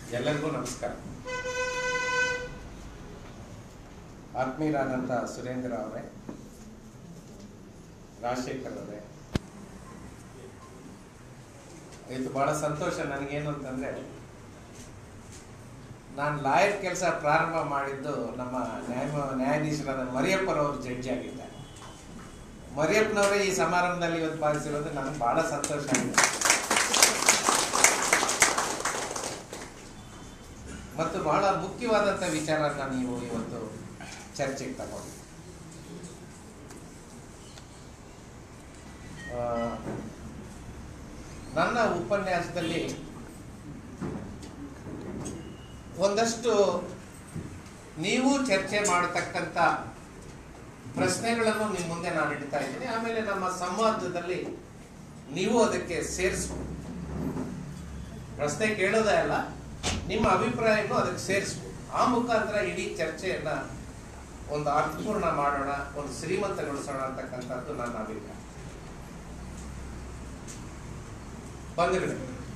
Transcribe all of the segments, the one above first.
ಎಲ್ಲರಿಗೂ ನಮಸ್ಕಾರ ಆತ್ಮೀಯರಾದಂಥ ಸುರೇಂದ್ರ ಅವರೇ ರಾಜಶೇಖರ್ ಅವರೇ ಇದು ಬಹಳ ಸಂತೋಷ ನನಗೇನು ಅಂತಂದ್ರೆ ನಾನು ಲಾಯರ್ ಕೆಲಸ ಪ್ರಾರಂಭ ಮಾಡಿದ್ದು ನಮ್ಮ ನ್ಯಾಯ ನ್ಯಾಯಾಧೀಶರಾದ ಮರಿಯಪ್ಪರವರು ಜಡ್ಜಿ ಆಗಿದ್ದಾರೆ ಮರಿಯಪ್ಪನವರೇ ಈ ಸಮಾರಂಭದಲ್ಲಿ ಇವತ್ತು ಭಾಗಿಸಿರೋದು ನನಗೆ ಬಹಳ ಸಂತೋಷ ಆಗಿದೆ ಮತ್ತು ಬಹಳ ಮುಖ್ಯವಾದಂಥ ವಿಚಾರನ ನೀವು ಇವತ್ತು ಚರ್ಚೆಗೆ ತಗೊಂಡು ಆ, ನನ್ನ ಉಪನ್ಯಾಸದಲ್ಲಿ ಒಂದಷ್ಟು ನೀವು ಚರ್ಚೆ ಮಾಡತಕ್ಕಂಥ ಪ್ರಶ್ನೆಗಳನ್ನು ನಿಮ್ಮ ಮುಂದೆ ನಾನು ಇಡ್ತಾ ಇದ್ದೀನಿ ಆಮೇಲೆ ನಮ್ಮ ಸಂವಾದದಲ್ಲಿ ನೀವು ಅದಕ್ಕೆ ಸೇರಿಸ್ಬೋದು ಪ್ರಶ್ನೆ ಕೇಳೋದೇ ಅಲ್ಲ ನಿಮ್ಮ ಅಭಿಪ್ರಾಯವನ್ನು ಅದಕ್ಕೆ ಸೇರಿಸ್ಬೋದು ಆ ಮುಖಾಂತರ ಇಡೀ ಚರ್ಚೆಯನ್ನ ಒಂದು ಅರ್ಥಪೂರ್ಣ ಮಾಡೋಣ ಒಂದು ಶ್ರೀಮಂತಗೊಳಿಸೋಣ ಅಂತಕ್ಕಂಥದ್ದು ನನ್ನ ಅಭಿಪ್ರಾಯ ಬಂಧುಗಳೇ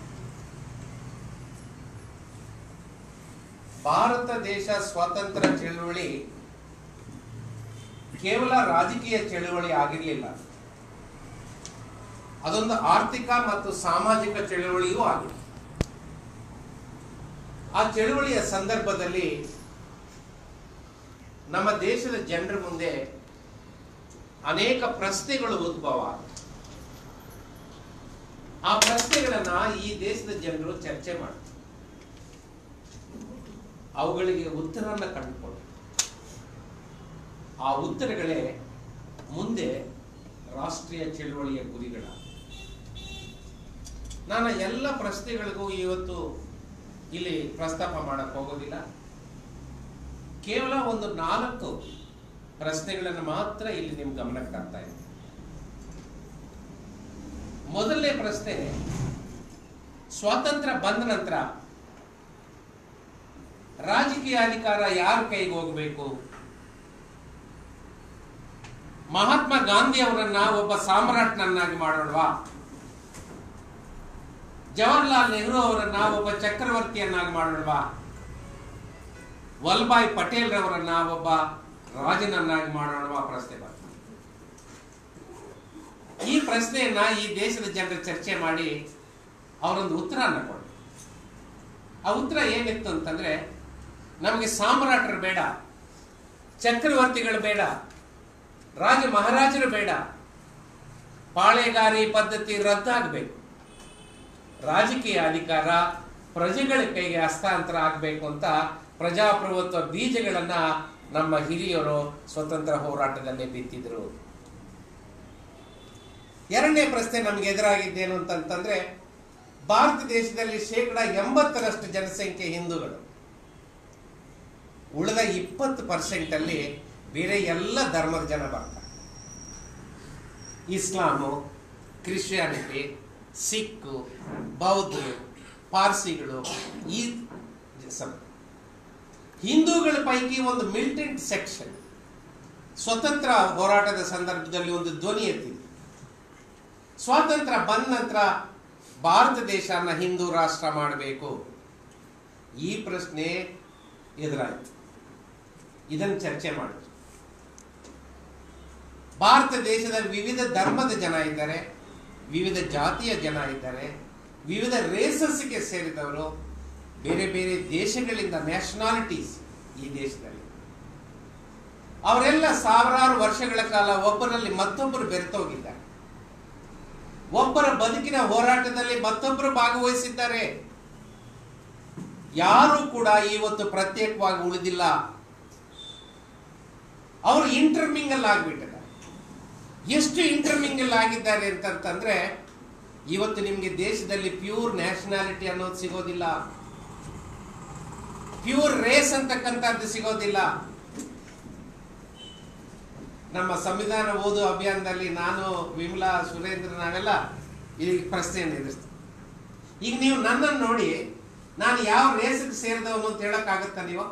ಭಾರತ ದೇಶ ಸ್ವಾತಂತ್ರ್ಯ ಚಳುವಳಿ ಕೇವಲ ರಾಜಕೀಯ ಚಳುವಳಿ ಆಗಿರಲಿಲ್ಲ ಅದೊಂದು ಆರ್ಥಿಕ ಮತ್ತು ಸಾಮಾಜಿಕ ಚಳುವಳಿಯೂ ಆಗಿದೆ ಆ ಚಳುವಳಿಯ ಸಂದರ್ಭದಲ್ಲಿ ನಮ್ಮ ದೇಶದ ಜನರ ಮುಂದೆ ಅನೇಕ ಪ್ರಶ್ನೆಗಳು ಉದ್ಭವ ಆದವು. ಆ ಪ್ರಶ್ನೆಗಳನ್ನ ಈ ದೇಶದ ಜನರು ಚರ್ಚೆ ಮಾಡ್ತಾರೆ ಅವುಗಳಿಗೆ ಉತ್ತರನ ಕಂಡುಕೊಂಡು ಆ ಉತ್ತರಗಳೇ ಮುಂದೆ ರಾಷ್ಟ್ರೀಯ ಚಳುವಳಿಯ ಗುರಿಗಳ ನಾನು ಎಲ್ಲ ಪ್ರಶ್ನೆಗಳಿಗೂ ಇವತ್ತು ಇಲ್ಲಿ ಪ್ರಸ್ತಾಪ ಮಾಡಕ್ ಹೋಗೋದಿಲ್ಲ ಕೇವಲ ಒಂದು ನಾಲ್ಕು ಪ್ರಶ್ನೆಗಳನ್ನು ಮಾತ್ರ ಇಲ್ಲಿ ನಿಮ್ ಗಮನಕ್ಕೆ ತರ್ತಾ ಇದೆ ಮೊದಲನೇ ಪ್ರಶ್ನೆ ಸ್ವಾತಂತ್ರ್ಯ ಬಂದ ನಂತರ ರಾಜಕೀಯ ಅಧಿಕಾರ ಯಾರ ಕೈಗೆ ಹೋಗಬೇಕು ಮಹಾತ್ಮ ಗಾಂಧಿ ಅವರನ್ನ ಒಬ್ಬ ಸಾಮ್ರಾಟ್ನನ್ನಾಗಿ ಮಾಡೋಣವಾ ಜವಾಹರ್ಲಾಲ್ ನೆಹರು ಅವರನ್ನ ಒಬ್ಬ ಚಕ್ರವರ್ತಿಯನ್ನಾಗಿ ಮಾಡೋಣವಾ ವಲ್ಲಭಾಯ್ ಪಟೇಲ್ ರವರನ್ನ ಒಬ್ಬ ರಾಜನನ್ನಾಗಿ ಮಾಡೋಣವಾ ಪ್ರಶ್ನೆ ಬರ್ತದೆ ಈ ಪ್ರಶ್ನೆಯನ್ನ ಈ ದೇಶದ ಜನರು ಚರ್ಚೆ ಮಾಡಿ ಅವರೊಂದು ಉತ್ತರನ ಕೊಡಿ ಆ ಉತ್ತರ ಏನಿತ್ತು ಅಂತಂದ್ರೆ ನಮಗೆ ಸಾಮ್ರಾಟರು ಬೇಡ ಚಕ್ರವರ್ತಿಗಳು ಬೇಡ ರಾಜ ಮಹಾರಾಜರು ಬೇಡ ಪಾಳೆಗಾರಿ ಪದ್ಧತಿ ರದ್ದಾಗಬೇಕು ರಾಜಕೀಯ ಅಧಿಕಾರ ಪ್ರಜೆಗಳ ಕೈಗೆ ಹಸ್ತಾಂತರ ಆಗಬೇಕು ಅಂತ ಪ್ರಜಾಪ್ರಭುತ್ವ ಬೀಜಗಳನ್ನ ನಮ್ಮ ಹಿರಿಯರು ಸ್ವತಂತ್ರ ಹೋರಾಟದಲ್ಲಿ ಬಿತ್ತಿದ್ರು ಎರಡನೇ ಪ್ರಶ್ನೆ ನಮ್ಗೆ ಎದುರಾಗಿದ್ದೇನು ಅಂತಂತಂದ್ರೆ ಭಾರತ ದೇಶದಲ್ಲಿ ಶೇಕಡ ಎಂಬತ್ತರಷ್ಟು ಜನಸಂಖ್ಯೆ ಹಿಂದೂಗಳು ಉಳಿದ ಇಪ್ಪತ್ತು ಪರ್ಸೆಂಟ್ ಅಲ್ಲಿ ಬೇರೆ ಎಲ್ಲ ಧರ್ಮದ ಜನ ಬರ್ತಾರೆ ಇಸ್ಲಾಮು ಕ್ರಿಶ್ಚಿಯಾನಿಟಿ ಸಿಖ್ ಬೌದ್ಧರು ಪಾರ್ಸಿಗಳು ಈ ಸಂ- ಹಿಂದೂಗಳ ಪೈಕಿ ಒಂದು ಮಿಲಿಟೆಂಟ್ ಸೆಕ್ಷನ್ ಸ್ವತಂತ್ರ ಹೋರಾಟದ ಸಂದರ್ಭದಲ್ಲಿ ಒಂದು ಧ್ವನಿ ಎತ್ತಿದೆ ಸ್ವಾತಂತ್ರ್ಯ ಬಂದ ನಂತರ ಭಾರತ ದೇಶನ ಹಿಂದೂ ರಾಷ್ಟ್ರ ಮಾಡಬೇಕು ಈ ಪ್ರಶ್ನೆ ಎದುರಾಯಿತು ಇದನ್ನು ಚರ್ಚೆ ಮಾಡಿದ್ರು ಭಾರತ ದೇಶದ ವಿವಿಧ ಧರ್ಮದ ಜನ ಇದ್ದಾರೆ ವಿವಿಧ ಜಾತಿಯ ಜನ ಇದ್ದಾರೆ ವಿವಿಧ ರೇಸಸ್ಗೆ ಸೇರಿದವರು ಬೇರೆ ಬೇರೆ ದೇಶಗಳಿಂದ ನ್ಯಾಷನಾಲಿಟೀಸ್ ಈ ದೇಶದಲ್ಲಿ ಅವರೆಲ್ಲ ಸಾವಿರಾರು ವರ್ಷಗಳ ಕಾಲ ಒಬ್ಬರಲ್ಲಿ ಮತ್ತೊಬ್ಬರು ಬೆರೆತೋಗಿದ್ದಾರೆ ಒಬ್ಬರ ಬದುಕಿನ ಹೋರಾಟದಲ್ಲಿ ಮತ್ತೊಬ್ಬರು ಭಾಗವಹಿಸಿದ್ದಾರೆ ಯಾರು ಕೂಡ ಇವತ್ತು ಪ್ರತ್ಯೇಕವಾಗಿ ಉಳಿದಿಲ್ಲ ಅವರು ಇಂಟರ್ಮಿಂಗಲ್ ಆಗಿಬಿಟ್ಟಿದ್ದಾರೆ ಎಷ್ಟು ಇಂಟರ್ಮಿಂಗಲ್ ಆಗಿದ್ದಾರೆ ಅಂತಂತಂದ್ರೆ ಇವತ್ತು ನಿಮಗೆ ದೇಶದಲ್ಲಿ ಪ್ಯೂರ್ ನ್ಯಾಷನಾಲಿಟಿ ಅನ್ನೋದು ಸಿಗೋದಿಲ್ಲ ಪ್ಯೂರ್ ರೇಸ್ ಅಂತಕ್ಕಂಥದ್ದು ಸಿಗೋದಿಲ್ಲ ನಮ್ಮ ಸಂವಿಧಾನ ಓದು ಅಭಿಯಾನದಲ್ಲಿ ನಾನು ವಿಮಲಾ ಸುರೇಂದ್ರ ನಾವೆಲ್ಲ ಈ ಪ್ರಶ್ನೆಯನ್ನು ಎದುರಿಸ್ತೀವಿ ಈಗ ನೀವು ನನ್ನನ್ನು ನೋಡಿ ನಾನು ಯಾವ ರೇಸ್ಗೆ ಸೇರಿದವನು ಅಂತ ಹೇಳಕ್ಕಾಗತ್ತಾ ನೀವು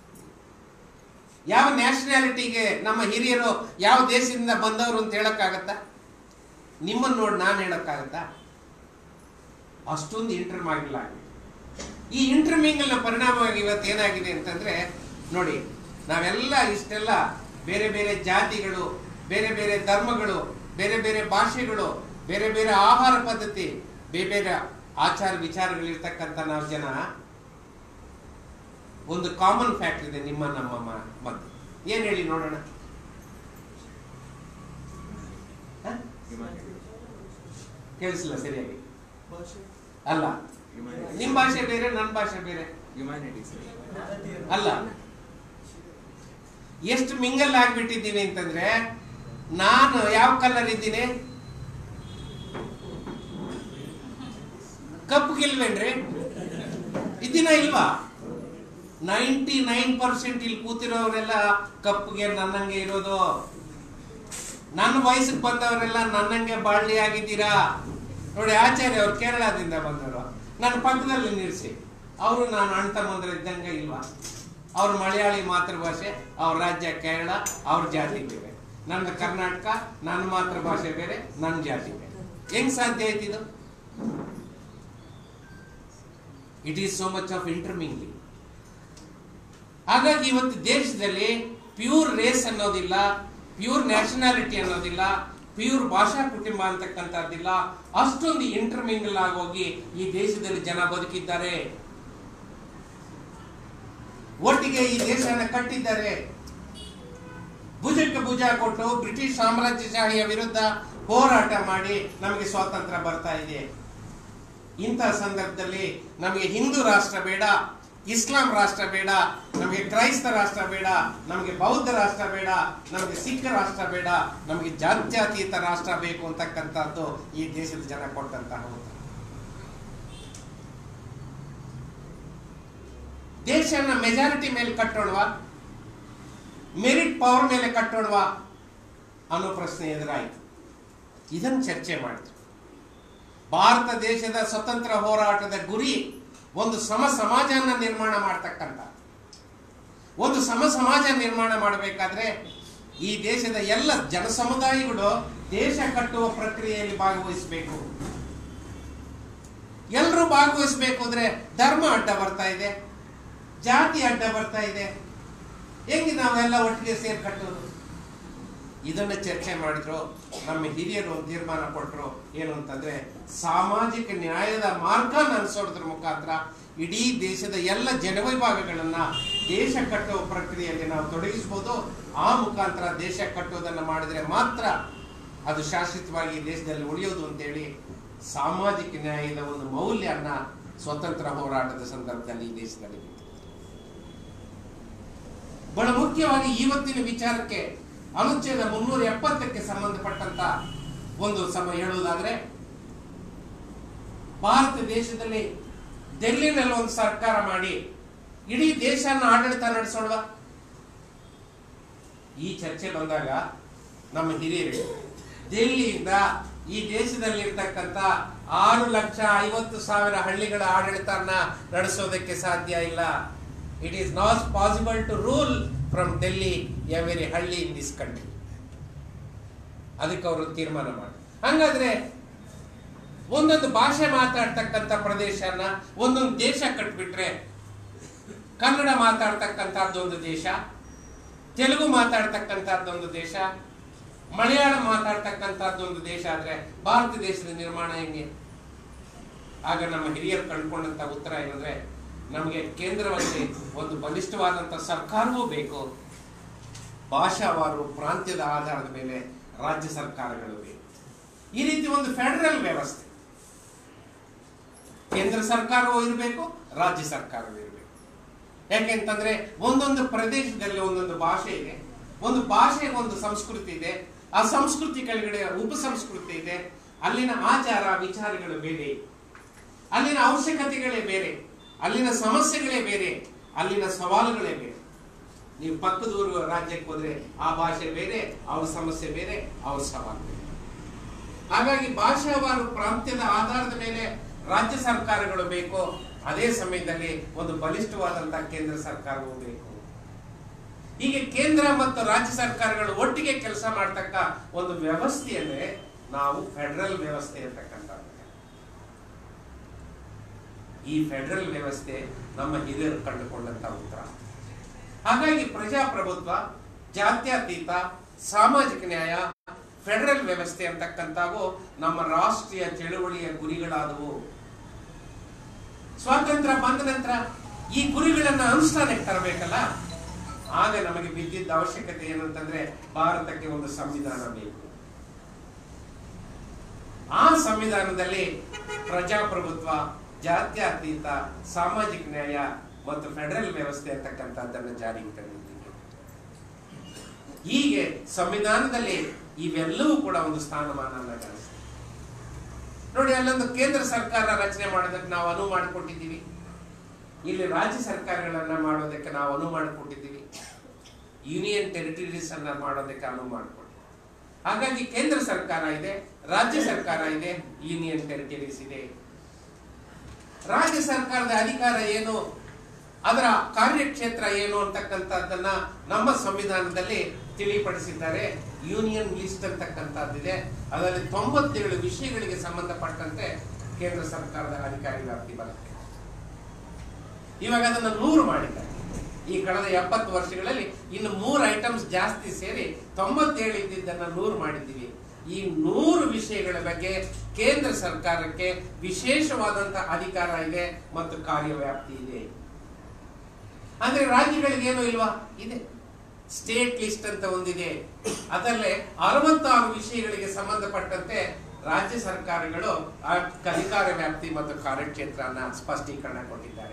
ಯಾವ ನ್ಯಾಷನಾಲಿಟಿಗೆ ನಮ್ಮ ಹಿರಿಯರು ಯಾವ ದೇಶದಿಂದ ಬಂದವರು ಅಂತ ಹೇಳಕ್ಕಾಗತ್ತಾ ನಿಮ್ಮನ್ನು ನೋಡಿ ನಾನು ಹೇಳಕ್ಕಾಗತ್ತಾ ಅಷ್ಟೊಂದು ಇಂಟರ್ ಆಗಿಲ್ಲ ಈ ಇಂಟರ್ಮಿಂಗಲ್ನ ಪರಿಣಾಮವಾಗಿ ಇವತ್ತು ಏನಾಗಿದೆ ಅಂತಂದ್ರೆ ನೋಡಿ ನಾವೆಲ್ಲ ಇಷ್ಟೆಲ್ಲ ಬೇರೆ ಬೇರೆ ಜಾತಿಗಳು ಬೇರೆ ಬೇರೆ ಧರ್ಮಗಳು ಬೇರೆ ಬೇರೆ ಭಾಷೆಗಳು ಬೇರೆ ಬೇರೆ ಆಹಾರ ಪದ್ಧತಿ ಬೇರೆ ಬೇರೆ ಆಚಾರ ವಿಚಾರಗಳಿರ್ತಕ್ಕಂಥ ನಾವು ಜನ ಒಂದು ಕಾಮನ್ ಫ್ಯಾಕ್ಟ್ ಇದೆ ನಿಮ್ಮ ನಮ್ಮ ಮ- ಮಧ್ಯೆ ಏನ್ ಹೇಳಿ ನೋಡೋಣ ಹ? ಕೇಳಿಸಿಲ್ಲ ಸರಿಯಾಗಿ ಅಲ್ಲ ನಿಮ್ ಭಾಷೆ ಬೇರೆ ನನ್ನ ಭಾಷೆ ಬೇರೆ ಹ್ಯುಮ್ಯಾನಿಟೀಸ್ ಅಲ್ಲ ಎಷ್ಟು ಮಿಂಗಲ್ ಆಗ್ಬಿಟ್ಟಿದ್ದೀವಿ ಅಂತಂದ್ರೆ ನಾನು ಯಾವ ಕಲರ್ ಇದ್ದೀನಿ ಕಪ್ಪು ಗಿಲ್ವೇನ್ರಿ ಇದ್ದೀನ ಇಲ್ವಾ ನೈಂಟಿ ನೈನ್ ಪರ್ಸೆಂಟ್ ಇಲ್ಲಿ ಕೂತಿರೋರೆಲ್ಲ ಕಪ್ಪುಗೆ ನನ್ನಂಗೆ ಇರೋದು ನನ್ನ ವಯಸ್ಸಿಗೆ ಬಂದವರೆಲ್ಲ ನನ್ನಂಗೆ ಬಾಳ್ಲಿ ಆಗಿದ್ದೀರಾ ನೋಡಿ ಆಚಾರ್ಯ ಅವ್ರು ಕೇರಳದಿಂದ ಬಂದವರು ನನ್ನ ಪಕ್ಕದಲ್ಲಿ ನಿಲ್ಲಿಸಿ ಅವರು ನಾನು ಅಣ್ಣ ತಮ್ಮಂದ್ರ ಇದ್ದಂಗೆ ಇಲ್ವಾ ಅವ್ರ ಮಲಯಾಳಿ ಮಾತೃಭಾಷೆ ಅವ್ರ ರಾಜ್ಯ ಕೇರಳ ಅವ್ರ ಜಾತಿ ಬೇರೆ ನನ್ನ ಕರ್ನಾಟಕ ನನ್ನ ಮಾತೃಭಾಷೆ ಬೇರೆ ನನ್ನ ಜಾತಿ ಬೇರೆ ಹೆಂಗ್ ಸಾಧ್ಯ ಆಯ್ತು ಇದು it is so much of intermingling ಹಾಗಾಗಿ ಇವತ್ತು ದೇಶದಲ್ಲಿ ಪ್ಯೂರ್ ರೇಸ್ ಅನ್ನೋದಿಲ್ಲ ಪ್ಯೂರ್ ನ್ಯಾಷನಾಲಿಟಿ ಅನ್ನೋದಿಲ್ಲ ಪ್ಯೂರ್ ಭಾಷಾ ಕುಟುಂಬ ಅಂತಕ್ಕಂಥದ್ದಿಲ್ಲ ಅಷ್ಟೊಂದು ಇಂಟರ್ಮಿಂಗಲ್ ಆಗೋಗಿ ಈ ದೇಶದಲ್ಲಿ ಜನ ಬದುಕಿದ್ದಾರೆ ಒಟ್ಟಿಗೆ ಈ ದೇಶನ ಕಟ್ಟಿದ್ದಾರೆ ಭುಜಕ್ಕೆ ಭುಜ ಕೊಟ್ಟು ಬ್ರಿಟಿಷ್ ಸಾಮ್ರಾಜ್ಯಶಾಹಿಯ ವಿರುದ್ಧ ಹೋರಾಟ ಮಾಡಿ ನಮಗೆ ಸ್ವಾತಂತ್ರ್ಯ ಬರ್ತಾ ಇದೆ ಇಂತಹ ಸಂದರ್ಭದಲ್ಲಿ ನಮಗೆ ಹಿಂದೂ ರಾಷ್ಟ್ರ ಬೇಡ ಇಸ್ಲಾಂ ರಾಷ್ಟ್ರ ಬೇಡ ನಮಗೆ ಕ್ರೈಸ್ತ ರಾಷ್ಟ್ರ ಬೇಡ ನಮಗೆ ಬೌದ್ಧ ರಾಷ್ಟ್ರ ಬೇಡ ನಮಗೆ ಸಿಖ್ ರಾಷ್ಟ್ರ ಬೇಡ ನಮಗೆ ಜಾತ್ಯತೀತ ರಾಷ್ಟ್ರ ಬೇಕು ಅಂತಕ್ಕಂಥದ್ದು ಈ ದೇಶದ ಜನ ಕೊಟ್ಟಂತಹ ಉತ್ತರ ದೇಶನ ಮೆಜಾರಿಟಿ ಮೇಲೆ ಕಟ್ಟೋಣವಾ ಮೆರಿಟ್ ಪವರ್ ಮೇಲೆ ಕಟ್ಟೋಣವಾ ಅನ್ನೋ ಪ್ರಶ್ನೆ ಎದುರಾಯಿತು ಇದನ್ನು ಚರ್ಚೆ ಮಾಡಿದ್ರು ಭಾರತ ದೇಶದ ಸ್ವತಂತ್ರ ಹೋರಾಟದ ಗುರಿ ಒಂದು ಸಮ ಸಮಾಜನ ನಿರ್ಮಾಣ ಮಾಡ್ತಕ್ಕಂಥ ಒಂದು ಸಮ ಸಮಾಜ ನಿರ್ಮಾಣ ಮಾಡಬೇಕಾದ್ರೆ ಈ ದೇಶದ ಎಲ್ಲ ಜನ ಸಮುದಾಯಗಳು ದೇಶ ಕಟ್ಟುವ ಪ್ರಕ್ರಿಯೆಯಲ್ಲಿ ಭಾಗವಹಿಸಬೇಕು ಎಲ್ಲರೂ ಭಾಗವಹಿಸಬೇಕು ಅಂದ್ರೆ ಧರ್ಮ ಅಡ್ಡ ಬರ್ತಾ ಇದೆ ಜಾತಿ ಅಡ್ಡ ಬರ್ತಾ ಇದೆ ಹೆಂಗೆ ನಾವೆಲ್ಲ ಒಟ್ಟಿಗೆ ಸೇರಿ ಕಟ್ಟೋದು ಇದನ್ನ ಚರ್ಚೆ ಮಾಡಿದ್ರು ನಮ್ಮ ಹಿರಿಯರು ಒಂದು ತೀರ್ಮಾನ ಕೊಟ್ಟರು ಏನು ಅಂತಂದ್ರೆ ಸಾಮಾಜಿಕ ನ್ಯಾಯದ ಮಾರ್ಗ ಅನುಸರಿದ್ರ ಮುಖಾಂತರ ಇಡೀ ದೇಶದ ಎಲ್ಲ ಜನವಿಭಾಗಗಳನ್ನ ದೇಶ ಕಟ್ಟುವ ಪ್ರಕ್ರಿಯೆಯಲ್ಲಿ ನಾವು ತೊಡಗಿಸಬಹುದು ಆ ಮುಖಾಂತರ ದೇಶ ಕಟ್ಟುವುದನ್ನ ಮಾಡಿದ್ರೆ ಮಾತ್ರ ಅದು ಶಾಶ್ವತವಾಗಿ ಈ ದೇಶದಲ್ಲಿ ಉಳಿಯೋದು ಅಂತೇಳಿ ಸಾಮಾಜಿಕ ನ್ಯಾಯದ ಒಂದು ಮೌಲ್ಯನ ಸ್ವತಂತ್ರ ಹೋರಾಟದ ಸಂದರ್ಭದಲ್ಲಿ ಈ ದೇಶದಲ್ಲಿ ಬಿಟ್ಟಿದೆ. ಬಹಳ ಮುಖ್ಯವಾಗಿ ಇವತ್ತಿನ ವಿಚಾರಕ್ಕೆ ಅನುಚ್ಛೇದ ಮುನ್ನೂರ ಎಪ್ಪತ್ತಕ್ಕೆ ಸಂಬಂಧಪಟ್ಟಂತ ಒಂದು ಸಮ ಹೇಳುವುದಾದ್ರೆ ಭಾರತ ದೇಶದಲ್ಲಿ ಡೆಲ್ಲಿನಲ್ಲಿ ಒಂದು ಸರ್ಕಾರ ಮಾಡಿ ಇಡೀ ದೇಶನ ಆಡಳಿತ ನಡೆಸೋಣ ಈ ಚರ್ಚೆ ಬಂದಾಗ ನಮ್ಮ ಹಿರಿಯರು ದೆಹಲಿಯಿಂದ ಈ ದೇಶದಲ್ಲಿ ಇರ್ತಕ್ಕಂಥ ಆರು ಲಕ್ಷ ಐವತ್ತು ಸಾವಿರ ಹಳ್ಳಿಗಳ ಆಡಳಿತನ ನಡೆಸೋದಕ್ಕೆ ಸಾಧ್ಯ ಇಲ್ಲ it is not possible to rule from Delhi every ಹಳ್ಳಿ ಇನ್ ದಿಸ್ ಕಂಟ್ರಿ ಅದಕ್ಕೆ ಅವರು ತೀರ್ಮಾನ ಮಾಡಿ ಹಂಗಾದ್ರೆ ಒಂದೊಂದು ಭಾಷೆ ಮಾತಾಡ್ತಕ್ಕಂಥ ಪ್ರದೇಶನ ಒಂದೊಂದು ದೇಶ ಕಟ್ಬಿಟ್ರೆ ಕನ್ನಡ ಮಾತಾಡ್ತಕ್ಕಂಥದ್ದೊಂದು ದೇಶ ತೆಲುಗು ಮಾತಾಡ್ತಕ್ಕಂಥದ್ದೊಂದು ದೇಶ ಮಲಯಾಳ ಮಾತಾಡ್ತಕ್ಕಂಥದ್ದೊಂದು ದೇಶ ಆದ್ರೆ ಭಾರತ ದೇಶದ ನಿರ್ಮಾಣ ಹೆಂಗೆ ಆಗ ನಮ್ಮ ಹಿರಿಯರು ಕಂಡುಕೊಂಡಂತ ಉತ್ತರ ಏನಂದ್ರೆ ನಮಗೆ ಕೇಂದ್ರದಲ್ಲಿ ಒಂದು ಬಲಿಷ್ಠವಾದಂತ ಸರ್ಕಾರವೂ ಬೇಕು ಭಾಷಾವಾರು ಪ್ರಾಂತ್ಯದ ಆಧಾರದ ಮೇಲೆ ರಾಜ್ಯ ಸರ್ಕಾರಗಳು ಬೇಕು ಈ ರೀತಿ ಒಂದು ಫೆಡರಲ್ ವ್ಯವಸ್ಥೆ ಕೇಂದ್ರ ಸರ್ಕಾರವೂ ಇರಬೇಕು ರಾಜ್ಯ ಸರ್ಕಾರವೂ ಇರಬೇಕು ಯಾಕೆಂತಂದ್ರೆ ಒಂದೊಂದು ಪ್ರದೇಶದಲ್ಲಿ ಒಂದೊಂದು ಭಾಷೆ ಇದೆ ಒಂದು ಭಾಷೆಗೆ ಒಂದು ಸಂಸ್ಕೃತಿ ಇದೆ ಆ ಸಂಸ್ಕೃತಿ ಕೆಳಗಡೆ ಉಪ ಸಂಸ್ಕೃತಿ ಇದೆ ಅಲ್ಲಿನ ಆಚಾರ ವಿಚಾರಗಳು ಬೇರೆ ಅಲ್ಲಿನ ಅವಶ್ಯಕತೆಗಳೇ ಬೇರೆ ಅಲ್ಲಿನ ಸಮಸ್ಯೆಗಳೇ ಬೇರೆ ಅಲ್ಲಿನ ಸವಾಲುಗಳೇ ಬೇರೆ ನೀವು ಪಕ್ಕದೂರು ರಾಜ್ಯಕ್ಕೆ ಹೋದ್ರೆ ಆ ಭಾಷೆ ಬೇರೆ ಅವ್ರ ಸಮಸ್ಯೆ ಬೇರೆ ಅವ್ರ ಸವಾಲು ಬೇರೆ ಹಾಗಾಗಿ ಭಾಷಾವಾರು ಪ್ರಾಂತ್ಯದ ಆಧಾರದ ಮೇಲೆ ರಾಜ್ಯ ಸರ್ಕಾರಗಳು ಬೇಕು ಅದೇ ಸಮಯದಲ್ಲಿ ಒಂದು ಬಲಿಷ್ಠವಾದಂತಹ ಕೇಂದ್ರ ಸರ್ಕಾರವೂ ಬೇಕು ಹೀಗೆ ಕೇಂದ್ರ ಮತ್ತು ರಾಜ್ಯ ಸರ್ಕಾರಗಳು ಒಟ್ಟಿಗೆ ಕೆಲಸ ಮಾಡ್ತಕ್ಕ ಒಂದು ವ್ಯವಸ್ಥೆಯನ್ನೇ ನಾವು ಫೆಡರಲ್ ವ್ಯವಸ್ಥೆ ಅಂತಕ್ಕಂಥದ್ದು ಈ ಫೆಡರಲ್ ವ್ಯವಸ್ಥೆ ನಮ್ಮ ಹಿರಿಯರು ಕಂಡುಕೊಂಡಂತ ಉತ್ತರ ಹಾಗಾಗಿ ಪ್ರಜಾಪ್ರಭುತ್ವ ಜಾತ್ಯತೀತ ಸಾಮಾಜಿಕ ನ್ಯಾಯ ಫೆಡರಲ್ ವ್ಯವಸ್ಥೆ ಅಂತಕ್ಕಂಥವು ನಮ್ಮ ರಾಷ್ಟ್ರೀಯ ಚಳುವಳಿಯ ಗುರಿಗಳಾದವು ಸ್ವಾತಂತ್ರ್ಯ ಬಂದ ನಂತರ ಈ ಗುರಿಗಳನ್ನ ಅನುಷ್ಠಾನಕ್ಕೆ ತರಬೇಕಲ್ಲ ಆಗ ನಮಗೆ ಬಿದ್ದಿದ್ದ ಅವಶ್ಯಕತೆ ಏನು ಅಂತಂದ್ರೆ ಭಾರತಕ್ಕೆ ಒಂದು ಸಂವಿಧಾನ ಬೇಕು ಆ ಸಂವಿಧಾನದಲ್ಲಿ ಪ್ರಜಾಪ್ರಭುತ್ವ ಜಾತ್ಯತೀತ ಸಾಮಾಜಿಕ ನ್ಯಾಯ ಮತ್ತು ಫೆಡರಲ್ ವ್ಯವಸ್ಥೆ ಅಂತಕ್ಕಂಥದ್ದನ್ನು ಜಾರಿಗೆ ತಂದಿದ್ದೀವಿ ಹೀಗೆ ಸಂವಿಧಾನದಲ್ಲಿ ಇವೆಲ್ಲವೂ ಕೂಡ ಒಂದು ಸ್ಥಾನಮಾನವನ್ನು ಗಳಿಸ್ತದೆ ನೋಡಿ ಅಲ್ಲೊಂದು ಕೇಂದ್ರ ಸರ್ಕಾರ ರಚನೆ ಮಾಡೋದಕ್ಕೆ ನಾವು ಅನುವು ಮಾಡಿಕೊಟ್ಟಿದ್ದೀವಿ ಇಲ್ಲಿ ರಾಜ್ಯ ಸರ್ಕಾರಗಳನ್ನ ಮಾಡೋದಕ್ಕೆ ನಾವು ಅನುವು ಮಾಡಿಕೊಟ್ಟಿದ್ದೀವಿ ಯೂನಿಯನ್ ಟೆರಿಟರೀಸ್ ಅನ್ನ ಮಾಡೋದಕ್ಕೆ ಅನುವು ಮಾಡಿಕೊಟ್ಟಿದ್ದೀವಿ ಹಾಗಾಗಿ ಕೇಂದ್ರ ಸರ್ಕಾರ ಇದೆ ರಾಜ್ಯ ಸರ್ಕಾರ ಇದೆ ಯೂನಿಯನ್ ಟೆರಿಟರೀಸ್ ಇದೆ ರಾಜ್ಯ ಸರ್ಕಾರದ ಅಧಿಕಾರ ಏನು ಅದರ ಕಾರ್ಯಕ್ಷೇತ್ರ ಏನು ಅಂತಕ್ಕಂಥದ್ದನ್ನ ನಮ್ಮ ಸಂವಿಧಾನದಲ್ಲಿ ತಿಳಿಪಡಿಸಿದ್ದಾರೆ ಯೂನಿಯನ್ ಲಿಸ್ಟ್ ಅಂತಕ್ಕಂಥದ್ದಿದೆ ಅದರಲ್ಲಿ ತೊಂಬತ್ತೇಳು ವಿಷಯಗಳಿಗೆ ಸಂಬಂಧಪಟ್ಟಂತೆ ಕೇಂದ್ರ ಸರ್ಕಾರದ ಅಧಿಕಾರಿ ವ್ಯಾಪ್ತಿ ಬರುತ್ತೆ ಇವಾಗ ಅದನ್ನು ನೂರು ಮಾಡಿದ್ದಾರೆ ಈ ಕಳೆದ ಎಪ್ಪತ್ತು ವರ್ಷಗಳಲ್ಲಿ ಇನ್ನು ಮೂರು ಐಟಮ್ಸ್ ಜಾಸ್ತಿ ಸೇರಿ ತೊಂಬತ್ತೇಳು ಇದ್ದಿದ್ದನ್ನ ನೂರು ಮಾಡಿದ್ದೀವಿ ಈ ನೂರು ವಿಷಯಗಳ ಬಗ್ಗೆ ಕೇಂದ್ರ ಸರ್ಕಾರಕ್ಕೆ ವಿಶೇಷವಾದಂತ ಅಧಿಕಾರ ಇದೆ ಮತ್ತು ಕಾರ್ಯವ್ಯಾಪ್ತಿ ಇದೆ ಅಂದ್ರೆ ರಾಜ್ಯಗಳಿಗೆ ಏನು ಇಲ್ವಾ ಇದೆ ಸ್ಟೇಟ್ ಲಿಸ್ಟ್ ಅಂತ ಒಂದಿದೆ ಅದರಲ್ಲೇ ಅರವತ್ತಾರು ವಿಷಯಗಳಿಗೆ ಸಂಬಂಧಪಟ್ಟಂತೆ ರಾಜ್ಯ ಸರ್ಕಾರಗಳು ಆ ಅಧಿಕಾರ ವ್ಯಾಪ್ತಿ ಮತ್ತು ಕಾರ್ಯಕ್ಷೇತ್ರನ ಸ್ಪಷ್ಟೀಕರಣ ಕೊಟ್ಟಿದ್ದಾರೆ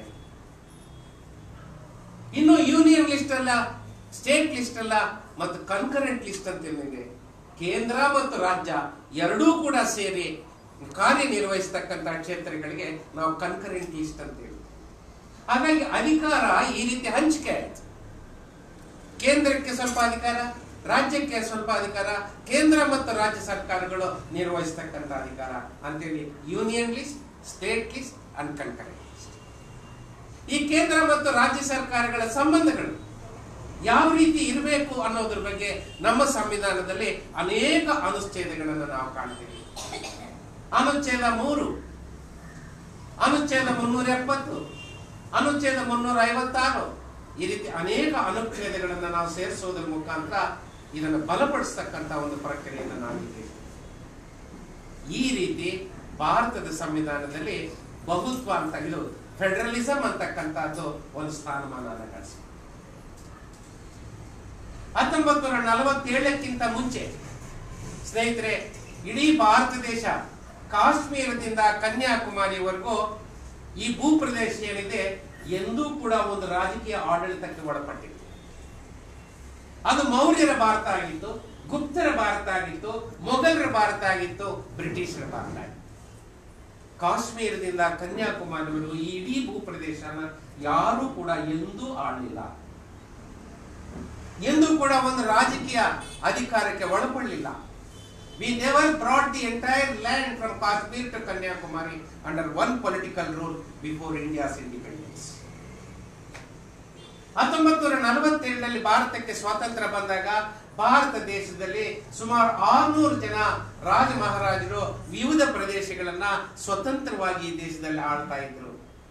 ಇನ್ನು ಯೂನಿಯನ್ ಲಿಸ್ಟ್ ಅಲ್ಲ ಸ್ಟೇಟ್ ಲಿಸ್ಟ್ ಅಲ್ಲ ಮತ್ತು ಕನ್ಕರೆಂಟ್ ಲಿಸ್ಟ್ ಅಂತ ಏನಿದೆ ಕೇಂದ್ರ ಮತ್ತು ರಾಜ್ಯ ಎರಡೂ ಕೂಡ ಸೇರಿ ಕಾರ್ಯನಿರ್ವಹಿಸತಕ್ಕಂತಹ ಕ್ಷೇತ್ರಗಳಿಗೆ ನಾವು ಕನ್ಕರೆಂಟ್ ಲಿಸ್ಟ್ ಅಂತ ಹೇಳಿ ಹಾಗಾಗಿ ಅಧಿಕಾರ ಈ ರೀತಿ ಹಂಚಿಕೆ ಆಯ್ತು ಕೇಂದ್ರಕ್ಕೆ ಸ್ವಲ್ಪ ಅಧಿಕಾರ ರಾಜ್ಯಕ್ಕೆ ಸ್ವಲ್ಪ ಅಧಿಕಾರ ಕೇಂದ್ರ ಮತ್ತು ರಾಜ್ಯ ಸರ್ಕಾರಗಳು ನಿರ್ವಹಿಸತಕ್ಕಂಥ ಅಧಿಕಾರ ಅಂತೇಳಿ union list state list and concurrent list ಈ ಕೇಂದ್ರ ಮತ್ತು ರಾಜ್ಯ ಸರ್ಕಾರಗಳ ಸಂಬಂಧಗಳು ಯಾವ ರೀತಿ ಇರಬೇಕು ಅನ್ನೋದ್ರ ಬಗ್ಗೆ ನಮ್ಮ ಸಂವಿಧಾನದಲ್ಲಿ ಅನೇಕ ಅನುಚ್ಛೇದಗಳನ್ನು ನಾವು ಕಾಣ್ತೀವಿ ಅನುಚ್ಛೇದ ಮೂರು ಅನುಚ್ಛೇದ ಮುನ್ನೂರ ಎಪ್ಪತ್ತು ಅನುಚ್ಛೇದ ಮುನ್ನೂರ ಐವತ್ತಾರು ಈ ರೀತಿ ಅನೇಕ ಅನುಚ್ಛೇದಗಳನ್ನು ನಾವು ಸೇರಿಸೋದ್ರ ಮುಖಾಂತರ ಇದನ್ನು ಬಲಪಡಿಸ್ತಕ್ಕಂಥ ಒಂದು ಪ್ರಕ್ರಿಯೆಯನ್ನು ನಾವಿದ್ದೇವೆ ಈ ರೀತಿ ಭಾರತದ ಸಂವಿಧಾನದಲ್ಲಿ ಬಹುತ್ವ ಅಂತ ಇದು ಫೆಡರಲಿಸಂ ಅಂತಕ್ಕಂಥದ್ದು ಒಂದು ಸ್ಥಾನಮಾನ ಗಳಿಸಿ ಹತ್ತೊಂಬತ್ತು ನೂರ ನಲವತ್ತೇಳಕ್ಕಿಂತ ಮುಂಚೆ ಸ್ನೇಹಿತರೆ ಇಡೀ ಭಾರತ ದೇಶ ಕಾಶ್ಮೀರದಿಂದ ಕನ್ಯಾಕುಮಾರಿವರೆಗೂ ಈ ಭೂಪ್ರದೇಶ ಏನಿದೆ ಎಂದೂ ಕೂಡ ಒಂದು ರಾಜಕೀಯ ಆಡಳಿತಕ್ಕೆ ಒಳಪಟ್ಟಿತ್ತು ಅದು ಮೌರ್ಯರ ಭಾರತ ಆಗಿತ್ತು ಗುಪ್ತರ ಭಾರತ ಆಗಿತ್ತು ಮೊಘಲರ ಭಾರತ ಆಗಿತ್ತು ಬ್ರಿಟಿಷರ ಭಾರತ ಆಗಿತ್ತು ಕಾಶ್ಮೀರದಿಂದ ಕನ್ಯಾಕುಮಾರಿವರೆಗೂ ಈ ಇಡೀ ಭೂಪ್ರದೇಶನ ಯಾರೂ ಕೂಡ ಎಂದೂ ಆಡಲಿಲ್ಲ ಎಂದೂ ಕೂಡ ಒಂದು ರಾಜಕೀಯ ಅಧಿಕಾರಕ್ಕೆ ಒಳಪಡಲಿಲ್ಲ we never brought the entire land from Kashmir to Kanyakumari under one political rule before India's independence ಹತ್ತೊಂಬತ್ತು ನೂರ ನಲವತ್ತೇಳರಲ್ಲಿ ಭಾರತಕ್ಕೆ ಸ್ವಾತಂತ್ರ್ಯ ಬಂದಾಗ ಭಾರತ ದೇಶದಲ್ಲಿ ಸುಮಾರು ಆರ್ನೂರು ಜನ ರಾಜ ಮಹಾರಾಜರು ವಿವಿಧ ಪ್ರದೇಶಗಳನ್ನ ಸ್ವತಂತ್ರವಾಗಿ ಈ ದೇಶದಲ್ಲಿ ಆಳ್ತಾ ಇದ್ರು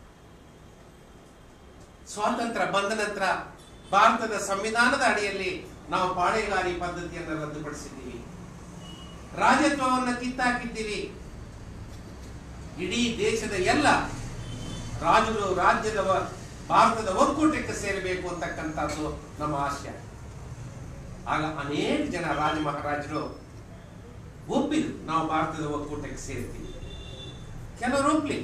ಸ್ವಾತಂತ್ರ್ಯ ಬಂದ ನಂತರ ಭಾರತದ ಸಂವಿಧಾನದ ಅಡಿಯಲ್ಲಿ ನಾವು ಪಾಳೆಗಾರಿ ಪದ್ಧತಿಯನ್ನು ರದ್ದುಪಡಿಸಿದ್ದೀವಿ ರಾಜತ್ವವನ್ನು ಕಿತ್ತಾಕಿದ್ದೀವಿ ಇಡೀ ದೇಶದ ಎಲ್ಲ ರಾಜರು ರಾಜ್ಯದ ವ- ಭಾರತದ ಒಕ್ಕೂಟಕ್ಕೆ ಸೇರಬೇಕು ಅಂತಕ್ಕಂಥದ್ದು ನಮ್ಮ ಆಶಯ ಆಗ ಅನೇಕ ಜನ ರಾಜ ಮಹಾರಾಜರು ಒಪ್ಪಿದ್ರು ನಾವು ಭಾರತದ ಒಕ್ಕೂಟಕ್ಕೆ ಸೇರ್ತೀವಿ ಕೆಲವರು ಒಪ್ಲಿ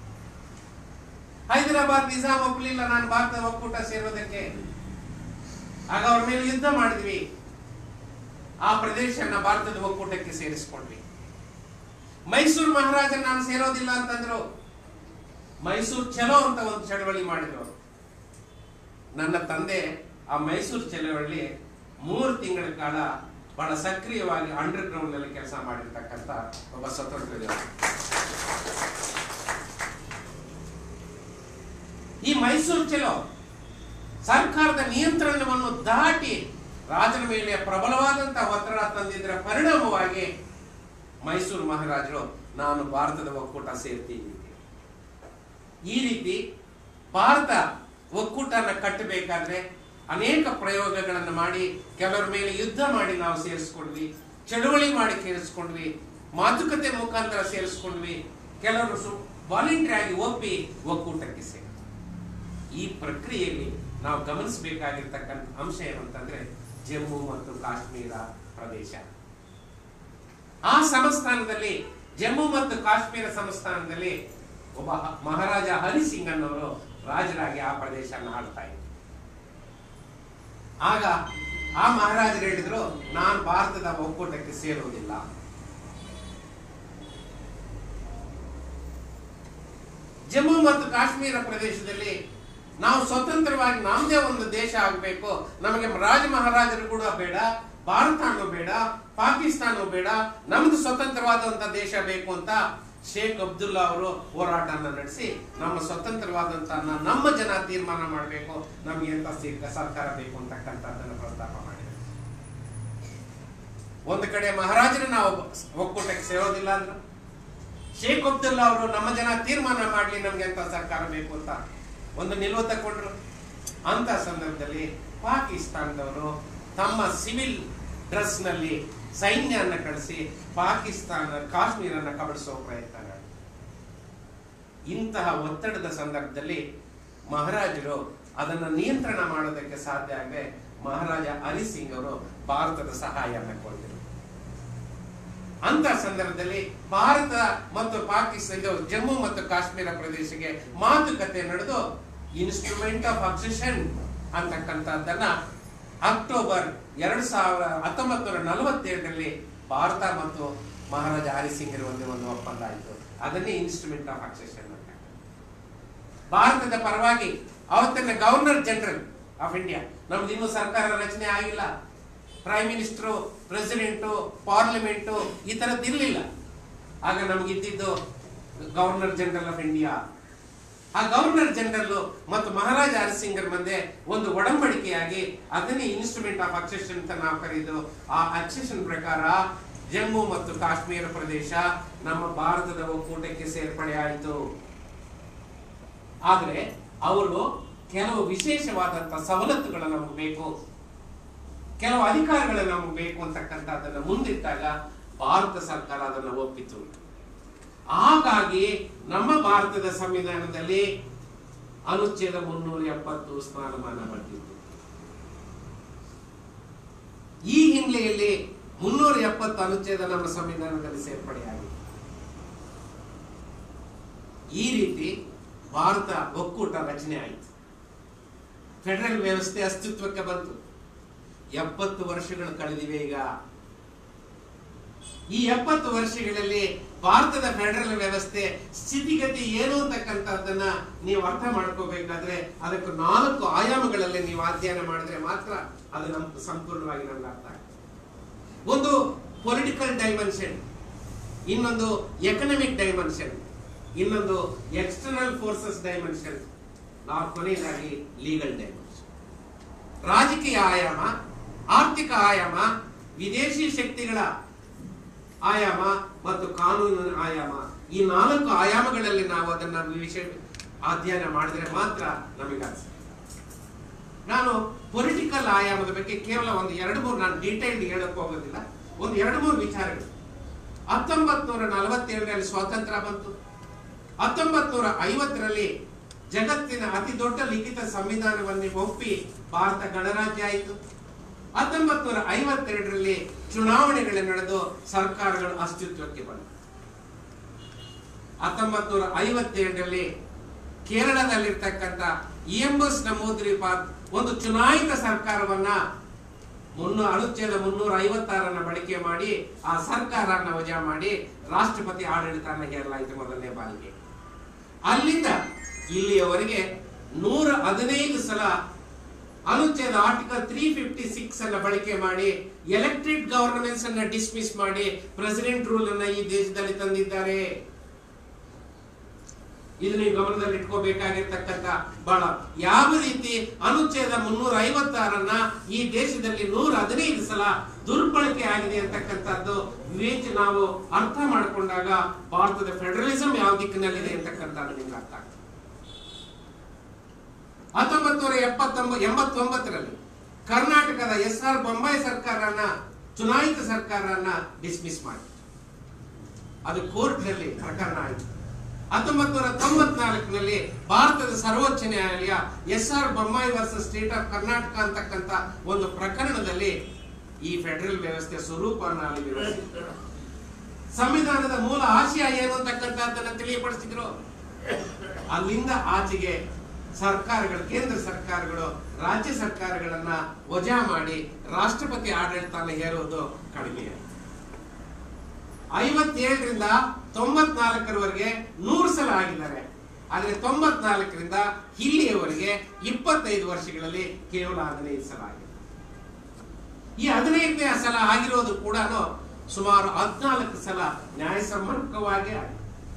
ಹೈದರಾಬಾದ್ ನಿಜಾಮ್ ಒಪ್ಪಲಿಲ್ಲ ನಾನು ಭಾರತದ ಒಕ್ಕೂಟ ಸೇರೋದಕ್ಕೆ ಆಗ ಅವ್ರ ಮೇಲೆ ಯುದ್ಧ ಮಾಡಿದ್ವಿ ಆ ಪ್ರದೇಶನ ಭಾರತದ ಒಕ್ಕೂಟಕ್ಕೆ ಸೇರಿಸ್ಕೊಂಡ್ವಿ ಮೈಸೂರು ಮಹಾರಾಜ ನಾನು ಸೇರೋದಿಲ್ಲ ಅಂತಂದ್ರು ಮೈಸೂರು ಚಲೋ ಅಂತ ಒಂದು ಚಳವಳಿ ಮಾಡಿದ್ರು ನನ್ನ ತಂದೆ ಆ ಮೈಸೂರು ಚಳವಳಿ ಮೂರು ತಿಂಗಳ ಕಾಲ ಬಹಳ ಸಕ್ರಿಯವಾಗಿ ಅಂಡರ್ ಗ್ರೌಂಡ್ ನಲ್ಲಿ ಕೆಲಸ ಮಾಡಿರ್ತಕ್ಕಂಥ ಒಬ್ಬ ಸ್ವತಂತ್ರ ಯೋಧ. ಈ ಮೈಸೂರು ಚಲೋ ಸರ್ಕಾರದ ನಿಯಂತ್ರಣವನ್ನು ದಾಟಿ ರಾಜನ ಮೇಲೆ ಪ್ರಬಲವಾದಂತಹ ಒತ್ತಡ ತಂದಿದ್ದರ ಪರಿಣಾಮವಾಗಿ ಮೈಸೂರು ಮಹಾರಾಜರು ನಾನು ಭಾರತದ ಒಕ್ಕೂಟ ಸೇರ್ತೀನಿ ಈ ರೀತಿ ಭಾರತ ಒಕ್ಕೂಟನ ಕಟ್ಟಬೇಕಾದ್ರೆ ಅನೇಕ ಪ್ರಯೋಗಗಳನ್ನು ಮಾಡಿ ಕೆಲವರ ಮೇಲೆ ಯುದ್ಧ ಮಾಡಿ ನಾವು ಸೇರಿಸ್ಕೊಂಡ್ವಿ ಚಳುವಳಿ ಮಾಡಿ ಸೇರಿಸ್ಕೊಂಡ್ವಿ ಮಾತುಕತೆ ಮುಖಾಂತರ ಸೇರಿಸ್ಕೊಂಡ್ವಿ ಕೆಲವರು ವಾಲಂಟಿಯರ್ ಆಗಿ ಒಪ್ಪಿ ಒಕ್ಕೂಟಕ್ಕೆ ಸೇರಿ ಈ ಪ್ರಕ್ರಿಯೆಯಲ್ಲಿ ನಾವು ಗಮನಿಸಬೇಕಾಗಿರ್ತಕ್ಕಂಥ ಅಂಶ ಏನಂತಂದ್ರೆ ಜಮ್ಮು ಮತ್ತು ಕಾಶ್ಮೀರ ಪ್ರದೇಶ ಆ ಸಂಸ್ಥಾನದಲ್ಲಿ ಜಮ್ಮು ಮತ್ತು ಕಾಶ್ಮೀರ ಸಂಸ್ಥಾನದಲ್ಲಿ ಒಬ್ಬ ಹ- ಮಹಾರಾಜ ಹರಿಸಿಂಗ್ ಅನ್ನೋರು ರಾಜರಾಗಿ ಆ ಪ್ರದೇಶನ ಆಳ್ತಾ ಇದ್ರು ಆಗ ಆ ಮಹಾರಾಜರು ಹೇಳಿದ್ರು ನಾನು ಭಾರತದ ಒಕ್ಕೂಟಕ್ಕೆ ಸೇರುವುದಿಲ್ಲ ಜಮ್ಮು ಮತ್ತು ಕಾಶ್ಮೀರ ಪ್ರದೇಶದಲ್ಲಿ ನಾವು ಸ್ವತಂತ್ರವಾಗಿ ನಮ್ಮದೇ ಒಂದು ದೇಶ ಆಗಬೇಕು ನಮಗೆ ರಾಜ ಮಹಾರಾಜರು ಕೂಡ ಬೇಡ ಭಾರತನೂ ಬೇಡ ಪಾಕಿಸ್ತಾನವೂ ಬೇಡ ನಮ್ದು ಸ್ವತಂತ್ರವಾದಂತ ದೇಶ ಬೇಕು ಅಂತ ಶೇಖ್ ಅಬ್ದುಲ್ಲಾ ಅವರು ಹೋರಾಟನ ನಡೆಸಿ ನಮ್ಮ ಸ್ವತಂತ್ರವಾದಂತ ನ- ನಮ್ಮ ಜನ ತೀರ್ಮಾನ ಮಾಡಬೇಕು ನಮಗೆ ಎಂತ ಸಿ- ಸರ್ಕಾರ ಬೇಕು ಅಂತಕ್ಕಂಥದ್ದನ್ನು ಪ್ರಸ್ತಾಪ ಮಾಡಿದ್ರು ಒಂದು ಕಡೆ ಮಹಾರಾಜರು ನಾವು ಒಕ್ಕೂಟಕ್ಕೆ ಸೇರೋದಿಲ್ಲ ಅಂದ್ರು ಶೇಖ್ ಅಬ್ದುಲ್ಲಾ ಅವರು ನಮ್ಮ ಜನ ತೀರ್ಮಾನ ಮಾಡಲಿ ನಮ್ಗೆ ಅಂತ ಸರ್ಕಾರ ಬೇಕು ಅಂತ ಒಂದು ನಿಲುವು ತಗೊಂಡ್ರು ಅಂತ ಸಂದರ್ಭದಲ್ಲಿ ಪಾಕಿಸ್ತಾನದವರು ತಮ್ಮ ಸಿವಿಲ್ ಡ್ರೆಸ್ ನಲ್ಲಿ ಸೈನ್ಯನ ಕಳಿಸಿ ಪಾಕಿಸ್ತಾನ ಕಾಶ್ಮೀರನ ಕಬಳಿಸುವ ಪ್ರಯತ್ನ ಮಾಡಿದ್ರು. ಇಂತಹ ಒತ್ತಡದ ಸಂದರ್ಭದಲ್ಲಿ ಮಹಾರಾಜರು ಅದನ್ನ ನಿಯಂತ್ರಣ ಮಾಡೋದಕ್ಕೆ ಸಾಧ್ಯ ಆಗದೆ ಮಹಾರಾಜ ಹರಿ ಸಿಂಗ್ ಅವರು ಭಾರತದ ಸಹಾಯನ ಕೊಟ್ಟಿರು ಅಂತ ಸಂದರ್ಭದಲ್ಲಿ ಭಾರತ ಮತ್ತು ಪಾಕಿಸ್ತಾನ ಇದು ಜಮ್ಮು ಮತ್ತು ಕಾಶ್ಮೀರ ಪ್ರದೇಶಕ್ಕೆ ಮಾತುಕತೆ ನಡೆದು ಇನ್ಸ್ಟ್ರೂಮೆಂಟ್ ಆಫ್ ಅಬ್ಸೆಷನ್ ಅಂತಕ್ಕಂಥದ್ದನ್ನ ಅಕ್ಟೋಬರ್ ಎರಡ್ ಸಾವಿರ ಹತ್ತೊಂಬತ್ತು ನೂರ ನಲವತ್ತೇಳರಲ್ಲಿ ಭಾರತ ಮತ್ತು ಮಹಾರಾಜ ಹರಿಸಿಂಗರ ಒಂದೇ ಒಂದು ಒಪ್ಪಂದ ಆಯಿತು ಅದನ್ನೇ ಇನ್ಸ್ಟ್ರೂಮೆಂಟ್ ಆಫ್ ಅಬ್ಸೆಷನ್ ಅಂತ ಭಾರತದ ಪರವಾಗಿ ಅವತ್ತಿನ ಗವರ್ನರ್ ಜನರಲ್ ಆಫ್ ಇಂಡಿಯಾ ನಮ್ದು ಇನ್ನೂ ಸರ್ಕಾರ ರಚನೆ ಆಗಿಲ್ಲ ಪ್ರೈಮ್ ಮಿನಿಸ್ಟರ್ ಪ್ರೆಸಿಡೆಂಟು ಪಾರ್ಲಿಮೆಂಟು ಈ ತರದ್ದು ಇರಲಿಲ್ಲ ಆಗ ನಮಗಿದ್ದಿದ್ದು ಗವರ್ನರ್ ಜನರಲ್ ಆಫ್ ಇಂಡಿಯಾ ಆ ಗವರ್ನರ್ ಜನರಲ್ ಮತ್ತು ಮಹಾರಾಜ ಹರಿಸಿಂಗರ್ ಮಧ್ಯೆ ಒಂದು ಒಡಂಬಡಿಕೆಯಾಗಿ ಅದನ್ನೇ ಇನ್ಸ್ಟ್ರೂಮೆಂಟ್ ಆಫ್ ಅಕ್ಸೆಷನ್ ಅಂತ ನಾವು ಕರೆದು ಆ ಅಕ್ಸೆಷನ್ ಪ್ರಕಾರ ಜಮ್ಮು ಮತ್ತು ಕಾಶ್ಮೀರ ಪ್ರದೇಶ ನಮ್ಮ ಭಾರತದ ಒಕ್ಕೂಟಕ್ಕೆ ಸೇರ್ಪಡೆ ಆಯಿತು ಆದ್ರೆ ಅವರು ಕೆಲವು ವಿಶೇಷವಾದಂತ ಸವಲತ್ತುಗಳು ನಮಗೆ ಬೇಕು ಕೆಲವು ಅಧಿಕಾರಗಳು ನಮಗೆ ಬೇಕು ಅಂತಕ್ಕಂಥದ್ದನ್ನು ಮುಂದಿಟ್ಟಾಗ ಭಾರತ ಸರ್ಕಾರ ಅದನ್ನು ಒಪ್ಪಿತು ಹಾಗಾಗಿ ನಮ್ಮ ಭಾರತದ ಸಂವಿಧಾನದಲ್ಲಿ ಅನುಚ್ಛೇದ ಮುನ್ನೂರ ಎಪ್ಪತ್ತು ಸ್ಥಾನಮಾನ ಪಡೆದಿತ್ತು ಈ ಹಿನ್ನೆಲೆಯಲ್ಲಿ ಮುನ್ನೂರ ಎಪ್ಪತ್ತು ಅನುಚ್ಛೇದ ನಮ್ಮ ಸಂವಿಧಾನದಲ್ಲಿ ಸೇರ್ಪಡೆಯಾಗಿದೆ ಈ ರೀತಿ ಭಾರತ ಒಕ್ಕೂಟ ರಚನೆ ಆಯಿತು ಫೆಡರಲ್ ವ್ಯವಸ್ಥೆ ಅಸ್ತಿತ್ವಕ್ಕೆ ಬಂತು ಎಪ್ಪತ್ತು ವರ್ಷಗಳು ಕಳೆದಿವೆ ಈಗ ಈ ಎಪ್ಪತ್ತು ವರ್ಷಗಳಲ್ಲಿ ಭಾರತದ ಫೆಡರಲ್ ವ್ಯವಸ್ಥೆ ಸ್ಥಿತಿಗತಿ ಏನು ಅಂತಕ್ಕಂಥದ್ದನ್ನ ನೀವು ಅರ್ಥ ಮಾಡ್ಕೋಬೇಕಾದ್ರೆ ಅದಕ್ಕೆ ನಾಲ್ಕು ಆಯಾಮಗಳಲ್ಲಿ ನೀವು ಅಧ್ಯಯನ ಮಾಡಿದ್ರೆ ಮಾತ್ರ ಅದು ನಮ್ಗೆ ಸಂಪೂರ್ಣವಾಗಿ ನಮ್ಗೆ ಅರ್ಥ ಆಗ್ತದೆ ಒಂದು ಪೊಲಿಟಿಕಲ್ ಡೈಮೆನ್ಷನ್ ಇನ್ನೊಂದು ಎಕನಾಮಿಕ್ ಡೈಮೆನ್ಷನ್ ಇನ್ನೊಂದು ಎಕ್ಸ್ಟರ್ನಲ್ ಫೋರ್ಸಸ್ ಡೈಮೆನ್ಷನ್ ನಾವು ಕೊನೆಯದಾಗಿ ಲೀಗಲ್ ಡೈಮೆನ್ಷನ್ ರಾಜಕೀಯ ಆಯಾಮ ಆರ್ಥಿಕ ಆಯಾಮ ವಿದೇಶಿ ಶಕ್ತಿಗಳ ಆಯಾಮ ಮತ್ತು ಕಾನೂನು ಆಯಾಮ ಈ ನಾಲ್ಕು ಆಯಾಮಗಳಲ್ಲಿ ನಾವು ಅದನ್ನ ವಿಷಯ ಅಧ್ಯಯನ ಮಾಡಿದ್ರೆ ಮಾತ್ರ ನಮಗೆ ಅನ್ಸುತ್ತೆ ನಾನು ಪೊಲಿಟಿಕಲ್ ಆಯಾಮದ ಬಗ್ಗೆ ಕೇವಲ ಒಂದು ಎರಡು ಮೂರು ನಾನು ಡೀಟೇಲ್ ಹೇಳಕ್ ಹೋಗೋದಿಲ್ಲ ಒಂದು ಎರಡು ಮೂರು ವಿಚಾರಗಳು ಹತ್ತೊಂಬತ್ ನೂರ ನಲವತ್ತೇಳರಲ್ಲಿ ಸ್ವಾತಂತ್ರ್ಯ ಬಂತು ಹತ್ತೊಂಬತ್ ನೂರ ಐವತ್ತರಲ್ಲಿ ಜಗತ್ತಿನ ಅತಿ ದೊಡ್ಡ ಲಿಖಿತ ಸಂವಿಧಾನವನ್ನು ಒಪ್ಪಿ ಭಾರತ ಗಣರಾಜ್ಯ ಆಯಿತು ಹತ್ತೊಂಬತ್ ನೂರ ಐವತ್ತೆರಡರಲ್ಲಿ ಚುನಾವಣೆಗಳು ನಡೆದು ಸರ್ಕಾರಗಳು ಅಸ್ತಿತ್ವಕ್ಕೆ ಬಂತು ಹತ್ತೊಂಬತ್ ನೂರ ಐವತ್ತೇಳರಲ್ಲಿ ಕೇರಳದಲ್ಲಿರ್ತಕ್ಕಂಥ ಇಎಂಎಸ್ ನಮೂದ್ರಿಪಾದ್ ಒಂದು ಚುನಾಯಿತ ಸರ್ಕಾರವನ್ನ ಮುನ್ನೂ ಅನುಚ್ಛೇದ ಮುನ್ನೂರ ಐವತ್ತಾರನ್ನ ಬಳಕೆ ಮಾಡಿ ಆ ಸರ್ಕಾರನ ವಜಾ ಮಾಡಿ ರಾಷ್ಟ್ರಪತಿ ಆಡಳಿತನ ಹೇರಲಾಯಿತು ಮೊದಲನೇ ಬಾರಿಗೆ ಅಲ್ಲಿಂದ ಇಲ್ಲಿಯವರೆಗೆ ನೂರ ಹದಿನೈದು ಸಲ ಅನುಚ್ಛೇದ ಆರ್ಟಿಕಲ್ ತ್ರೀ ಫಿಫ್ಟಿ ಸಿಕ್ಸ್ ಅನ್ನ ಬಳಕೆ ಮಾಡಿ ಎಲೆಕ್ಟೆಡ್ ಗವರ್ನಮೆಂಟ್ಸ್ ಅನ್ನ ಡಿಸ್ಮಿಸ್ ಮಾಡಿ ಪ್ರೆಸಿಡೆಂಟ್ ರೂಲ್ ಅನ್ನ ಈ ದೇಶದಲ್ಲಿ ತಂದಿದ್ದಾರೆ ಇದು ನೀವು ಗಮನದಲ್ಲಿ ಇಟ್ಕೋಬೇಕಾಗಿರ್ತಕ್ಕಂಥ ಬಹಳ ಯಾವ ರೀತಿ ಅನುಚ್ಛೇದ ಮುನ್ನೂರ ಐವತ್ತಾರನ್ನ ಈ ದೇಶದಲ್ಲಿ ನೂರ ಹದಿನೈದು ಸಲ ದುರ್ಬಳಕೆ ಆಗಿದೆ ಅಂತಕ್ಕಂಥದ್ದು ವಿವೇಚ ನಾವು ಅರ್ಥ ಮಾಡಿಕೊಂಡಾಗ ಭಾರತದ ಫೆಡರಲಿಸಂ ಯಾವ ದಿಕ್ಕಿನಲ್ಲಿದೆ ಅಂತಕ್ಕಂಥದ್ದು ನಿಮ್ಗೆ ಅರ್ಥ ಆಗ್ತದೆ ಹತ್ತೊಂಬತ್ತು ನೂರ ಎಪ್ಪತ್ತೊಂಬ ಎಂಬತ್ತೊಂಬತ್ತರಲ್ಲಿ ಕರ್ನಾಟಕದ ಎಸ್ ಆರ್ ಬೊಂಬಾಯಿ ಸರ್ಕಾರನ ಚುನಾಯಿತ ಸರ್ಕಾರನ ಡಿಸ್ಮಿಸ್ ಮಾಡಿ ಅದು ಕೋರ್ಟ್ನಲ್ಲಿ ಪ್ರಕರಣ ಆಯಿತು ಹತ್ತೊಂಬತ್ತು ನೂರ ತೊಂಬತ್ನಾಲ್ಕರಲ್ಲಿ ಭಾರತದ ಸರ್ವೋಚ್ಚ ನ್ಯಾಯಾಲಯ S R Bommai versus state of Karnataka ಅಂತಕ್ಕಂಥ ಒಂದು ಪ್ರಕರಣದಲ್ಲಿ ಈ ಫೆಡರಲ್ ವ್ಯವಸ್ಥೆ ಸ್ವರೂಪವನ್ನು ಅಲ್ಲಿ ವಿವರಿಸಿದ್ರು ಸಂವಿಧಾನದ ಮೂಲ ಆಶಯ ಏನು ಅಂತಕ್ಕಂಥದ್ದನ್ನ ತಿಳಿಯಪಡಿಸಿದ್ರು ಅಲ್ಲಿಂದ ಆಚೆಗೆ ಸರ್ಕಾರಗಳು ಕೇಂದ್ರ ಸರ್ಕಾರಗಳು ರಾಜ್ಯ ಸರ್ಕಾರಗಳನ್ನ ವಜಾ ಮಾಡಿ ರಾಷ್ಟ್ರಪತಿ ಆಡಳಿತನ ಹೇರುವುದು ಕಡಿಮೆ ಐವತ್ತೇಳರಿಂದ ತೊಂಬತ್ನಾಲ್ಕರವರೆಗೆ ನೂರು ಸಲ ಆಗಿದ್ದಾರೆ ಆದ್ರೆ ತೊಂಬತ್ನಾಲ್ಕರಿಂದ ಇಲ್ಲಿಯವರೆಗೆ ಇಪ್ಪತ್ತೈದು ವರ್ಷಗಳಲ್ಲಿ ಕೇವಲ ಹದಿನೈದು ಸಲ ಆಗಿದೆ ಈ ಹದಿನೈದನೇ ಸಲ ಆಗಿರೋದು ಕೂಡ ಸುಮಾರು ಹದಿನಾಲ್ಕು ಸಲ ನ್ಯಾಯಸಮ್ಮತವಾಗಿ ಆಗಿದೆ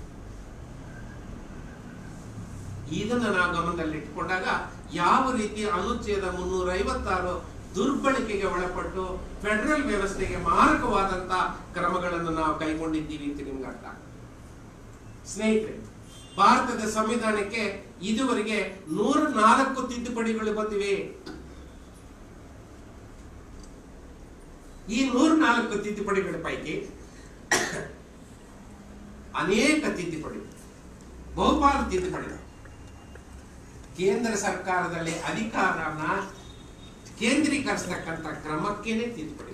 ಇದನ್ನ ನಾವು ಗಮನದಲ್ಲಿಟ್ಟುಕೊಂಡಾಗ ಯಾವ ರೀತಿ ಅನುಚ್ಛೇದ ಮುನ್ನೂರ ಐವತ್ತಾರು ದುರ್ಬಳಕೆಗೆ ಒಳಪಟ್ಟು ಫೆಡರಲ್ ವ್ಯವಸ್ಥೆಗೆ ಮಾರಕವಾದಂತ ಕ್ರಮಗಳನ್ನು ನಾವು ಕೈಗೊಂಡಿದ್ದೀವಿ ಅಂತ ನಿಮ್ಗೆ ಅರ್ಥ ಆಗ್ತದೆ. ಸ್ನೇಹಿತರೆ ಭಾರತದ ಸಂವಿಧಾನಕ್ಕೆ ಇದುವರೆಗೆ ನೂರ ನಾಲ್ಕು ತಿದ್ದುಪಡಿಗಳು ಬಂದಿವೆ ಈ ನೂರ ನಾಲ್ಕು ತಿದ್ದುಪಡಿಗಳ ಪೈಕಿ ಅನೇಕ ತಿದ್ದುಪಡಿ ಬಹುಪಾಲು ತಿದ್ದುಪಡಿ ಕೇಂದ್ರ ಸರ್ಕಾರದಲ್ಲಿ ಅಧಿಕಾರನ ಕೇಂದ್ರೀಕರಿಸತಕ್ಕಂಥ ಕ್ರಮಕ್ಕೇನೆ ತಿದ್ದುಪಡಿ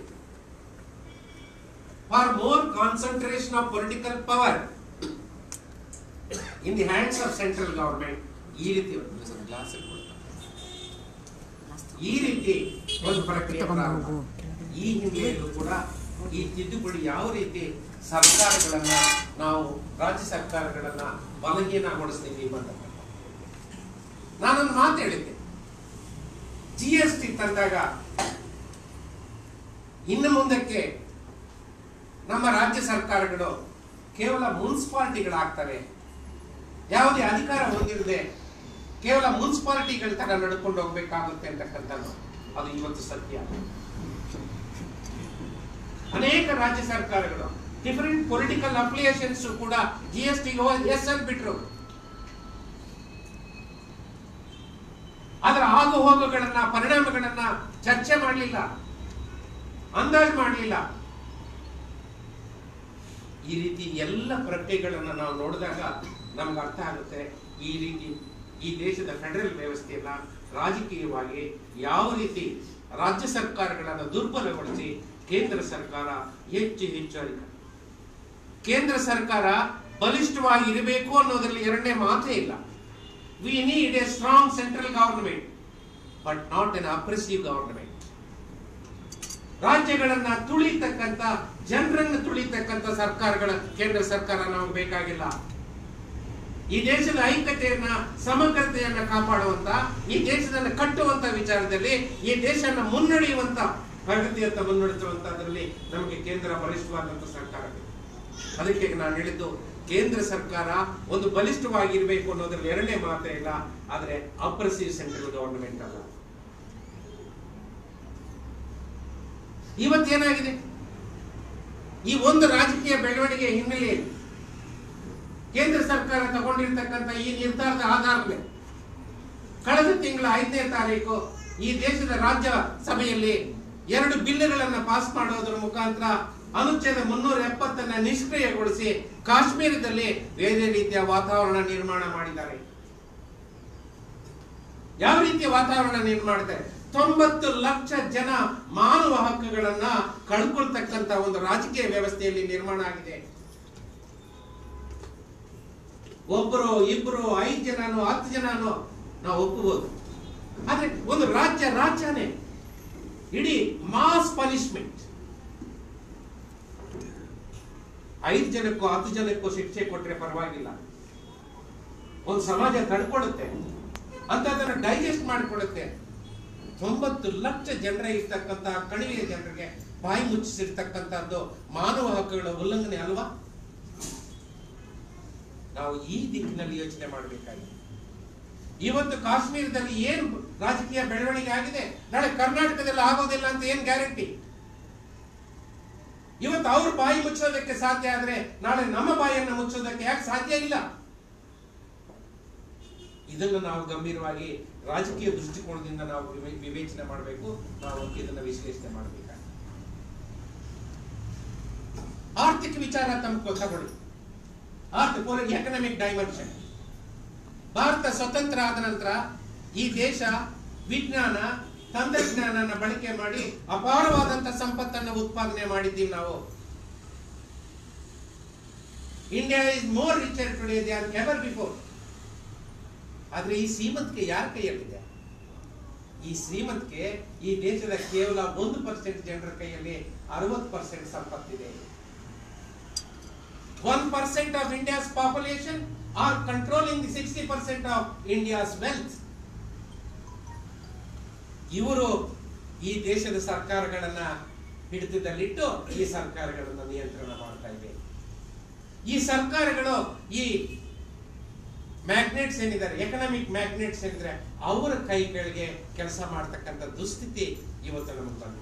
for more concentration of political power in the hands of central government ಈ ರೀತಿ ಒಂದು ಸ್ವಲ್ಪ glass ಅಲ್ಲಿ ಕೊಡ್ತಾರೆ. ಈ ರೀತಿ ಒಂದು ಪ್ರಕ್ರಿಯೆ ಪ್ರಾರಂಭ. ಈ ಹಿನ್ನೆಲೆಯಲ್ಲೂ ಕೂಡ ಈ ತಿದ್ದುಪಡಿ ಯಾವ ರೀತಿ ಸರ್ಕಾರಗಳನ್ನ ನಾವು ರಾಜ್ಯ ಸರ್ಕಾರಗಳನ್ನ ಬಲಹೀನಗೊಳಿಸ್ತೀವಿ ಬಂದ ನಾನೊಂದು ಮಾತು ಹೇಳಿದ್ದೆ ಜಿ ಎಸ್ ಟಿ ತಂದಾಗ ಇನ್ನು ಮುಂದಕ್ಕೆ ನಮ್ಮ ರಾಜ್ಯ ಸರ್ಕಾರಗಳು ಕೇವಲ ಮುನ್ಸಿಪಾಲಿಟಿಗಳಾಗ್ತವೆ ಯಾವುದೇ ಅಧಿಕಾರ ಹೊಂದಿರದೆ ಕೇವಲ ಮುನ್ಸಿಪಾಲಿಟಿಗಳ ತರ ನಡ್ಕೊಂಡು ಹೋಗ್ಬೇಕಾಗುತ್ತೆ ಅಂತಕ್ಕಂಥದ್ದು ಅದು ಇವತ್ತು ಸತ್ಯ ಅನೇಕ ರಾಜ್ಯ ಸರ್ಕಾರಗಳು ಡಿಫರೆಂಟ್ ಪೊಲಿಟಿಕಲ್ ಅಫಿಲಿಯೇಷನ್ಸ್ ಕೂಡ ಜಿ ಎಸ್ ಟಿ ಎಸ್ ಅಂತ ಬಿಟ್ರು ಅದರ ಆಗು ಹೋಗುಗಳನ್ನ ಪರಿಣಾಮಗಳನ್ನ ಚರ್ಚೆ ಮಾಡಲಿಲ್ಲ ಅಂದಾಜು ಮಾಡಲಿಲ್ಲ ಈ ರೀತಿ ಎಲ್ಲ ಪ್ರಕ್ರಿಯೆಗಳನ್ನ ನಾವು ನೋಡಿದಾಗ ನಮ್ಗೆ ಅರ್ಥ ಆಗುತ್ತೆ ಈ ರೀತಿ ಈ ದೇಶದ ಫೆಡರಲ್ ವ್ಯವಸ್ಥೆಯನ್ನ ರಾಜಕೀಯವಾಗಿ ಯಾವ ರೀತಿ ರಾಜ್ಯ ಸರ್ಕಾರಗಳನ್ನು ದುರ್ಬಲಗೊಳಿಸಿ ಕೇಂದ್ರ ಸರ್ಕಾರ ಹೆಚ್ಚು ಹೆಚ್ಚು ಅಧಿಕಾರ ಕೇಂದ್ರ ಸರ್ಕಾರ ಬಲಿಷ್ಠವಾಗಿ ಇರಬೇಕು ಅನ್ನೋದ್ರಲ್ಲಿ ಎರಡನೇ ಮಾತೇ ಇಲ್ಲ we need a strong central government but not an oppressive government ರಾಜ್ಯಗಳನ್ನ ತುಳಿತಕ್ಕಂತ ಜನರನ್ನು ತುಳಿತಕ್ಕಂತ ಸರ್ಕಾರಗಳ ಕೇಂದ್ರ ಸರ್ಕಾರ ನಮಗೆ ಬೇಕಾಗಿಲ್ಲ ಈ ದೇಶದ ಐಕ್ಯತೆಯನ್ನ ಸಮಗ್ರತೆಯನ್ನ ಕಾಪಾಡುವಂತ ಈ ದೇಶದನ್ನ ಕಟ್ಟುವಂತ ವಿಚಾರದಲ್ಲಿ ಈ ದೇಶನ ಮುನ್ನಡೆಯುವಂತ ಪ್ರಗತಿಯತ್ತ ಮುನ್ನಡೆಸುವಂತದ್ರಲ್ಲಿ ನಮಗೆ ಕೇಂದ್ರ ಬಲಿಷ್ಠವಾದಂತ ಸರ್ಕಾರ ಬೇಕು. ಅದಕ್ಕೆ ನಾನು ಹೇಳಿದ್ದು ಕೇಂದ್ರ ಸರ್ಕಾರ ಒಂದು ಬಲಿಷ್ಠವಾಗಿರ್ಬೇಕು ಅನ್ನೋದ್ರಲ್ಲಿ ಎರಡನೇ ಮಾತೇ ಇಲ್ಲ ಆದ್ರೆ ಅಪ್ರೆಸಿವ್ ಸೆಂಟ್ರಲ್ ಗವರ್ನಮೆಂಟ್ ಅಲ್ಲ ಇವತ್ತೇನಾಗಿದೆ ಈ ಒಂದು ರಾಜಕೀಯ ಬೆಳವಣಿಗೆ ಹಿನ್ನೆಲೆಯಲ್ಲಿ ಕೇಂದ್ರ ಸರ್ಕಾರ ತಗೊಂಡಿರ್ತಕ್ಕಂಥ ಈ ನಿರ್ಧಾರದ ಆಧಾರದ ಮೇಲೆ ಕಳೆದ ತಿಂಗಳ ಐದನೇ ತಾರೀಕು ಈ ದೇಶದ ರಾಜ್ಯ ಸಭೆಯಲ್ಲಿ ಎರಡು ಬಿಲ್ಗಳನ್ನ ಪಾಸ್ ಮಾಡೋದ್ರ ಮುಖಾಂತರ ಅನುಚ್ಛೇದ ಮುನ್ನೂರ ಎಪ್ಪತ್ತನ್ನ ನಿಷ್ಕ್ರಿಯಗೊಳಿಸಿ ಕಾಶ್ಮೀರದಲ್ಲಿ ಬೇರೆ ರೀತಿಯ ವಾತಾವರಣ ನಿರ್ಮಾಣ ಮಾಡಿದ್ದಾರೆ ಯಾವ ರೀತಿಯ ವಾತಾವರಣ ನಿರ್ಮಾಣ ಮಾಡಿದ್ದಾರೆ ತೊಂಬತ್ತು ಲಕ್ಷ ಜನ ಮಾನವ ಹಕ್ಕುಗಳನ್ನ ಕಳ್ಕೊಳ್ತಕ್ಕಂತ ಒಂದು ರಾಜಕೀಯ ವ್ಯವಸ್ಥೆಯಲ್ಲಿ ನಿರ್ಮಾಣ ಆಗಿದೆ ಒಬ್ಬರು ಇಬ್ಬರು ಐದು ಜನನೋ ಹತ್ತು ಜನನೋ ನಾವು ಒಪ್ಪಬಹುದು ಆದ್ರೆ ಒಂದು ರಾಜ್ಯ ರಾಜ್ಯನೇ ಇಡೀ ಮಾಸ್ ಪನಿಷ್ಮೆಂಟ್ ಐದು ಜನಕ್ಕೋ ಹತ್ತು ಜನಕ್ಕೋ ಶಿಕ್ಷೆ ಕೊಟ್ರೆ ಪರವಾಗಿಲ್ಲ ಒಂದು ಸಮಾಜ ತಡ್ಕೊಡುತ್ತೆ ಅಂತದನ್ನ ಡೈಜೆಸ್ಟ್ ಮಾಡಿಕೊಡುತ್ತೆ ತೊಂಬತ್ತು ಲಕ್ಷ ಜನರ ಇರ್ತಕ್ಕಂತಹ ಕಣಿವೆಯ ಜನರಿಗೆ ಬಾಯಿ ಮುಚ್ಚಿಸಿರ್ತಕ್ಕಂಥದ್ದು ಮಾನವ ಹಕ್ಕುಗಳ ಉಲ್ಲಂಘನೆ ಅಲ್ವಾ ನಾವು ಈ ದಿಕ್ಕಿನಲ್ಲಿ ಯೋಚನೆ ಮಾಡಬೇಕಾಗಿದೆ ಇವತ್ತು ಕಾಶ್ಮೀರದಲ್ಲಿ ಏನ್ ರಾಜಕೀಯ ಬೆಳವಣಿಗೆ ಆಗಿದೆ ನಾಳೆ ಕರ್ನಾಟಕದಲ್ಲಿ ಆಗೋದಿಲ್ಲ ಅಂತ ಏನ್ ಗ್ಯಾರಂಟಿ ಇವತ್ತು ಅವ್ರ ಬಾಯಿ ಮುಚ್ಚೋದಕ್ಕೆ ಸಾಧ್ಯ ಆದ್ರೆ ನಾಳೆ ನಮ್ಮ ಬಾಯಿಯನ್ನು ಮುಚ್ಚೋದಕ್ಕೆ ಯಾಕೆ ಸಾಧ್ಯ ಇಲ್ಲ ಇದನ್ನು ನಾವು ಗಂಭೀರವಾಗಿ ರಾಜಕೀಯ ದೃಷ್ಟಿಕೋನದಿಂದ ನಾವು ವಿವೆ- ವಿವೇಚನೆ ಮಾಡಬೇಕು ನಾವು ಇದನ್ನ ವಿಶ್ಲೇಷಣೆ ಮಾಡಬೇಕಾಗ್ತದೆ ಆರ್ಥಿಕ ವಿಚಾರ ತಮ್ಮ ತಗೊಳ್ಳಿ ಆರ್ಥಿಕ ಎಕನಾಮಿಕ್ ಡೈಮೆನ್ಷನ್ ಭಾರತ ಸ್ವತಂತ್ರ ಆದ ನಂತರ ಈ ದೇಶ ವಿಜ್ಞಾನ ತಂತ್ರಜ್ಞಾನನ ಬಳಕೆ ಮಾಡಿ ಅಪಾರವಾದಂತ ಸಂಪತ್ತನ್ನು ಉತ್ಪಾದನೆ ಮಾಡಿದ್ದೀವಿ ನಾವು India is more richer today than ever before ಆದ್ರೆ ಈ ಶ್ರೀಮಂತಿಕೆ ಯಾರ ಕೈಯಲ್ಲಿದೆ ಈ ಶ್ರೀಮಂತಿಕೆ ಈ ದೇಶದ ಕೇವಲ ಒಂದು ಪರ್ಸೆಂಟ್ ಜನರ ಕೈಯಲ್ಲಿ ಅರವತ್ತು ಪರ್ಸೆಂಟ್ ಸಂಪತ್ತಿದೆ one percent of India's population are controlling the sixty percent of India's wealth ಇವರು ಈ ದೇಶದ ಸರ್ಕಾರಗಳನ್ನ ಹಿಡಿತದಲ್ಲಿಟ್ಟು ಈ ಸರ್ಕಾರಗಳನ್ನ ನಿಯಂತ್ರಣ ಮಾಡ್ತಾ ಇವೆ ಈ ಸರ್ಕಾರಗಳು ಈ ಮ್ಯಾಗ್ನೆಟ್ಸ್ ಏನಿದ್ದಾರೆ ಎಕನಾಮಿಕ್ ಮ್ಯಾಗ್ನೆಟ್ಸ್ ಏನಿದ್ರೆ ಅವರ ಕೈ ಕೆಳಗೆ ಕೆಲಸ ಮಾಡ್ತಕ್ಕಂಥ ದುಸ್ಥಿತಿ ಇವತ್ತು ನಮಗೆ ಬಂದಿದೆ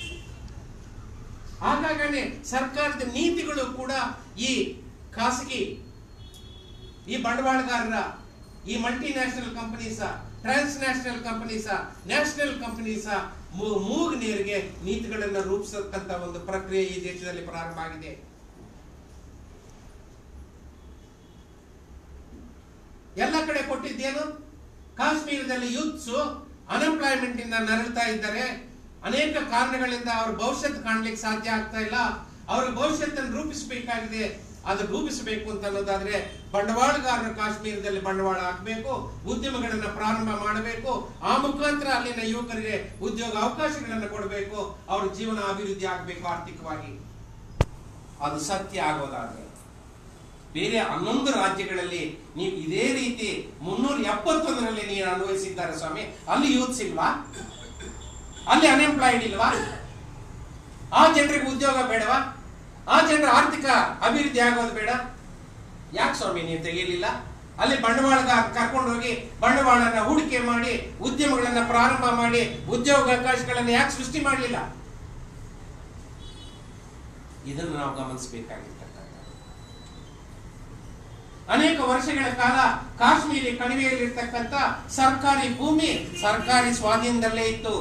ಹಾಗಾಗನೆ ಸರ್ಕಾರದ ನೀತಿಗಳು ಕೂಡ ಈ ಖಾಸಗಿ ಈ ಬಂಡವಾಳಗಾರರ ಈ multinational companies transnational companies national companies ಮೂಗ್ ನೀರಿಗೆ ನೀತಿಗಳನ್ನು ರೂಪಿಸತಕ್ಕಂತ ಒಂದು ಪ್ರಕ್ರಿಯೆ ಈ ದೇಶದಲ್ಲಿ ಪ್ರಾರಂಭ ಆಗಿದೆ ಎಲ್ಲ ಕಡೆ ಕೊಟ್ಟಿದ್ದೇನು ಕಾಶ್ಮೀರದಲ್ಲಿ ಯೂತ್ಸು ಅನ್ಎಂಪ್ಲಾಯ್ಮೆಂಟ್ ಇಂದ ನರಳ್ತಾ ಇದ್ದಾರೆ ಅನೇಕ ಕಾರಣಗಳಿಂದ ಅವ್ರ ಭವಿಷ್ಯತ್ ಕಾಣ್ಲಿಕ್ಕೆ ಸಾಧ್ಯ ಆಗ್ತಾ ಇಲ್ಲ ಅವ್ರ ಭವಿಷ್ಯತ್ತನ್ನು ರೂಪಿಸಬೇಕಾಗಿದೆ ಅದು ರೂಪಿಸಬೇಕು ಅಂತ ಅನ್ನೋದಾದ್ರೆ ಬಂಡವಾಳಗಾರರು ಕಾಶ್ಮೀರದಲ್ಲಿ ಬಂಡವಾಳ ಹಾಕಬೇಕು ಉದ್ಯಮಗಳನ್ನ ಪ್ರಾರಂಭ ಮಾಡಬೇಕು ಆ ಮುಖಾಂತರ ಅಲ್ಲಿನ ಯುವಕರಿಗೆ ಉದ್ಯೋಗ ಅವಕಾಶಗಳನ್ನು ಕೊಡಬೇಕು ಅವ್ರ ಜೀವನ ಅಭಿವೃದ್ಧಿ ಆಗಬೇಕು ಆರ್ಥಿಕವಾಗಿ ಅದು ಸತ್ಯ ಆಗೋದಾದ್ರೆ ಬೇರೆ ಹನ್ನೊಂದು ರಾಜ್ಯಗಳಲ್ಲಿ ನೀವು ಇದೇ ರೀತಿ ಮುನ್ನೂರ ಎಪ್ಪತ್ತೊಂದರಲ್ಲಿ ನೀವು ಅನ್ವಯಿಸಿದ್ದಾರೆ ಸ್ವಾಮಿ ಅಲ್ಲಿ ಯೂತ್ಸ್ ಇಲ್ವಾ ಅಲ್ಲಿ ಅನ್ಎಂಪ್ಲಾಯ್ಡ್ ಇಲ್ವಾ ಆ ಜನರಿಗೆ ಉದ್ಯೋಗ ಬೇಡವಾ ಆ ಜನರ ಆರ್ಥಿಕ ಅಭಿವೃದ್ಧಿ ಆಗೋದು ಬೇಡ ಯಾಕೆ ಸ್ವಾಮಿ ನೀವು ತೆಗೆಯಲಿಲ್ಲ ಅಲ್ಲಿ ಬಂಡವಾಳಗಾರ ಕರ್ಕೊಂಡು ಹೋಗಿ ಬಂಡವಾಳನ ಹೂಡಿಕೆ ಮಾಡಿ ಉದ್ಯಮಗಳನ್ನ ಪ್ರಾರಂಭ ಮಾಡಿ ಉದ್ಯೋಗಾವಕಾಶಗಳನ್ನ ಯಾಕೆ ಸೃಷ್ಟಿ ಮಾಡಲಿಲ್ಲ ಇದನ್ನು ನಾವು ಗಮನಿಸಬೇಕಾಗಿರ್ತಕ್ಕಂಥ ಅನೇಕ ವರ್ಷಗಳ ಕಾಲ ಕಾಶ್ಮೀರಿ ಕಣಿವೆಯಲ್ಲಿರ್ತಕ್ಕಂಥ ಸರ್ಕಾರಿ ಭೂಮಿ ಸರ್ಕಾರಿ ಸ್ವಾಧೀನದಲ್ಲೇ ಇತ್ತು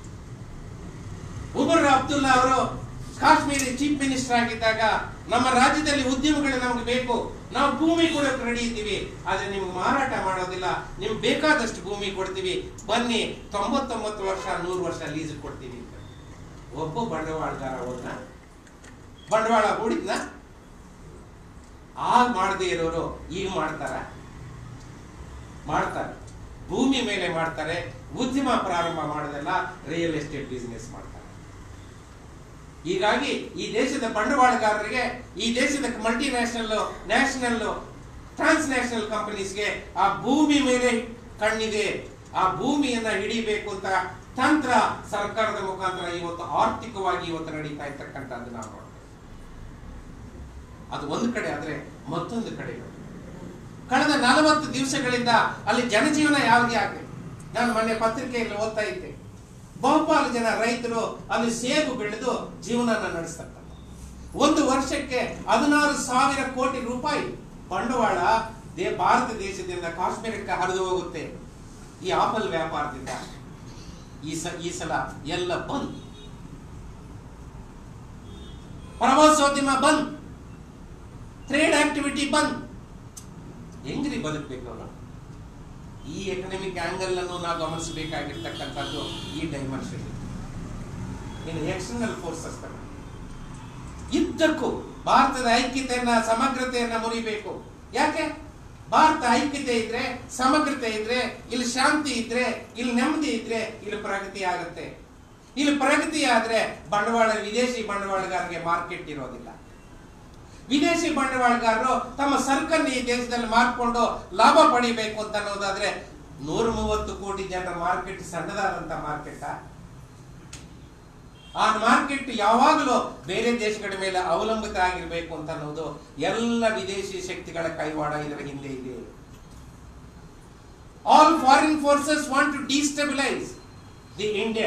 ಉಮರ್ ಅಬ್ದುಲ್ಲಾ ಅವರು ಕಾಶ್ಮೀರಿ ಚೀಫ್ ಮಿನಿಸ್ಟರ್ ಆಗಿದ್ದಾಗ ನಮ್ಮ ರಾಜ್ಯದಲ್ಲಿ ಉದ್ಯಮಗಳು ನಮಗೆ ಬೇಕು ನಾವು ಭೂಮಿ ಕೊಡೋಕೆ ರೆಡಿ ಇದ್ದೀವಿ ಆದ್ರೆ ನಿಮ್ಗೆ ಮಾರಾಟ ಮಾಡೋದಿಲ್ಲ ನಿಮ್ಗೆ ಬೇಕಾದಷ್ಟು ಭೂಮಿ ಕೊಡ್ತೀವಿ ಬನ್ನಿ ತೊಂಬತ್ತೊಂಬತ್ತು ವರ್ಷ ನೂರು ವರ್ಷ ಲೀಸ್ ಕೊಡ್ತೀವಿ ಅಂತ. ಒಬ್ಬ ಬಂಡವಾಳಗಾರ ಹೋದ್ನ ಬಂಡವಾಳ ಹೂಡಿದ್ನ ಆಗ ಮಾಡದೇ ಇರೋರು ಈಗ ಮಾಡ್ತಾರ ಮಾಡ್ತಾರೆ ಭೂಮಿ ಮೇಲೆ ಮಾಡ್ತಾರೆ ಉದ್ಯಮ ಪ್ರಾರಂಭ ಮಾಡೋದಲ್ಲ ರಿಯಲ್ ಎಸ್ಟೇಟ್ ಬಿಸ್ನೆಸ್ ಮಾಡ್ತಾರೆ ಹೀಗಾಗಿ ಈ ದೇಶದ ಬಂಡವಾಳಗಾರರಿಗೆ ಈ ದೇಶದ multinational national transnational ಕಂಪನೀಸ್ಗೆ ಆ ಭೂಮಿ ಮೇಲೆ ಕಣ್ಣಿದೆ ಆ ಭೂಮಿಯನ್ನ ಹಿಡಿಬೇಕು ಅಂತ ತಂತ್ರ ಸರ್ಕಾರದ ಮುಖಾಂತರ ಇವತ್ತು ಆರ್ಥಿಕವಾಗಿ ಇವತ್ತು ನಡೀತಾ ಇರ್ತಕ್ಕಂಥದ್ದು ನಾವು ನೋಡ್ತೇವೆ ಅದು ಒಂದು ಕಡೆ ಆದ್ರೆ ಮತ್ತೊಂದು ಕಡೆ ಕಳೆದ ನಲವತ್ತು ದಿವಸಗಳಿಂದ ಅಲ್ಲಿ ಜನಜೀವನ ಯಾವ್ದೇ ಆಗಲಿ ನಾನು ಮೊನ್ನೆ ಪತ್ರಿಕೆಯಲ್ಲಿ ಓದ್ತಾ ಇದ್ದೆ ಬಹುಪಾಲು ಜನ ರೈತರು ಅಲ್ಲಿ ಸೇಬು ಬೆಳೆದು ಜೀವನನ ನಡೆಸ್ತಕ್ಕಂಥ ಒಂದು ವರ್ಷಕ್ಕೆ ಹದಿನಾರು ಸಾವಿರ ಕೋಟಿ ರೂಪಾಯಿ ಬಂಡವಾಳ ದೇ ಭಾರತ ದೇಶದಿಂದ ಕಾಶ್ಮೀರಕ್ಕೆ ಹರಿದು ಹೋಗುತ್ತೆ ಈ ಆಪಲ್ ವ್ಯಾಪಾರದಿಂದ ಈ ಸ ಈ ಸಲ ಎಲ್ಲ ಬಂದ್ ಪ್ರವಾಸೋದ್ಯಮ ಬಂದ್ ಟ್ರೇಡ್ ಆಕ್ಟಿವಿಟಿ ಬಂದ್ ಹೆಂಗ್ರಿ ಬದುಕಬೇಕು ಅವರು ಈ ಎಕನಾಮಿಕ್ ಆಂಗಲ್ ಅನ್ನು ನಾವು ಗಮನಿಸಬೇಕಾಗಿರ್ತಕ್ಕಂಥದ್ದು ಈ ಡೈಮೆನ್ಷನ್ ಇನ್ನು ಎಕ್ಸ್ಟರ್ನಲ್ ಫೋರ್ಸಸ್ ಇದ್ದಕ್ಕೂ ಭಾರತದ ಐಕ್ಯತೆಯನ್ನ ಸಮಗ್ರತೆಯನ್ನ ಮುರಿಬೇಕು ಯಾಕೆ ಭಾರತ ಐಕ್ಯತೆ ಇದ್ರೆ ಸಮಗ್ರತೆ ಇದ್ರೆ ಇಲ್ಲಿ ಶಾಂತಿ ಇದ್ರೆ ಇಲ್ಲಿ ನೆಮ್ಮದಿ ಇದ್ರೆ ಇಲ್ಲಿ ಪ್ರಗತಿ ಆಗುತ್ತೆ ಇಲ್ಲಿ ಪ್ರಗತಿ ಆದ್ರೆ ಬಂಡವಾಳ ವಿದೇಶಿ ಬಂಡವಾಳಗಾರರಿಗೆ ಮಾರ್ಕೆಟ್ ಇರೋದಿಲ್ಲ ವಿದೇಶಿ ಬಂಡವಾಳಗಾರರು ತಮ್ಮ ಸರಕನ್ನು ಈ ದೇಶದಲ್ಲಿ ಮಾರ್ಕೊಂಡು ಲಾಭ ಪಡಿಬೇಕು ಅಂತ ಅನ್ನೋದಾದ್ರೆ ನೂರ ಮೂವತ್ತು ಕೋಟಿ ಜನರ ಮಾರ್ಕೆಟ್ ಸಣ್ಣದಾದಂತ ಮಾರ್ಕೆಟ್ ಆ ಮಾರ್ಕೆಟ್ ಯಾವಾಗಲೂ ಬೇರೆ ದೇಶಗಳ ಮೇಲೆ ಅವಲಂಬಿತ ಆಗಿರ್ಬೇಕು ಅಂತ ಅನ್ನೋದು ಎಲ್ಲ ವಿದೇಶಿ ಶಕ್ತಿಗಳ ಕೈವಾಡ ಇದರ ಹಿಂದೆ ಇದೆ all foreign forces want to destabilise the India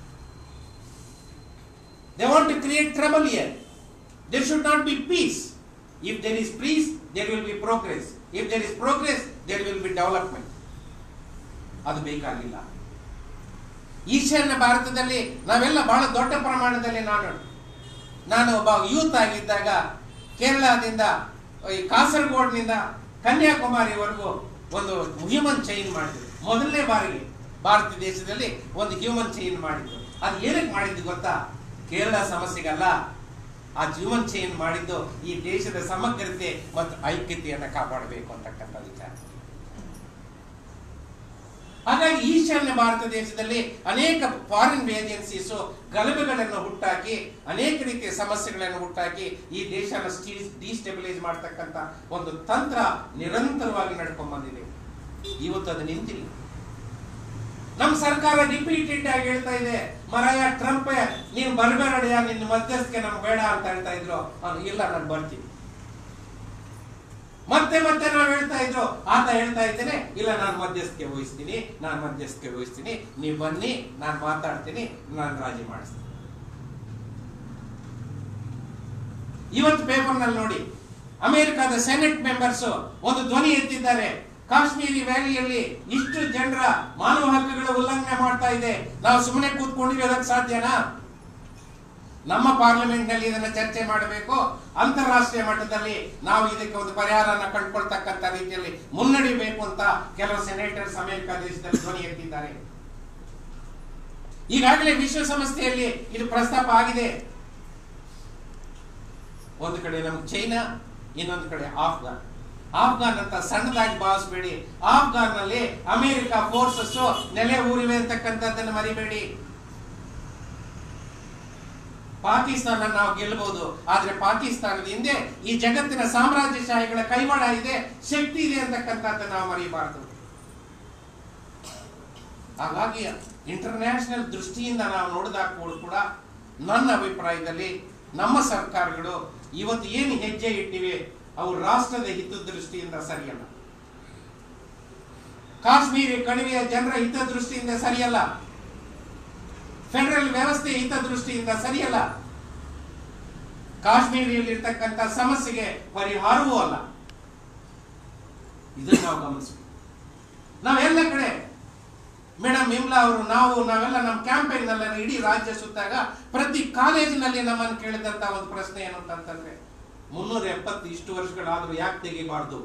they want to create trouble here there should not be peace. If there is peace, there will be progress. If there is progress, there will be development. ಅದು ಬೇಕಾಗಿಲ್ಲ ಈಶಾನ್ಯ ಭಾರತದಲ್ಲಿ ನಾವೆಲ್ಲ ಬಹಳ ದೊಡ್ಡ ಪ್ರಮಾಣದಲ್ಲಿ ನಾನು ನಾನು ಒಬ್ಬ ಯೂತ್ ಆಗಿದ್ದಾಗ ಕೇರಳದಿಂದ ಈ ಕಾಸರಗೋಡ್ನಿಂದ ಕನ್ಯಾಕುಮಾರಿವರೆಗೂ ಒಂದು ಹ್ಯೂಮನ್ ಚೈನ್ ಮಾಡಿದ್ರು ಮೊದಲನೇ ಬಾರಿಗೆ ಭಾರತ ದೇಶದಲ್ಲಿ ಒಂದು ಹ್ಯೂಮನ್ ಚೈನ್ ಮಾಡಿದ್ದು ಅದು ಏನಕ್ಕೆ ಮಾಡಿದ್ದು ಗೊತ್ತಾ ಕೇರಳ ಸಮಸ್ಯೆಗಲ್ಲ ಆ ಹ್ಯೂಮನ್ ಚೈನ್ ಮಾಡಿದ್ದು ಈ ದೇಶದ ಸಮಗ್ರತೆ ಮತ್ತು ಐಕ್ಯತೆಯನ್ನು ಕಾಪಾಡಬೇಕು ಅಂತಕ್ಕಂಥ ವಿಚಾರ ಹಾಗಾಗಿ ಈಶಾನ್ಯ ಭಾರತ ದೇಶದಲ್ಲಿ ಅನೇಕ ಫಾರಿನ್ ಏಜೆನ್ಸೀಸ್ ಗಲಭೆಗಳನ್ನು ಹುಟ್ಟಾಕಿ ಅನೇಕ ರೀತಿಯ ಸಮಸ್ಯೆಗಳನ್ನು ಹುಟ್ಟಾಕಿ ಈ ದೇಶನ ಡಿಸ್ಟೆಬಿಲೈಸ್ ಮಾಡ್ತಕ್ಕಂಥ ಒಂದು ತಂತ್ರ ನಿರಂತರವಾಗಿ ನಡ್ಕೊಂಡ್ ಬಂದಿದೆ ಇವತ್ತು ಅದು ನಿಂತಿಲ್ಲ ನಮ್ಮ ಸರ್ಕಾರ ರಿಪೀಟೆಡ್ ಆಗಿ ಹೇಳ್ತಾ ಇದೆ ಮರಾಯ ಟ್ರಂಪ್ ನೀನು ಬರಬೇಡಯ್ಯ ನಿನ್ನ ಮಧ್ಯಸ್ಥಿಕೆ ನಮ್ಗೆ ಬೇಡ ಅಂತ ಹೇಳ್ತಾ ಇದ್ರು ಅವ್ನು ಇಲ್ಲ ನಾನು ಬರ್ತೀನಿ ಮತ್ತೆ ಮತ್ತೆ ನಾವು ಹೇಳ್ತಾ ಇದ್ರು ಆತ ಹೇಳ್ತಾ ಇದ್ದೇನೆ ಇಲ್ಲ ನಾನು ಮಧ್ಯಸ್ಥಿಕೆ ವಹಿಸ್ತೀನಿ ನಾನು ಮಧ್ಯಸ್ಥಿಕೆ ವಹಿಸ್ತೀನಿ ನೀವು ಬನ್ನಿ ನಾನು ಮಾತಾಡ್ತೀನಿ ನಾನು ರಾಜಿ ಮಾಡಿಸ್ತೀನಿ ಇವತ್ತು ಪೇಪರ್ನಲ್ಲಿ ನೋಡಿ ಅಮೆರಿಕದ ಸೆನೆಟ್ ಮೆಂಬರ್ಸ್ ಒಂದು ಧ್ವನಿ ಎತ್ತಿದ್ದಾರೆ ಕಾಶ್ಮೀರಿ ವ್ಯಾಲಿಯಲ್ಲಿ ಇಷ್ಟು ಜನರ ಮಾನವ ಹಕ್ಕುಗಳ ಉಲ್ಲಂಘನೆ ಮಾಡ್ತಾ ಇದೆ ನಾವು ಸುಮ್ಮನೆ ಕೂತ್ಕೊಂಡಿರೋದಕ್ಕೆ ಸಾಧ್ಯನಾ ನಮ್ಮ ಪಾರ್ಲಿಮೆಂಟ್ ನಲ್ಲಿ ಇದನ್ನ ಚರ್ಚೆ ಮಾಡಬೇಕು ಅಂತಾರಾಷ್ಟ್ರೀಯ ಮಟ್ಟದಲ್ಲಿ ನಾವು ಇದಕ್ಕೆ ಒಂದು ಪರಿಹಾರನ ಕಂಡುಕೊಳ್ತಕ್ಕಂಥ ರೀತಿಯಲ್ಲಿ ಮುನ್ನಡಿಬೇಕು ಅಂತ ಕೆಲವು ಸೆನೇಟರ್ಸ್ ಅಮೆರಿಕ ದೇಶದಲ್ಲಿ ಧ್ವನಿ ಎತ್ತಿದ್ದಾರೆ ಈಗಾಗಲೇ ವಿಶ್ವಸಂಸ್ಥೆಯಲ್ಲಿ ಇದು ಪ್ರಸ್ತಾಪ ಆಗಿದೆ ಒಂದು ಕಡೆ ನಮ್ಗೆ ಚೈನಾ ಇನ್ನೊಂದು ಕಡೆ ಆಫ್ಘಾನ್ ಆಫ್ಘಾನ್ ಅಂತ ಸಣ್ಣದಾಗಿ ಭಾವಿಸಬೇಡಿ ಆಫ್ಘಾನ್ ನಲ್ಲಿ ಅಮೆರಿಕ ಫೋರ್ಸಸ್ ನೆಲೆ ಊರಿವೆ ಅಂತಕ್ಕಂಥದ್ದನ್ನು ಮರಿಬೇಡಿ ಪಾಕಿಸ್ತಾನ ನಾವು ಗೆಲ್ಲಬಹುದು ಆದ್ರೆ ಪಾಕಿಸ್ತಾನದ ಹಿಂದೆ ಈ ಜಗತ್ತಿನ ಸಾಮ್ರಾಜ್ಯಶಾಹಿಗಳ ಕೈವಾಡ ಇದೆ ಶಕ್ತಿ ಇದೆ ಅಂತಕ್ಕಂಥದ್ದು ನಾವು ಮರೆಯಬಾರದು ಹಾಗಾಗಿ ಇಂಟರ್ನ್ಯಾಷನಲ್ ದೃಷ್ಟಿಯಿಂದ ನಾವು ನೋಡಿದಾಗ ಕೂಡ ನನ್ನ ಅಭಿಪ್ರಾಯದಲ್ಲಿ ನಮ್ಮ ಸರ್ಕಾರಗಳು ಇವತ್ತು ಏನು ಹೆಜ್ಜೆ ಇಟ್ಟಿವೆ ಅವು ರಾಷ್ಟ್ರದ ಹಿತದೃಷ್ಟಿಯಿಂದ ಸರಿಯಲ್ಲ ಕಾಶ್ಮೀರಿ ಕಣಿವೆಯ ಜನರ ಹಿತದೃಷ್ಟಿಯಿಂದ ಸರಿಯಲ್ಲ ಫೆಡರಲ್ ವ್ಯವಸ್ಥೆ ಹಿತದೃಷ್ಟಿಯಿಂದ ಸರಿಯಲ್ಲ ಕಾಶ್ಮೀರಿಯಲ್ಲಿರ್ತಕ್ಕಂಥ ಸಮಸ್ಯೆಗೆ ಪರಿಹಾರವೂ ಅಲ್ಲ ಇದನ್ನು ನಾವು ಗಮನಿಸಬೇಕು ನಾವೆಲ್ಲ ಕಡೆ ಮೇಡಮ್ ಇಮ್ಲಾ ಅವರು ನಾವು ನಾವೆಲ್ಲ ನಮ್ಮ ಕ್ಯಾಂಪೇನ್ ನಲ್ಲಿ ಇಡೀ ರಾಜ್ಯ ಸುತ್ತಾಗ ಪ್ರತಿ ಕಾಲೇಜಿನಲ್ಲಿ ನಮ್ಮನ್ನು ಕೇಳಿದಂತ ಒಂದು ಪ್ರಶ್ನೆ ಏನು ಅಂತಂತಂದ್ರೆ ಮುನ್ನೂರ ಎಪ್ಪತ್ತು ಇಷ್ಟು ವರ್ಷಗಳಾದ್ರೂ ಯಾಕೆ ತೆಗಿಬಾರ್ದು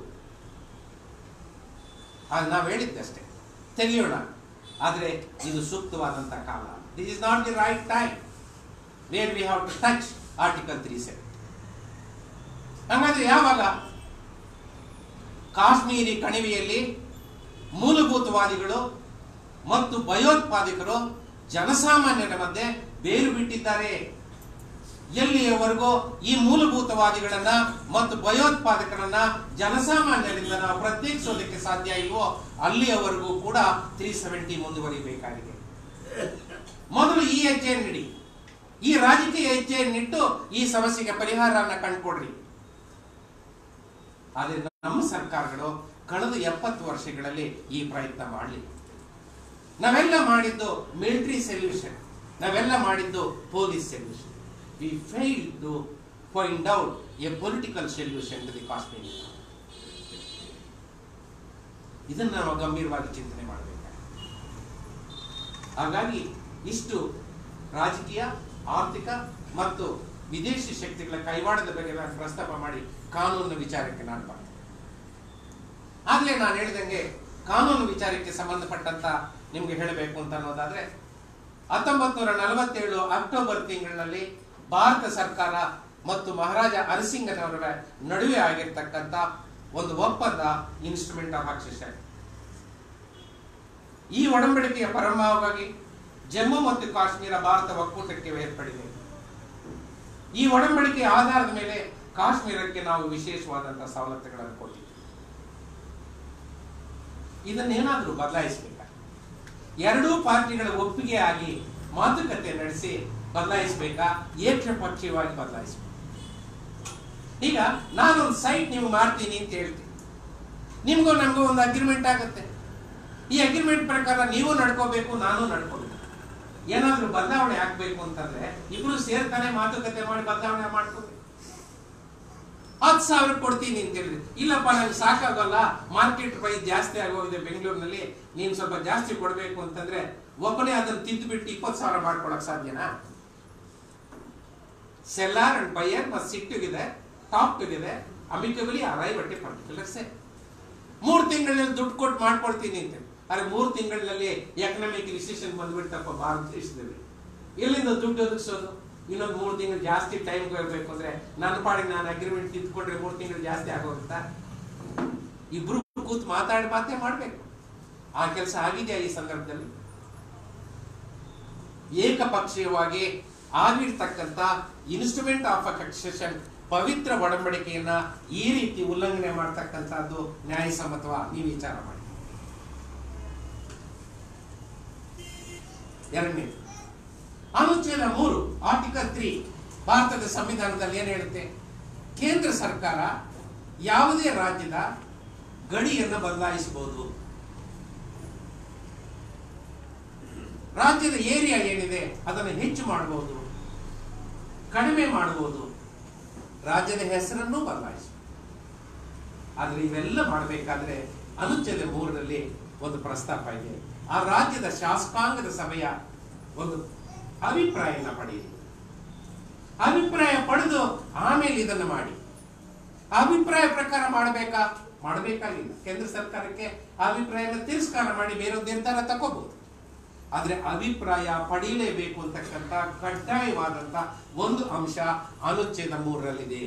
ಆಗ ನಾವು ಹೇಳಿದ್ದಷ್ಟೇ ತೆಗೆಯೋಣ ಆದ್ರೆ ಇದು ಸೂಕ್ತವಾದಂತ ಕಾಲ this is not the right time where we have to touch article three seven ಹಂಗಾದ್ರೆ ಯಾವಾಗ ಕಾಶ್ಮೀರಿ ಕಣಿವೆಯಲ್ಲಿ ಮೂಲಭೂತವಾದಿಗಳು ಮತ್ತು ಭಯೋತ್ಪಾದಕರು ಜನಸಾಮಾನ್ಯರ ಮಧ್ಯೆ ಬೇರು ಬಿಟ್ಟಿದ್ದಾರೆ ಎಲ್ಲಿಯವರೆಗೂ ಈ ಮೂಲಭೂತವಾದಿಗಳನ್ನ ಮತ್ತು ಭಯೋತ್ಪಾದಕರನ್ನ ಜನಸಾಮಾನ್ಯರಿಂದ ನಾವು ಪ್ರತ್ಯೇಕಿಸೋದಕ್ಕೆ ಸಾಧ್ಯ ಇಲ್ವೋ ಅಲ್ಲಿಯವರೆಗೂ ಕೂಡ ತ್ರೀ ಸೆವೆಂಟಿ ಮುಂದುವರಿಬೇಕಾಗಿದೆ ಮೊದಲು ಈ ಹೆಜ್ಜೆಯನ್ನಿಡಿ ಈ ರಾಜಕೀಯ ಹೆಜ್ಜೆಯನ್ನಿಟ್ಟು ಈ ಸಮಸ್ಯೆಗೆ ಪರಿಹಾರನ ಕಂಡುಕೊಡ್ರಿ ಆದ್ರೆ ನಮ್ಮ ಸರ್ಕಾರಗಳು ಕಳೆದ ಎಪ್ಪತ್ತು ವರ್ಷಗಳಲ್ಲಿ ಈ ಪ್ರಯತ್ನ ಮಾಡಲಿಲ್ಲ ನಾವೆಲ್ಲ ಮಾಡಿದ್ದು ಮಿಲಿಟರಿ ಸೊಲ್ಯೂಷನ್ ನಾವೆಲ್ಲ ಮಾಡಿದ್ದು police solution we fail to find out a political solution to the Kashmir ಇದನ್ನು ನಾವು ಗಂಭೀರವಾಗಿ ಚಿಂತನೆ ಮಾಡಬೇಕಾಗಿದೆ ಹಾಗಾಗಿ ಇಷ್ಟು ರಾಜಕೀಯ ಆರ್ಥಿಕ ಮತ್ತು ವಿದೇಶಿ ಶಕ್ತಿಗಳ ಕೈವಾಡದ ಬಗ್ಗೆ ನಾನು ಪ್ರಸ್ತಾಪ ಮಾಡಿ ಕಾನೂನಿನ ವಿಚಾರಕ್ಕೆ ನಾನು ಬಂದೆ ಆಗ್ಲೇ ನಾನು ಹೇಳಿದಂಗೆ ಕಾನೂನು ವಿಚಾರಕ್ಕೆ ಸಂಬಂಧಪಟ್ಟಂತ ನಿಮ್ಗೆ ಹೇಳಬೇಕು ಅಂತ ಅನ್ನೋದಾದ್ರೆ ಹತ್ತೊಂಬತ್ತು ನೂರ ನಲವತ್ತೇಳು ಅಕ್ಟೋಬರ್ ತಿಂಗಳಿನಲ್ಲಿ ಭಾರತ ಸರ್ಕಾರ ಮತ್ತು ಮಹಾರಾಜ ಹರಿಸಿಂಗನವರ ನಡುವೆ ಆಗಿರ್ತಕ್ಕಂಥ ಒಂದು ಒಪ್ಪಂದ ಇನ್ಸ್ಟ್ರೂಮೆಂಟ್ ಆಫ್ ಆಕ್ಸಿಷನ್ ಈ ಒಡಂಬಡಿಕೆಯ ಪರಮವಾಗಿ ಜಮ್ಮು ಮತ್ತು ಕಾಶ್ಮೀರ ಭಾರತ ಒಕ್ಕೂಟಕ್ಕೆ ಏರ್ಪಡಿದೆ ಈ ಒಡಂಬಡಿಕೆಯ ಆಧಾರದ ಮೇಲೆ ಕಾಶ್ಮೀರಕ್ಕೆ ನಾವು ವಿಶೇಷವಾದಂತಹ ಸವಲತ್ತುಗಳನ್ನು ಕೊಟ್ಟಿದ್ದೇವೆ ಇದನ್ನೇನಾದರೂ ಬದಲಾಯಿಸಬೇಕಾ ಎರಡೂ ಪಾರ್ಟಿಗಳ ಒಪ್ಪಿಗೆ ಆಗಿ ಮಾತುಕತೆ ನಡೆಸಿ ಬದಲಾಯಿಸಬೇಕಾ ಏಕಪಕ್ಷೀಯವಾಗಿ ಬದಲಾಯಿಸಬೇಕು ಈಗ ನಾನೊಂದು ಸೈಟ್ ನೀವು ಮಾಡ್ತೀನಿ ಅಂತ ಹೇಳ್ತೀನಿ ನಿಮ್ಗೂ ನಮಗೂ ಒಂದು ಅಗ್ರಿಮೆಂಟ್ ಆಗುತ್ತೆ ಈ ಅಗ್ರಿಮೆಂಟ್ ಪ್ರಕಾರ ನೀವು ನಡ್ಕೋಬೇಕು ನಾನು ನಡ್ಕೋಬೇಕು ಏನಾದ್ರೂ ಬದಲಾವಣೆ ಆಗ್ಬೇಕು ಅಂತಂದ್ರೆ ಇಬ್ರು ಸೇರ್ತಾನೆ ಮಾತುಕತೆ ಮಾಡಿ ಬದಲಾವಣೆ ಮಾಡ್ಕೋಬೇಕು ಹತ್ತು ಸಾವಿರ ಕೊಡ್ತೀನಿ ಅಂತ ಹೇಳಿದ್ರೆ ಇಲ್ಲಪ್ಪ ನಂಗೆ ಸಾಕಾಗಲ್ಲ ಮಾರ್ಕೆಟ್ ಪ್ರೈಸ್ ಜಾಸ್ತಿ ಆಗೋಗಿದೆ ಬೆಂಗಳೂರಿನಲ್ಲಿ ನೀನು ಸ್ವಲ್ಪ ಜಾಸ್ತಿ ಕೊಡಬೇಕು ಅಂತಂದ್ರೆ ಒಬ್ಬನೇ ಅದನ್ನು ತಿಂದುಬಿಟ್ಟು ಇಪ್ಪತ್ತು ಸಾವಿರ ಮಾಡ್ಕೊಳಕ್ ಸಾಧ್ಯನಾ seller and buyer must sit together talk together amicably arrive at a particular say ಮೂರು ತಿಂಗಳಲ್ಲಿ ದುಡ್ಡು ಕೊಟ್ಟು ಮಾಡ್ಕೊಡ್ತೀನಿ ಅಂತ ಆದ್ರೆ ಮೂರು ತಿಂಗಳಲ್ಲಿ ಎಕನಾಮಿಕ್ ರಿಸೆಷನ್ ಬಂದ್ಬಿಡ್ತಪ್ಪ ಭಾರತ ದೇಶದಲ್ಲಿ ಎಲ್ಲಿಂದ ದುಡ್ಡು ಒದಗಿಸೋದು ಇನ್ನೊಂದು ಮೂರು ತಿಂಗಳು ಜಾಸ್ತಿ ಟೈಮ್ ಇರಬೇಕು ಅಂದ್ರೆ ನನ್ನ ಪಾಡಿಗೆ ನಾನು ಅಗ್ರಿಮೆಂಟ್ ತಿದ್ದುಕೊಂಡ್ರೆ ಮೂರು ತಿಂಗಳು ಜಾಸ್ತಿ ಆಗೋಗುತ್ತಾ ಇಬ್ರು ಕೂತ್ ಮಾತಾಡಿ ಮಾತೇ ಮಾಡ್ಬೇಕು ಆ ಕೆಲಸ ಆಗಿದೆಯಾ ಈ ಸಂದರ್ಭದಲ್ಲಿ ಏಕಪಕ್ಷೀಯವಾಗಿ ಆಗಿರ್ತಕ್ಕಂಥ ಇನ್ಸ್ಟ್ರೂಮೆಂಟ್ ಆಫ್ ಅಕ್ಸೆಷನ್ ಪವಿತ್ರ ಒಡಂಬಡಿಕೆಯನ್ನ ಈ ರೀತಿ ಉಲ್ಲಂಘನೆ ಮಾಡ್ತಕ್ಕಂಥದ್ದು ನ್ಯಾಯಸಮ್ಮತವ ನೀವು ವಿಚಾರ ಮಾಡಿ ಎರಡನೇ ಅನುಚ್ಛೇದ ಮೂರು ಆರ್ಟಿಕಲ್ ತ್ರೀ ಭಾರತದ ಸಂವಿಧಾನದಲ್ಲಿ ಏನ್ ಹೇಳುತ್ತೆ ಕೇಂದ್ರ ಸರ್ಕಾರ ಯಾವುದೇ ರಾಜ್ಯದ ಗಡಿಯನ್ನು ಬದಲಾಯಿಸಬಹುದು ರಾಜ್ಯದ ಏರಿಯಾ ಏನಿದೆ ಅದನ್ನು ಹೆಚ್ಚು ಮಾಡಬಹುದು ಕಡಿಮೆ ಮಾಡಬಹುದು ರಾಜ್ಯದ ಹೆಸರನ್ನು ಬದಲಾಯಿಸಬಹುದು ಆದ್ರೆ ಇವೆಲ್ಲ ಮಾಡಬೇಕಾದ್ರೆ ಅನುಚ್ಛೇದ ಮೂರರಲ್ಲಿ ಒಂದು ಪ್ರಸ್ತಾಪ ಇದೆ ಆ ರಾಜ್ಯದ ಶಾಸಕಾಂಗದ ಸಭೆಯ ಒಂದು ಅಭಿಪ್ರಾಯನ ಪಡೆಯಿರಿ ಅಭಿಪ್ರಾಯ ಪಡೆದು ಆಮೇಲೆ ಇದನ್ನು ಮಾಡಿ ಅಭಿಪ್ರಾಯ ಪ್ರಕಾರ ಮಾಡಬೇಕಾ ಮಾಡಬೇಕಾಗಿಲ್ಲ ಕೇಂದ್ರ ಸರ್ಕಾರಕ್ಕೆ ಅಭಿಪ್ರಾಯನ ತಿರಸ್ಕಾರ ಮಾಡಿ ಬೇರೆ ನಿರ್ಧಾರ ತಗೋಬಹುದು ಆದ್ರೆ ಅಭಿಪ್ರಾಯ ಪಡೆಯಲೇಬೇಕು ಅಂತಕ್ಕಂಥ ಕಡ್ಡಾಯವಾದಂತ ಒಂದು ಅಂಶ ಅನುಚ್ಛೇದ ಮೂರರಲ್ಲಿದೆ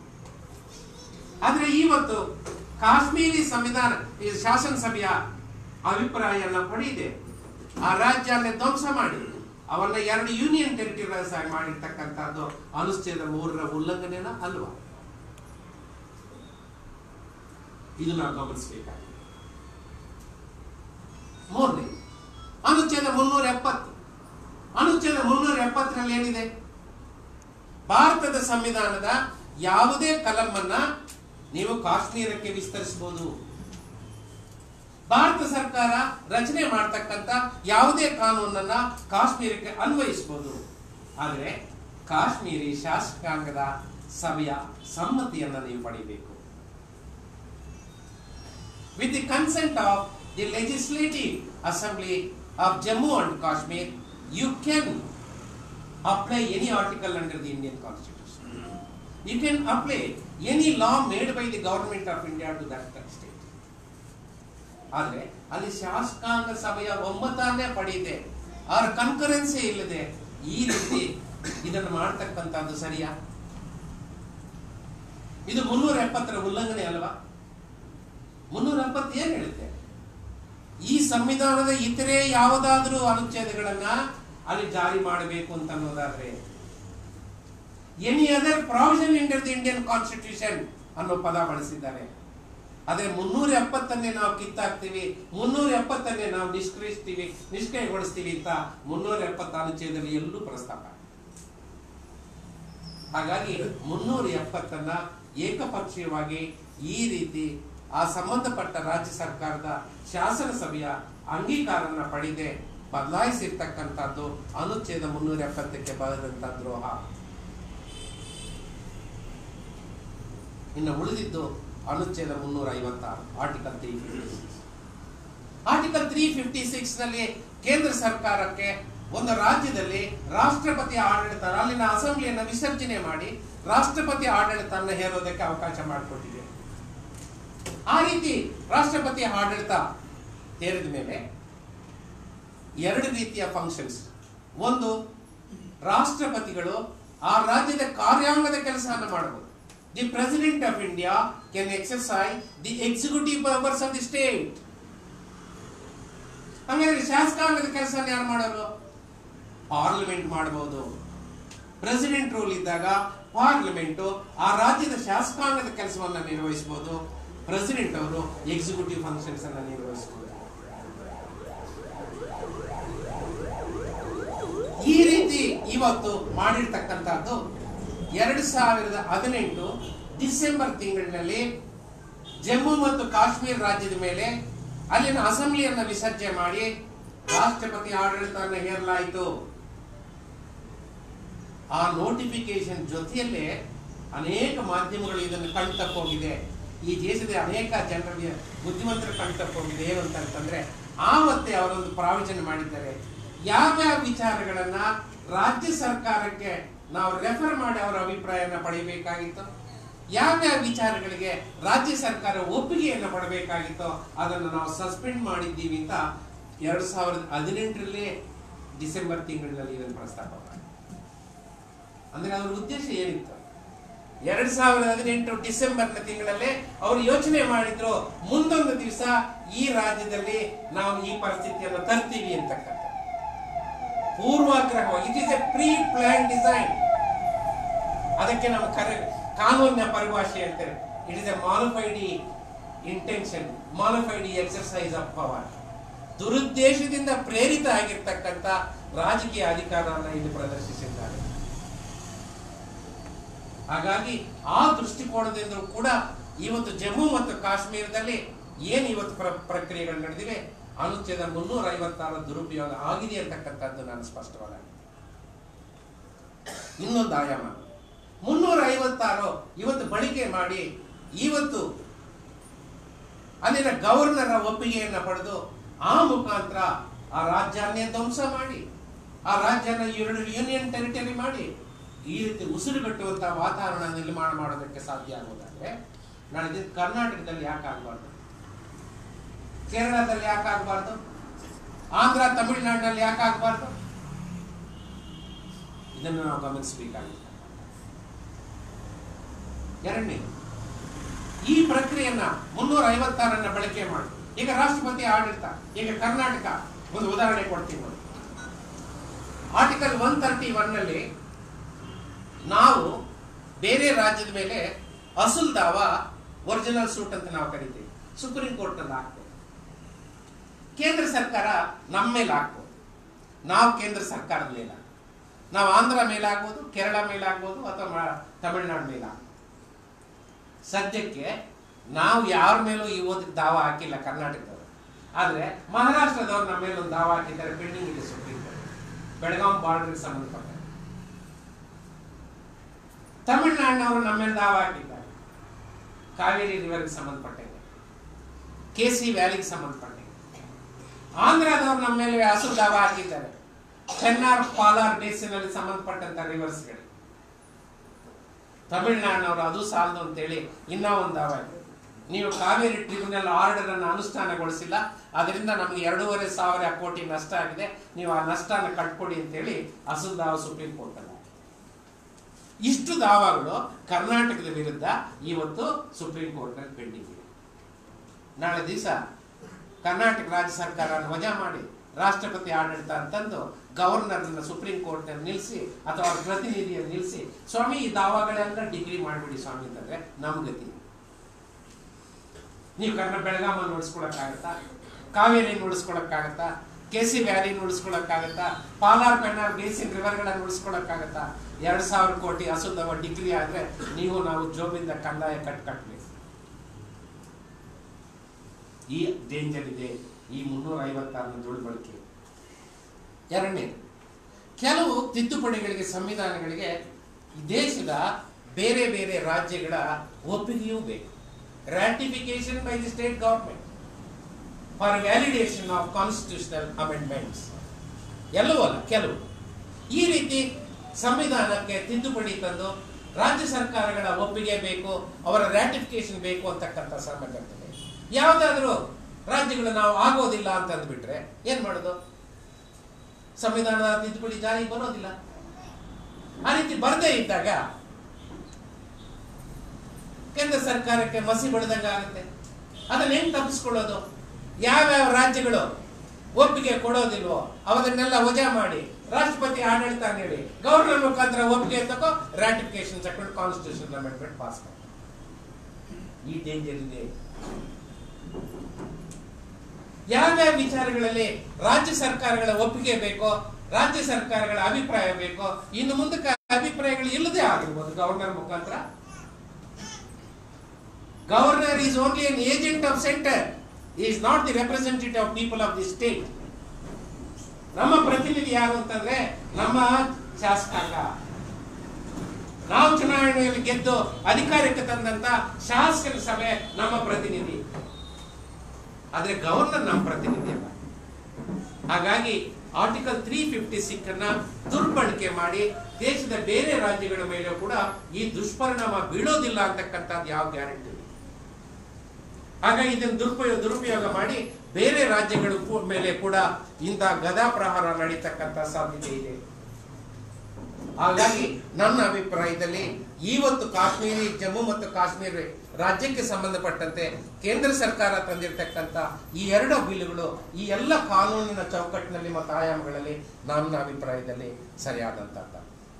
ಆದ್ರೆ ಇವತ್ತು ಕಾಶ್ಮೀರಿ ಸಂವಿಧಾನ ಈ ಶಾಸನ ಸಭೆಯ ಅಭಿಪ್ರಾಯನ ಪಡೆಯಿದೆ ಆ ರಾಜ್ಯನ ಧ್ವಂಸ ಮಾಡಿ ಅವನ್ನ ಎರಡು ಯೂನಿಯನ್ ಟೆರಿಟರೀಸ್ ಆಗಿ ಮಾಡಿರ್ತಕ್ಕಂಥದ್ದು ಅನುಚ್ಛೇದ ಮೂರರ ಉಲ್ಲಂಘನೆನ ಅಲ್ವಾ ಇದು ನಾವು ಗಮನಿಸಬೇಕಾಗಿದೆ ಮೂರನೇ ಅನುಚ್ಛೇದ ಮುನ್ನೂರ ಎಪ್ಪತ್ತು ಅನುಚ್ಛೇದ ಮುನ್ನೂರ ಎಪ್ಪತ್ತರಲ್ಲಿ ಏನಿದೆ ಭಾರತದ ಸಂವಿಧಾನದ ಯಾವುದೇ ಕಲಮನ್ನ ನೀವು ಕಾಶ್ಮೀರಕ್ಕೆ ವಿಸ್ತರಿಸಬಹುದು ಭಾರತ ಸರ್ಕಾರ ರಚನೆ ಮಾಡತಕ್ಕಂತ ಯಾವುದೇ ಕಾನೂನನ್ನ ಕಾಶ್ಮೀರಕ್ಕೆ ಅನ್ವಯಿಸಬಹುದು ಆದರೆ ಕಾಶ್ಮೀರಿ ಶಾಸಕಾಂಗದ ಸಭೆಯ ಸಮ್ಮತಿಯನ್ನ ನೀವು ಪಡೆಯಬೇಕು with the consent of the legislative assembly of Jammu and Kashmir, you can apply any article under the Indian constitution. You can apply any law made by the government of India to that state. ಆದ್ರೆ ಅಲ್ಲಿ ಶಾಸಕಾಂಗ ಸಭೆಯ ಒಮ್ಮತಾನೇ ಪಡೆಯದೆ ಅವರ ಕನ್ಕರೆನ್ಸೇ ಇಲ್ಲದೆ ಈ ರೀತಿ ಇದನ್ನು ಮಾಡ್ತಕ್ಕಂಥದ್ದು ಸರಿಯಾ ಇದು ಮುನ್ನೂರ ಎಪ್ಪತ್ತರ ಉಲ್ಲಂಘನೆ ಅಲ್ವಾ ಮುನ್ನೂರ ಎಪ್ಪತ್ತು ಏನ್ ಹೇಳುತ್ತೆ ಈ ಸಂವಿಧಾನದ ಇತರೆ ಯಾವುದಾದ್ರೂ ಅನುಚ್ಛೇದಗಳನ್ನ ಅಲ್ಲಿ ಜಾರಿ ಮಾಡಬೇಕು ಅಂತ ಅನ್ನೋದಾದ್ರೆ any other provision under the Indian constitution ಅನ್ನೋ ಪದ ಬಳಸಿದ್ದಾರೆ ಆದ್ರೆ ಮುನ್ನೂರ ಎಪ್ಪತ್ತನ್ನೇ ನಾವು ಕಿತ್ತಾಕ್ತೀವಿ ಮುನ್ನೂರ ಎಪ್ಪತ್ತನ್ನೇ ನಾವು ನಿಷ್ಕ್ರಿಯಿಸ್ತೀವಿ ನಿಷ್ಕ್ರಿಯಗೊಳಿಸ್ತೀವಿ ಅಂತ ಮುನ್ನೂರ ಎಪ್ಪತ್ತ ಅನುಚ್ಛೇದದಲ್ಲಿ ಎಲ್ಲೂ ಪ್ರಸ್ತಾಪ ಹಾಗಾಗಿ ಮುನ್ನೂರ ಎಪ್ಪತ್ತನ್ನ ಏಕಪಕ್ಷೀಯವಾಗಿ ಈ ರೀತಿ ಆ ಸಂಬಂಧಪಟ್ಟ ರಾಜ್ಯ ಸರ್ಕಾರದ ಶಾಸನ ಸಭೆಯ ಅಂಗೀಕಾರನ ಪಡೆದೆ ಬದಲಾಯಿಸಿರ್ತಕ್ಕಂಥದ್ದು ಅನುಚ್ಛೇದ ಮುನ್ನೂರ ಎಪ್ಪತ್ತಕ್ಕೆ ಬರೆದಂತ ದ್ರೋಹ ಇನ್ನು ಉಳಿದಿದ್ದು ಅನುಚ್ಛೇದ ಮುನ್ನೂರ ಐವತ್ತಾರು article three fifty six article three fifty six ನಲ್ಲಿ ಕೇಂದ್ರ ಸರ್ಕಾರಕ್ಕೆ ಒಂದು ರಾಜ್ಯದಲ್ಲಿ ರಾಷ್ಟ್ರಪತಿ ಆಡಳಿತ ಅಲ್ಲಿನ ಅಸೆಂಬ್ಲಿಯನ್ನ ವಿಸರ್ಜನೆ ಮಾಡಿ ರಾಷ್ಟ್ರಪತಿ ಆಡಳಿತವನ್ನು ಹೇರೋದಕ್ಕೆ ಅವಕಾಶ ಮಾಡಿಕೊಟ್ಟಿದೆ ಆ ರೀತಿ ರಾಷ್ಟ್ರಪತಿ ಆಡಳಿತ ಹೇರಿದ ಮೇಲೆ ಎರಡು ರೀತಿಯ ಫಂಕ್ಷನ್ಸ್ ಒಂದು ರಾಷ್ಟ್ರಪತಿಗಳು ಆ ರಾಜ್ಯದ ಕಾರ್ಯಾಂಗದ ಕೆಲಸವನ್ನು ಮಾಡಬಹುದು the president of India can exercise the executive powers of the state ಹಂಗಾದ್ರೆ ಶಾಸಕಾಂಗದ ಕೆಲಸ ಯಾರು ಮಾಡೋರು ಪಾರ್ಲಿಮೆಂಟ್ ಮಾಡಬಹುದು ಪ್ರೆಸಿಡೆಂಟ್ ರೂಲ್ ಇದ್ದಾಗ ಪಾರ್ಲಿಮೆಂಟ್ ಆ ರಾಜ್ಯದ ಶಾಸಕಾಂಗದ ಕೆಲಸವನ್ನ ನಿರ್ವಹಿಸಬಹುದು ಪ್ರೆಸಿಡೆಂಟ್ ಅವರು ಎಕ್ಸಿಕ್ಯೂಟಿವ್ ಫಂಕ್ಷನ್ಸ್ ಅನ್ನ ನಿರ್ವಹಿಸಬಹುದು ಈ ರೀತಿ ಇವತ್ತು ಮಾಡಿರ್ತಕ್ಕಂಥದ್ದು ಎರಡು ಸಾವಿರದ ಹದಿನೆಂಟು ಡಿಸೆಂಬರ್ ತಿಂಗಳಿನಲ್ಲಿ ಜಮ್ಮು ಮತ್ತು ಕಾಶ್ಮೀರ ರಾಜ್ಯದ ಮೇಲೆ ಅಲ್ಲಿನ ಅಸೆಂಬ್ಲಿಯನ್ನ ವಿಸರ್ಜನೆ ಮಾಡಿ ರಾಷ್ಟ್ರಪತಿ ಆಡಳಿತವನ್ನು ಹೇರಲಾಯಿತು ಆ ನೋಟಿಫಿಕೇಶನ್ ಜೊತೆಯಲ್ಲೇ ಅನೇಕ ಮಾಧ್ಯಮಗಳು ಇದನ್ನು ಕಣ್ತಕ್ಕೋಗಿದೆ ಈ ದೇಶದ ಅನೇಕ ಜನರಿಗೆ ಬುದ್ಧಿವಂತರ ಕಣ್ತಕ್ಕೋಗಿದೆ ಏನು ಅಂತಂತಂದ್ರೆ ಆವತ್ತೇ ಅವರೊಂದು ಪ್ರಾವಿಷನ್ ಮಾಡಿದ್ದಾರೆ ಯಾವ್ಯಾವ ವಿಚಾರಗಳನ್ನ ರಾಜ್ಯ ಸರ್ಕಾರಕ್ಕೆ ನಾವು ರೆಫರ್ ಮಾಡಿ ಅವರ ಅಭಿಪ್ರಾಯನ ಪಡೆಯಬೇಕಾಗಿತ್ತು ಯಾವ್ಯಾವ ವಿಚಾರಗಳಿಗೆ ರಾಜ್ಯ ಸರ್ಕಾರ ಒಪ್ಪಿಗೆಯನ್ನು ಪಡಬೇಕಾಗಿತ್ತೋ ಅದನ್ನು ನಾವು ಸಸ್ಪೆಂಡ್ ಮಾಡಿದ್ದೀವಿ ಅಂತ ಎರಡ್ ಸಾವಿರದ ಹದಿನೆಂಟರಲ್ಲೇ ಡಿಸೆಂಬರ್ ತಿಂಗಳಿನಲ್ಲಿ ಇದನ್ನು ಪ್ರಸ್ತಾಪ ಮಾಡಿ ಅಂದ್ರೆ ಅವರ ಉದ್ದೇಶ ಏನಿತ್ತು ಎರಡ್ ಸಾವಿರದ ಹದಿನೆಂಟು ಡಿಸೆಂಬರ್ನ ತಿಂಗಳಲ್ಲೇ ಅವರು ಯೋಚನೆ ಮಾಡಿದ್ರು ಮುಂದೊಂದು ದಿವಸ ಈ ರಾಜ್ಯದಲ್ಲಿ ನಾವು ಈ ಪರಿಸ್ಥಿತಿಯನ್ನು ತರ್ತೀವಿ ಅಂತಕ್ಕಂಥ ಪೂರ್ವಾಗ್ರಹವಾಗಿ it is a pre plan design ಅದಕ್ಕೆ ನಾವು ಕರೆ ಕಾನೂನಿನ ಪರಿಭಾಷೆ ಹೇಳ್ತೇವೆ it is a mala fide intention mala fide exercise of power ದುರುದ್ದೇಶದಿಂದ ಪ್ರೇರಿತ ಆಗಿರ್ತಕ್ಕಂಥ ರಾಜಕೀಯ ಅಧಿಕಾರವನ್ನು ಇಲ್ಲಿ ಪ್ರದರ್ಶಿಸಿದ್ದಾರೆ ಹಾಗಾಗಿ ಆ ದೃಷ್ಟಿಕೋನದಿಂದ ಕೂಡ ಇವತ್ತು ಜಮ್ಮು ಮತ್ತು ಕಾಶ್ಮೀರದಲ್ಲಿ ಏನು ಇವತ್ತು ಪ್ರ ಪ್ರಕ್ರಿಯೆಗಳು ನಡೆದಿವೆ ಅನುಚ್ಛೇದ ಮುನ್ನೂರ ಐವತ್ತಾರು ದುರುಪಯೋಗ ಆಗಿದೆ ಅಂತಕ್ಕಂಥದ್ದು ನಾನು ಸ್ಪಷ್ಟವಾದ ಇನ್ನೊಂದು ಆಯಾಮ ಮುನ್ನೂರ ಐವತ್ತಾರು ಇವತ್ತು ಬಳಕೆ ಮಾಡಿ ಇವತ್ತು ಅಲ್ಲಿನ ಗವರ್ನರ್ ಒಪ್ಪಿಗೆಯನ್ನ ಪಡೆದು ಆ ಮುಖಾಂತರ ಆ ರಾಜ್ಯಾನ್ನೇ ಧ್ವಂಸ ಮಾಡಿ ಆ ರಾಜ್ಯನ ಎರಡು ಯೂನಿಯನ್ ಟೆರಿಟರಿ ಮಾಡಿ ಈ ರೀತಿ ಉಸಿರುಗಟ್ಟುವಂತಹ ವಾತಾವರಣ ನಿರ್ಮಾಣ ಮಾಡೋದಕ್ಕೆ ಸಾಧ್ಯ ಆಗೋದಾದ್ರೆ ನಾಳೆ ದಿನ ಕರ್ನಾಟಕದಲ್ಲಿ ಯಾಕೆ ಆಗಬಾರ್ದು ಕೇರಳದಲ್ಲಿ ಯಾಕೆ ಆಗಬಾರ್ದು ಆಂಧ್ರ ತಮಿಳುನಾಡಿನಲ್ಲಿ ಯಾಕೆ ಆಗಬಾರ್ದು ಇದನ್ನು ನಾವು ಗಮನಿಸಬೇಕಾಗಿದೆ ಎರಡನೇ ಈ ಪ್ರಕ್ರಿಯೆಯನ್ನ ಮುನ್ನೂರ ಐವತ್ತಾರನ್ನ ಬಳಕೆ ಮಾಡಿ ಈಗ ರಾಷ್ಟ್ರಪತಿ ಆಡಳಿತ ಈಗ ಕರ್ನಾಟಕ ಒಂದು ಉದಾಹರಣೆ ಕೊಡ್ತೀನಿ ನೋಡಿ ಆರ್ಟಿಕಲ್ ಒನ್ ತರ್ಟಿ ಒನ್ ನಲ್ಲಿ ನಾವು ಬೇರೆ ರಾಜ್ಯದ ಮೇಲೆ ಅಸುಲ್ ದಾವ ಒರಿಜಿನಲ್ ಸೂಟ್ ಅಂತ ನಾವು ಕರಿತೀವಿ ಸುಪ್ರೀಂ ಕೋರ್ಟ್ ನಲ್ಲಿ ಹಾಕ್ಬೋದು ಕೇಂದ್ರ ಸರ್ಕಾರ ನಮ್ಮ ಮೇಲೆ ಹಾಕ್ಬೋದು ನಾವು ಕೇಂದ್ರ ಸರ್ಕಾರದ ಮೇಲೆ ಹಾಕ್ಬೋದು. ನಾವು ಆಂಧ್ರ ಮೇಲೆ ಆಗ್ಬೋದು ಕೇರಳ ಮೇಲೆ ಆಗ್ಬೋದು ಅಥವಾ ಮ- ತಮಿಳುನಾಡು ಮೇಲೆ ಆಗ್ಬೋದು ಸದ್ಯಕ್ಕೆ ನಾವು ಯಾರ ಮೇಲೂ ಈ ಓದಿಗೆ ದಾವ ಹಾಕಿಲ್ಲ ಕರ್ನಾಟಕದವರು ಆದ್ರೆ ಮಹಾರಾಷ್ಟ್ರದವ್ರು ನಮ್ಮ ಮೇಲೆ ಒಂದು ದಾವ ಹಾಕಿದ್ದಾರೆ ಪೆಂಡಿಂಗ್ ಇದೆ ಸುಪ್ರೀಂ ಕೋರ್ಟ್ ಬೆಳಗಾಂ ಬಾರ್ಡರ್ಗೆ ಸಂಬಂಧಪಟ್ಟ ತಮಿಳುನಾಡಿನವರು ನಮ್ಮ ಮೇಲೆ ದಾವ ಹಾಕಿದ್ದಾರೆ ಕಾವೇರಿ ರಿವರ್ಗೆ ಸಂಬಂಧಪಟ್ಟಂಗೆ ಕೆ ಸಿ ವ್ಯಾಲಿಗೆ ಸಂಬಂಧಪಟ್ಟಂಗೆ ಆಂಧ್ರದವರು ನಮ್ಮ ಮೇಲೆ ಹಸು ದಾವ ಹಾಕಿದ್ದಾರೆ ಚೆನ್ನಾರ್ ಪಾಲಾರ್ ಬೇಸಿನಲ್ಲಿ ಸಂಬಂಧಪಟ್ಟಂತ ರಿವರ್ಸ್ಗಳು ತಮಿಳುನಾಡಿನವರು ಅದು ಸಾಲದು ಅಂತೇಳಿ ಇನ್ನೂ ಒಂದು ದಾವ ಇದೆ ನೀವು ಕಾವೇರಿ ಟ್ರಿಬ್ಯುನಲ್ ಆರ್ಡರ್ ಅನ್ನು ಅನುಷ್ಠಾನಗೊಳಿಸಿಲ್ಲ ಅದರಿಂದ ನಮಗೆ ಎರಡೂವರೆ ಸಾವಿರ ಕೋಟಿ ನಷ್ಟ ಆಗಿದೆ ನೀವು ಆ ನಷ್ಟನ ಕಟ್ಕೊಡಿ ಅಂತೇಳಿ ಅಸಲ್ ದಾವ ಸುಪ್ರೀಂ ಕೋರ್ಟ್ ಅಲ್ಲ ಇಷ್ಟು ದಾವಾಗಳು ಕರ್ನಾಟಕದ ವಿರುದ್ಧ ಇವತ್ತು ಸುಪ್ರೀಂ ಕೋರ್ಟ್ನಲ್ಲಿ ಪೆಂಡಿಂಗ್ ಇದೆ ನಾಳೆ ದಿವಸ ಕರ್ನಾಟಕ ರಾಜ್ಯ ಸರ್ಕಾರ ವಜಾ ಮಾಡಿ ರಾಷ್ಟ್ರಪತಿ ಆಡಳಿತ ಅಂತಂದು ಗವರ್ನರ್ನ ಸುಪ್ರೀಂ ಕೋರ್ಟ್ನಲ್ಲಿ ನಿಲ್ಲಿಸಿ ಅಥವಾ ಅವ್ರ ಪ್ರತಿನಿಧಿಯನ್ನು ನಿಲ್ಲಿಸಿ ಸ್ವಾಮಿ ಈ ದಾವಾಗಳೆಲ್ಲ ಡಿಗ್ರಿ ಮಾಡಿಬಿಡಿ ಸ್ವಾಮಿ ಅಂತಂದ್ರೆ ನಮ್ ಗತಿ ನೀವು ಕರ್ನ ಬೆಳಗಾಮ ನೋಡಿಸ್ಕೊಳಕ್ಕಾಗತ್ತಾ ಕಾವೇರಿ ನೋಡಿಸ್ಕೊಳಕ್ಕಾಗತ್ತಾ ಕೆ ಸಿ ವ್ಯಾಲಿ ನೋಡಿಸ್ಕೊಳಕ್ಕಾಗತ್ತಾ ಪಾಲಾರ್ ಪೆನ್ನಾರ್ ಬೇಸಿನ್ ರಿವರ್ಗಳನ್ನ ನೋಡಿಸ್ಕೊಳಕ್ಕಾಗತ್ತಾ ಎರಡ್ ಸಾವಿರ ಕೋಟಿ ಹಸುದವ ಡಿಗ್ರಿ ಆದ್ರೆ ನೀವು ನಾವು ಜೋಬಿಂದ ಕಂದಾಯ ಕಟ್ ಕಟ್ಬೇಕು ಈ ಡೇಂಜರ್ ಇದೆ ಈ ಮುನ್ನೂರ ಐವತ್ತಾರನ ದುರ್ಬಳಕೆ ಎರಡನೇ ಕೆಲವು ತಿದ್ದುಪಡಿಗಳಿಗೆ ಸಂವಿಧಾನಗಳಿಗೆ ಈ ದೇಶದ ಬೇರೆ ಬೇರೆ ರಾಜ್ಯಗಳ ಒಪ್ಪಿಗೆಯೂ ಬೇಕು ratification by the state government for validation of constitutional amendments ಎಲ್ಲವೂ ಅಲ್ಲ ಕೆಲವು ಈ ರೀತಿ ಸಂವಿಧಾನಕ್ಕೆ ತಿದ್ದುಪಡಿ ತಂದು ರಾಜ್ಯ ಸರ್ಕಾರಗಳ ಒಪ್ಪಿಗೆ ಬೇಕು ಅವರ ರ್ಯಾಟಿಫಿಕೇಶನ್ ಬೇಕು ಅಂತಕ್ಕಂಥ ಸಂಬಂಧವಿದೆ ಯಾವುದಾದ್ರೂ ರಾಜ್ಯಗಳು ನಾವು ಆಗೋದಿಲ್ಲ ಅಂತ ಅಂದ್ಬಿಟ್ರೆ ಏನ್ ಮಾಡೋದು ಸಂವಿಧಾನದ ತಿದ್ದುಪಡಿ ಜಾರಿಗೆ ಬರೋದಿಲ್ಲ ಆ ರೀತಿ ಬರದೇ ಇದ್ದಾಗ ಕೇಂದ್ರ ಸರ್ಕಾರಕ್ಕೆ ಮಸಿ ಬಡ್ದಂಗ ಆಗುತ್ತೆ ಅದನ್ನ ಹೆಂಗ್ ತಪ್ಪಿಸ್ಕೊಳ್ಳೋದು ಯಾವ್ಯಾವ ರಾಜ್ಯಗಳು ಒಪ್ಪಿಗೆ ಕೊಡೋದಿಲ್ವೋ ಅವದನ್ನೆಲ್ಲ ವಜಾ ಮಾಡಿ ರಾಷ್ಟ್ರಪತಿ ಆಡಳಿತ ನೀಡಿ ಗವರ್ನರ್ ಮುಖಾಂತರ ಒಪ್ಪಿಗೆ ತಗೋ ರಾಟಿಫಿಕೇಶನ್ ತಗೊಂಡು ಕಾನ್ಸ್ಟಿಟ್ಯೂಷನ್ ಅಮೆಂಡ್ಮೆಂಟ್ ಪಾಸ್ ಮಾಡಿ ಈ ಡೇಂಜರ್ ಇದೆ ಯಾವ್ಯಾವ ವಿಚಾರಗಳಲ್ಲಿ ರಾಜ್ಯ ಸರ್ಕಾರಗಳ ಒಪ್ಪಿಗೆ ಬೇಕೋ ರಾಜ್ಯ ಸರ್ಕಾರಗಳ ಅಭಿಪ್ರಾಯ ಬೇಕೋ ಇನ್ನು ಮುಂದಕ್ಕೆ ಅಭಿಪ್ರಾಯಗಳು ಇಲ್ಲದೆ ಆಗಿರ್ಬೋದು ಗವರ್ನರ್ ಮುಖಾಂತರ Governor is only an agent of center. He is not the representative of people of the state. ನಮ್ಮ ಪ್ರತಿನಿಧಿ ಯಾರು ಅಂತಂದ್ರೆ ನಮ್ಮ ಶಾಸಕಾಂಗ ನಾವು ಚುನಾವಣೆಯಲ್ಲಿ ಗೆದ್ದು ಅಧಿಕಾರಕ್ಕೆ ತಂದಂತ ಶಾಸಕರ ಸಭೆ ನಮ್ಮ ಪ್ರತಿನಿಧಿ ಆದ್ರೆ ಗವರ್ನರ್ ನಮ್ಮ ಪ್ರತಿನಿಧಿ ಅಲ್ಲ ಹಾಗಾಗಿ ಆರ್ಟಿಕಲ್ ತ್ರೀ ಫಿಫ್ಟಿ ಸಿಕ್ಸ್ ಅನ್ನ ದುರ್ಬಳಕೆ ಮಾಡಿ ದೇಶದ ಬೇರೆ ರಾಜ್ಯಗಳ ಮೇಲೆ ಕೂಡ ಈ ದುಷ್ಪರಿಣಾಮ ಬೀಳೋದಿಲ್ಲ ಅಂತಕ್ಕಂಥದ್ದು ಯಾವ ಗ್ಯಾರಂಟಿ ಇಲ್ಲ ಹಾಗಾಗಿ ಇದನ್ನು ದುರುಪಯೋಗ ದುರುಪಯೋಗ ಮಾಡಿ ಬೇರೆ ರಾಜ್ಯಗಳ ಕೂ- ಮೇಲೆ ಕೂಡ ಇಂಥ ಗದಾ ಪ್ರಹಾರ ನಡೀತಕ್ಕಂಥ ಸಾಧ್ಯತೆ ಇದೆ ಹಾಗಾಗಿ ನನ್ನ ಅಭಿಪ್ರಾಯದಲ್ಲಿ ಇವತ್ತು ಕಾಶ್ಮೀರಿ ಜಮ್ಮು ಮತ್ತು ಕಾಶ್ಮೀರ ರಾಜ್ಯಕ್ಕೆ ಸಂಬಂಧಪಟ್ಟಂತೆ ಕೇಂದ್ರ ಸರ್ಕಾರ ತಂದಿರತಕ್ಕಂತ ಈ ಎರಡು ಬಿಲ್ಗಳು ಈ ಎಲ್ಲ ಕಾನೂನಿನ ಚೌಕಟ್ಟಿನಲ್ಲಿ ಮತ್ತು ಆಯಾಮಗಳಲ್ಲಿ ನನ್ನ ಅಭಿಪ್ರಾಯದಲ್ಲಿ ಸರಿಯಾದಂತ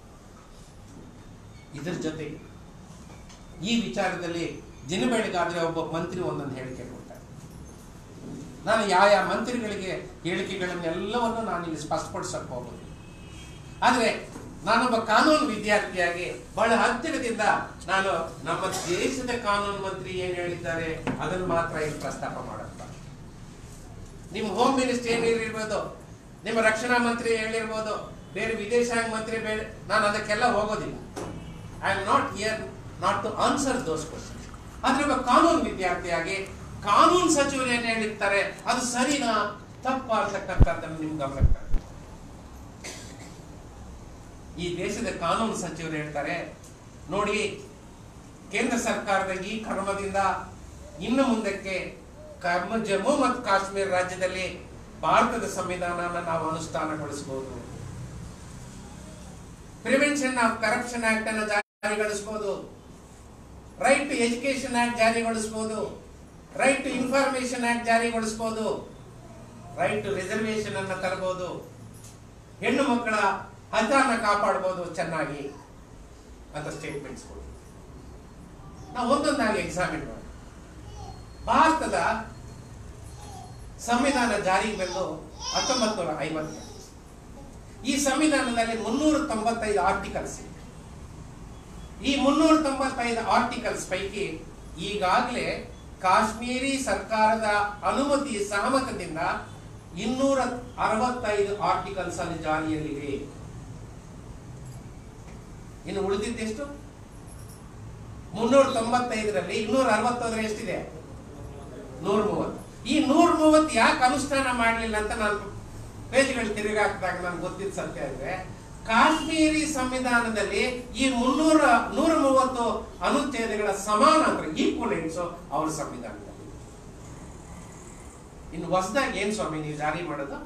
ಇದರ ಜೊತೆಗೆ ಈ ವಿಚಾರದಲ್ಲಿ ದಿನ ಬೆಳಗಾದ್ರೆ ಒಬ್ಬ ಮಂತ್ರಿ ಒಂದೊಂದು ಹೇಳಿಕೆ ಕೊಡ್ತಾರೆ ನಾನು ಯಾವ ಯಾವ ಮಂತ್ರಿಗಳಿಗೆ ಹೇಳಿಕೆಗಳನ್ನೆಲ್ಲವನ್ನು ನಾನು ಇಲ್ಲಿ ಸ್ಪಷ್ಟಪಡಿಸಕ್ಕೆ ಹೋಗೋದು ಆದರೆ ನಾನೊಬ್ಬ ಕಾನೂನು ವಿದ್ಯಾರ್ಥಿಯಾಗಿ ಬಹಳ ಹತ್ತಿರದಿಂದ ನಾನು ನಮ್ಮ ದೇಶದ ಕಾನೂನು ಮಂತ್ರಿ ಏನ್ ಹೇಳಿದ್ದಾರೆ ಅದನ್ನು ಮಾತ್ರ ಇಲ್ಲಿ ಪ್ರಸ್ತಾಪ ಮಾಡುತ್ತ ನಿಮ್ಮ ಹೋಮ್ ಮಿನಿಸ್ಟರ್ ಏನ್ ಹೇಳಿರ್ಬೋದು ನಿಮ್ಮ ರಕ್ಷಣಾ ಮಂತ್ರಿ ಹೇಳಿರ್ಬೋದು ಬೇರೆ ವಿದೇಶಾಂಗ ಮಂತ್ರಿ ಬೇರೆ ನಾನು ಅದಕ್ಕೆಲ್ಲ ಹೋಗೋದಿಲ್ಲ I am not here not to answer those question ಆದ್ರೆ ಒಬ್ಬ ಕಾನೂನು ವಿದ್ಯಾರ್ಥಿಯಾಗಿ ಕಾನೂನು ಸಚಿವರು ಏನ್ ಹೇಳಿರ್ತಾರೆ ಅದು ಸರಿನಾ ತಪ್ಪ ಅಂತಕ್ಕಂಥದ್ದನ್ನು ನಿಮ್ ಗಮನಕ್ಕೆ ತರ್ತೀನಿ. ಈ ದೇಶದ ಕಾನೂನು ಸಚಿವರು ಹೇಳ್ತಾರೆ ನೋಡಿ ಕೇಂದ್ರ ಸರ್ಕಾರದ ಈ ಕ್ರಮದಿಂದ ಇನ್ನು ಮುಂದಕ್ಕೆ ಕರ್ಮ ಜಮ್ಮು ಮತ್ತು ಕಾಶ್ಮೀರ ರಾಜ್ಯದಲ್ಲಿ ಭಾರತದ ಸಂವಿಧಾನನ ನಾವು ಅನುಷ್ಠಾನಗೊಳಿಸಬಹುದು ಪ್ರಿವೆನ್ಷನ್ ಆಫ್ ಕರಪ್ಷನ್ ಆಕ್ಟ್ ಅನ್ನು ಜಾರಿಗೊಳಿಸಬಹುದು ರೈಟ್ ಟು ಎಜುಕೇಶನ್ ಆಕ್ಟ್ ಜಾರಿಗೊಳಿಸಬಹುದು ರೈಟ್ ಟು ಇನ್ಫಾರ್ಮೇಶನ್ ಆಕ್ಟ್ ಜಾರಿಗೊಳಿಸಬಹುದು ರೈಟ್ ಟು ರಿಸರ್ವೇಶನ್ ಅನ್ನ ತರಬಹುದು ಹೆಣ್ಣು ಮಕ್ಕಳ ಹತಾನ ಕಾಪಾಡಬಹುದು ಚೆನ್ನಾಗಿ ಅಂತ ಸ್ಟೇಟ್ಮೆಂಟ್ಸ್ ಕೊಡಿ ನಾವು ಒಂದೊಂದಾಗಿ ಎಕ್ಸಾಮಿನ್ ಮಾಡಿ ಭಾರತದ ಸಂವಿಧಾನ ಜಾರಿಗೆ ಬಂದು ಹತ್ತೊಂಬತ್ತು ನೂರ ಐವತ್ತು ಈ ಸಂವಿಧಾನದಲ್ಲಿ ಮುನ್ನೂರ ತೊಂಬತ್ತೈದು ಆರ್ಟಿಕಲ್ಸ್ ಇದೆ ಈ ಮುನ್ನೂರ ತೊಂಬತ್ತೈದು ಆರ್ಟಿಕಲ್ಸ್ ಪೈಕಿ ಈಗಾಗಲೇ ಕಾಶ್ಮೀರಿ ಸರ್ಕಾರದ ಅನುಮತಿ ಸಹಮತದಿಂದ ಇನ್ನೂರ ಅರವತ್ತೈದು ಆರ್ಟಿಕಲ್ಸ್ ಅಲ್ಲಿ ಜಾರಿಯಲ್ಲಿವೆ ಇನ್ನು ಉಳಿದಿದ್ದೆಷ್ಟು ಮುನ್ನೂರ ತೊಂಬತ್ತೈದರಲ್ಲಿ ಇನ್ನೂರ ಅರವತ್ತೈದರ ಎಷ್ಟಿದೆ ನೂರ ಮೂವತ್ತು ಈ ನೂರ ಮೂವತ್ತು ಯಾಕೆ ಅನುಷ್ಠಾನ ಮಾಡಲಿಲ್ಲ ಅಂತ ನಾನು ಪೇಜ್ಗಳು ತಿರುಗಾಕಿದಾಗ ನನ್ಗೆ ಗೊತ್ತಿದ್ದ ಸತ್ಯ ಅಂದ್ರೆ ಕಾಶ್ಮೀರಿ ಸಂವಿಧಾನದಲ್ಲಿ ಈ ಮುನ್ನೂರ ನೂರ ಮೂವತ್ತು ಅನುಚ್ಛೇದಗಳ ಸಮಾನ ಅಂದ್ರೆ ಈಕ್ವಲೆಂಟ್ಸ್ ಅವ್ರ ಸಂವಿಧಾನದಲ್ಲಿ ಇನ್ನು ಹೊಸದಾಗಿ ಏನ್ ಸ್ವಾಮಿ ನೀವು ಜಾರಿ ಮಾಡೋದು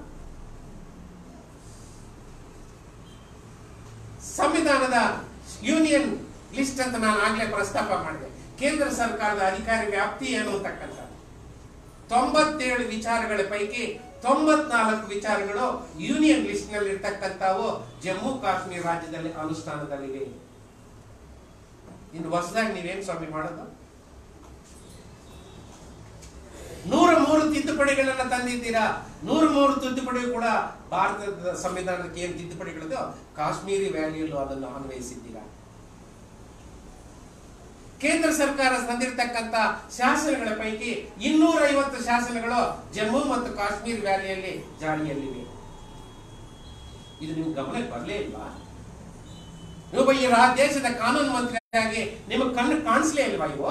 ಸಂವಿಧಾನದ ಯೂನಿಯನ್ ಲಿಸ್ಟ್ ಅಂತ ನಾನು ಆಗ್ಲೇ ಪ್ರಸ್ತಾಪ ಮಾಡಿದೆ ಕೇಂದ್ರ ಸರ್ಕಾರದ ಅಧಿಕಾರಿ ವ್ಯಾಪ್ತಿ ಏನು ಅಂತಕ್ಕಂಥ ತೊಂಬತ್ತೇಳು ವಿಚಾರಗಳ ಪೈಕಿ ತೊಂಬತ್ನಾಲ್ಕು ವಿಚಾರಗಳು ಯೂನಿಯನ್ ಲಿಸ್ಟ್ ನಲ್ಲಿ ಇರ್ತಕ್ಕಂಥವು ಜಮ್ಮು ಕಾಶ್ಮೀರ ರಾಜ್ಯದಲ್ಲಿ ಅನುಷ್ಠಾನದಲ್ಲಿವೆ ಇನ್ನು ಹೊಸದಾಗಿ ನೀವೇನ್ ಸ್ವಾಮಿ ಮಾಡೋದು ನೂರ ಮೂರು ತಿದ್ದುಪಡಿಗಳನ್ನ ತಂದಿದ್ದೀರಾ ನೂರ ಮೂರು ತಿದ್ದುಪಡಿ ಕೂಡ ಭಾರತದ ಸಂವಿಧಾನಕ್ಕೆ ಏನು ತಿದ್ದುಪಡಿಗಳಿದೋ ಕಾಶ್ಮೀರಿ ವ್ಯಾಲಿಯಲ್ಲೂ ಅದನ್ನು ಅನ್ವಯಿಸಿದ್ದೀರಾ ಕೇಂದ್ರ ಸರ್ಕಾರ ತಂದಿರತಕ್ಕಂತ ಶಾಸನಗಳ ಪೈಕಿ ಇನ್ನೂರ ಐವತ್ತು ಶಾಸನಗಳು ಜಮ್ಮು ಮತ್ತು ಕಾಶ್ಮೀರ ವ್ಯಾಲಿಯಲ್ಲಿ ಜಾರಿಯಲ್ಲಿವೆ ಇದು ನಿಮ್ಗೆ ಗಮನಕ್ಕೆ ಬರಲೇ ಇಲ್ವಾ ನೀವು ಈ ರಾ- ದೇಶದ ಕಾನೂನು ಮಂತ್ರಿಯಾಗಿ ನಿಮಗೆ ಕಣ್ಣು ಕಾಣಿಸ್ಲೇ ಇಲ್ವಾ ಇವು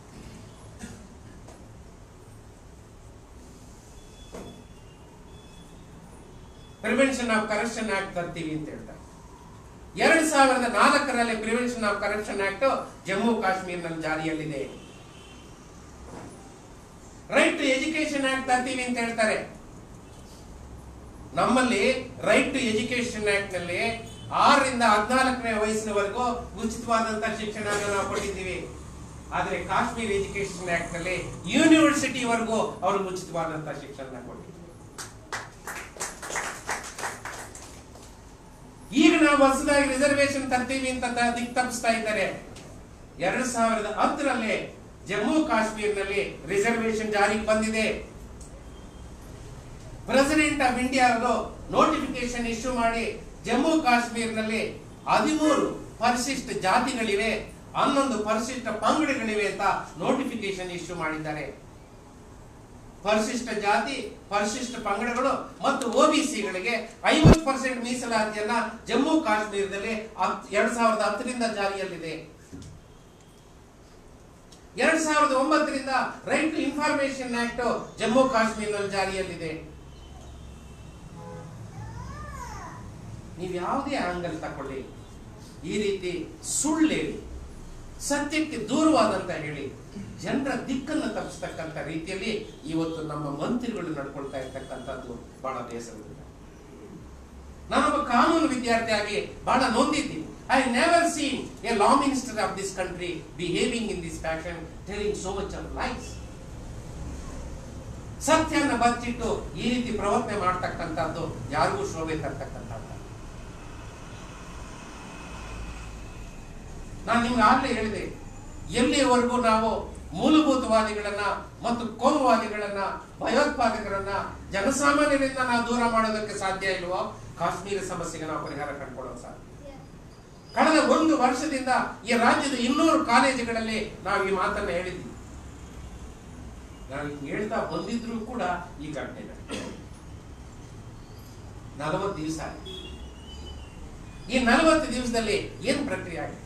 ಪ್ರಿವೆನ್ಷನ್ ಆಫ್ ಕರಪ್ಷನ್ ಆಕ್ಟ್ ತರ್ತೀವಿ ಅಂತ ಹೇಳ್ತಾರೆ ಎರಡ್ ಸಾವಿರದ ನಾಲ್ಕರಲ್ಲಿ prevention of corruption act Jammu ಕಾಶ್ಮೀರ್ನಲ್ಲಿ ಜಾರಿಯಲ್ಲಿದೆ ರೈಟ್ ಟು ಎಜುಕೇಶನ್ ಆಕ್ಟ್ ತರ್ತೀವಿ ಅಂತ ಹೇಳ್ತಾರೆ ನಮ್ಮಲ್ಲಿ ರೈಟ್ ಟು ಎಜುಕೇಶನ್ ಆಕ್ಟ್ ನಲ್ಲಿ ಆರರಿಂದ ಹದಿನಾಲ್ಕನೇ ವಯಸ್ಸಿನವರೆಗೂ ಉಚಿತವಾದಂತಹ ಶಿಕ್ಷಣ ನಾವು ಕೊಟ್ಟಿದ್ದೀವಿ ಆದ್ರೆ ಕಾಶ್ಮೀರ್ ಎಜುಕೇಶನ್ ಆಕ್ಟ್ ನಲ್ಲಿ ಯೂನಿವರ್ಸಿಟಿವರೆಗೂ ಅವ್ರಿಗೆ ಉಚಿತವಾದಂತಹ ಶಿಕ್ಷಣ ಕೊಟ್ಟಿದ್ದೀವಿ ಈಗ ನಾವು ಹೊಸದಾಗಿ ರಿಸರ್ವೇಶನ್ ತರ್ತೀವಿ ಅಂತ ತ- ದಿಕ್ ತಪ್ಪಿಸ್ತಾ ಇದ್ದಾರೆ ಎರಡ್ ಸಾವಿರದ ಹತ್ತರಲ್ಲಿ ಜಮ್ಮು ಕಾಶ್ಮೀರ್ನಲ್ಲಿ ರಿಸರ್ವೇಶನ್ ಜಾರಿಗೆ ಬಂದಿದೆ ಪ್ರೆಸಿಡೆಂಟ್ ಆಫ್ ಇಂಡಿಯಾ ಅವರು ನೋಟಿಫಿಕೇಶನ್ ಇಶ್ಯೂ ಮಾಡಿ ಜಮ್ಮು ಕಾಶ್ಮೀರ್ನಲ್ಲಿ ಹದಿಮೂರು ಪರಿಶಿಷ್ಟ ಜಾತಿಗಳಿವೆ ಹನ್ನೊಂದು ಪರಿಶಿಷ್ಟ ಪಂಗಡಗಳಿವೆ ಅಂತ ನೋಟಿಫಿಕೇಶನ್ ಇಶ್ಯೂ ಮಾಡಿದ್ದಾರೆ ಪರಿಶಿಷ್ಟ ಜಾತಿ ಪರಿಶಿಷ್ಟ ಪಂಗಡಗಳು ಮತ್ತು ಒಬಿಸಿಗಳಿಗೆ ಐವತ್ತು ಪರ್ಸೆಂಟ್ ಮೀಸಲಾತಿಯನ್ನ ಜಮ್ಮು ಕಾಶ್ಮೀರದಲ್ಲಿ ಹತ್- ಎರಡ್ ಸಾವಿರದ ಹತ್ತರಿಂದ ಜಾರಿಯಲ್ಲಿದೆ ಎರಡ್ ಸಾವಿರದ ಒಂಬತ್ತರಿಂದ right to information act Jammu ಕಾಶ್ಮೀರದಲ್ಲಿ ಜಾರಿಯಲ್ಲಿದೆ ನೀವು ಯಾವುದೇ ಆಂಗಲ್ ತಕೊಳ್ಳಿ ಈ ರೀತಿ ಸುಳ್ಳು ಹೇಳಿ ಸತ್ಯಕ್ಕೆ ದೂರವಾದಂತ ಹೇಳಿ ಜನರ ದಿಕ್ಕನ್ನು ತಪ್ಪಿಸ್ತಕ್ಕಂಥ ರೀತಿಯಲ್ಲಿ ಇವತ್ತು ನಮ್ಮ ಮಂತ್ರಿಗಳು ನಡ್ಕೊಳ್ತಾ ಇರ್ತಕ್ಕಂಥದ್ದು ಬಹಳ ಬೇಸರವಿದೆ ನಾನೊಬ್ಬ ಕಾನೂನು ವಿದ್ಯಾರ್ಥಿಯಾಗಿ ಬಹಳ ನೊಂದಿದ್ದೀನಿ I never seen a law minister of this country behaving in this fashion telling so much of life ಸತ್ಯನ ಬಚ್ಚಿಟ್ಟು ಈ ರೀತಿ ಪ್ರವರ್ತನೆ ಮಾಡ್ತಕ್ಕಂಥದ್ದು ಯಾರಿಗೂ ಶೋಭೆ ತರ್ತಕ್ಕಂಥದ್ದು ನಾನು ನಿಮ್ಗೆ ಆಗ್ಲೇ ಹೇಳಿದೆ ಎಲ್ಲಿಯವರೆಗೂ ನಾವು ಮೂಲಭೂತವಾದಿಗಳನ್ನ ಮತ್ತು ಕೋಮುವಾದಿಗಳನ್ನ ಭಯೋತ್ಪಾದಕರನ್ನ ಜನಸಾಮಾನ್ಯರಿಂದ ನಾವು ದೂರ ಮಾಡೋದಕ್ಕೆ ಸಾಧ್ಯ ಇಲ್ವೋ ಕಾಶ್ಮೀರ ಸಮಸ್ಯೆಗೆ ನಾವು ಪರಿಹಾರ ಕಂಡುಕೊಳ್ಳೋದು ಸಾಧ್ಯ ಕಳೆದ ಒಂದು ವರ್ಷದಿಂದ ಈ ರಾಜ್ಯದ ಇನ್ನೂರು ಕಾಲೇಜುಗಳಲ್ಲಿ ನಾವು ಈ ಮಾತನ್ನ ಹೇಳಿದ್ವಿ ನಾವು ಹಿಂಗ್ ಹೇಳ್ತಾ ಬಂದಿದ್ರು ಕೂಡ ಈ ಘಟನೆ ನಡೆದಿದೆ. ನಲವತ್ತು ದಿವಸ ಆಗಿದೆ. ಈ ನಲವತ್ತು ದಿವಸದಲ್ಲಿ ಏನ್ ಪ್ರಕ್ರಿಯೆ ಆಗಿದೆ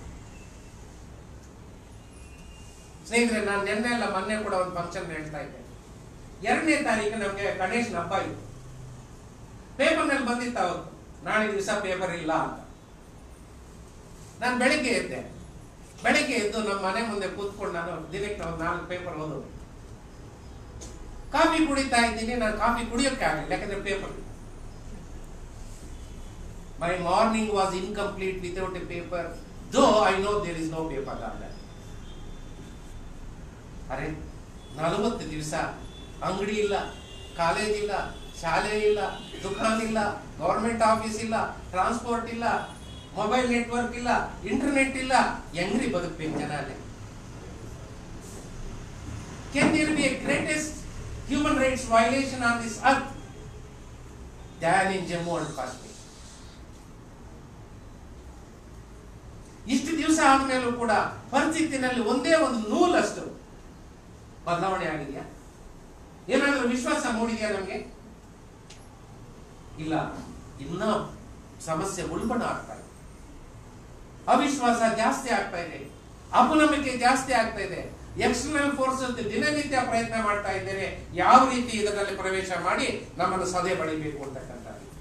ಸ್ನೇಹಿತರೆ ನಾನು ನಿನ್ನೆ ಎಲ್ಲ ಮೊನ್ನೆ ಕೂಡ ಒಂದು ಫಂಕ್ಷನ್ ಹೇಳ್ತಾ ಇದ್ದೆ ಎರಡನೇ ತಾರೀಕು ನಮಗೆ ಗಣೇಶನ ಹಬ್ಬ ಇತ್ತು ಪೇಪರ್ನಲ್ಲಿ ಬಂದಿತ್ತು ಅವತ್ತು ನಾಳೆ ದಿವಸ ಪೇಪರ್ ಇಲ್ಲ ಅಂತ ನಾನು ಬೆಳಿಗ್ಗೆ ಎದ್ದೆ ಬೆಳಿಗ್ಗೆ ಎದ್ದು ನಮ್ಮ ಮನೆ ಮುಂದೆ ಕೂತ್ಕೊಂಡು ನಾನು ದಿನಕ್ಕೆ ಒಂದು ನಾಲ್ಕು ಪೇಪರ್ ಓದೋದು ಕಾಫಿ ಕುಡಿತಾ ಇದ್ದೀನಿ ನಾನು ಕಾಫಿ ಕುಡಿಯೋಕೆ ಆಗಲಿಲ್ಲ ಯಾಕಂದ್ರೆ paper my morning was incomplete without a paper though I know there is no paper ಆದ ಅರೆ ನಲವತ್ತು ದಿವಸ ಅಂಗಡಿ ಇಲ್ಲ ಕಾಲೇಜ್ ಇಲ್ಲ ಶಾಲೆ ಇಲ್ಲ ದುಕಾನ್ ಇಲ್ಲ ಗೌರ್ಮೆಂಟ್ ಆಫೀಸ್ ಇಲ್ಲ ಟ್ರಾನ್ಸ್ಪೋರ್ಟ್ ಇಲ್ಲ ಮೊಬೈಲ್ ನೆಟ್ವರ್ಕ್ ಇಲ್ಲ ಇಂಟರ್ನೆಟ್ ಇಲ್ಲ ಹೆಂಗ್ರಿ ಬದುಕ್ಬೇಕು ಜನ ಅಲ್ಲಿ can there be a greatest human rights violation on this earth than in Jammu and Kashmir ಇಷ್ಟು ದಿವಸ ಆದ್ಮೇಲೂ ಕೂಡ ಪರಿಸ್ಥಿತಿನಲ್ಲಿ ಒಂದೇ ಒಂದು ನೂಲಷ್ಟು ಬದಲಾವಣೆ ಆಗಿದೆಯಾ ಏನಾದರೂ ವಿಶ್ವಾಸ ಮೂಡಿದೆಯಾ ನಮಗೆ ಇಲ್ಲ ಇನ್ನ ಸಮಸ್ಯೆ ಉಲ್ಬಣ ಆಗ್ತಾ ಇದೆ ಅವಿಶ್ವಾಸ ಜಾಸ್ತಿ ಆಗ್ತಾ ಇದೆ ಅಪನಂಬಿಕೆ ಜಾಸ್ತಿ ಆಗ್ತಾ ಇದೆ ಎಕ್ಸ್ಟರ್ನಲ್ ಫೋರ್ಸಸ್ ದಿನನಿತ್ಯ ಪ್ರಯತ್ನ ಮಾಡ್ತಾ ಇದ್ದೇನೆ ಯಾವ ರೀತಿ ಇದರಲ್ಲಿ ಪ್ರವೇಶ ಮಾಡಿ ನಮ್ಮನ್ನು ಸದೆ ಬಳಿಬೇಕು ಅಂತಕ್ಕಂಥ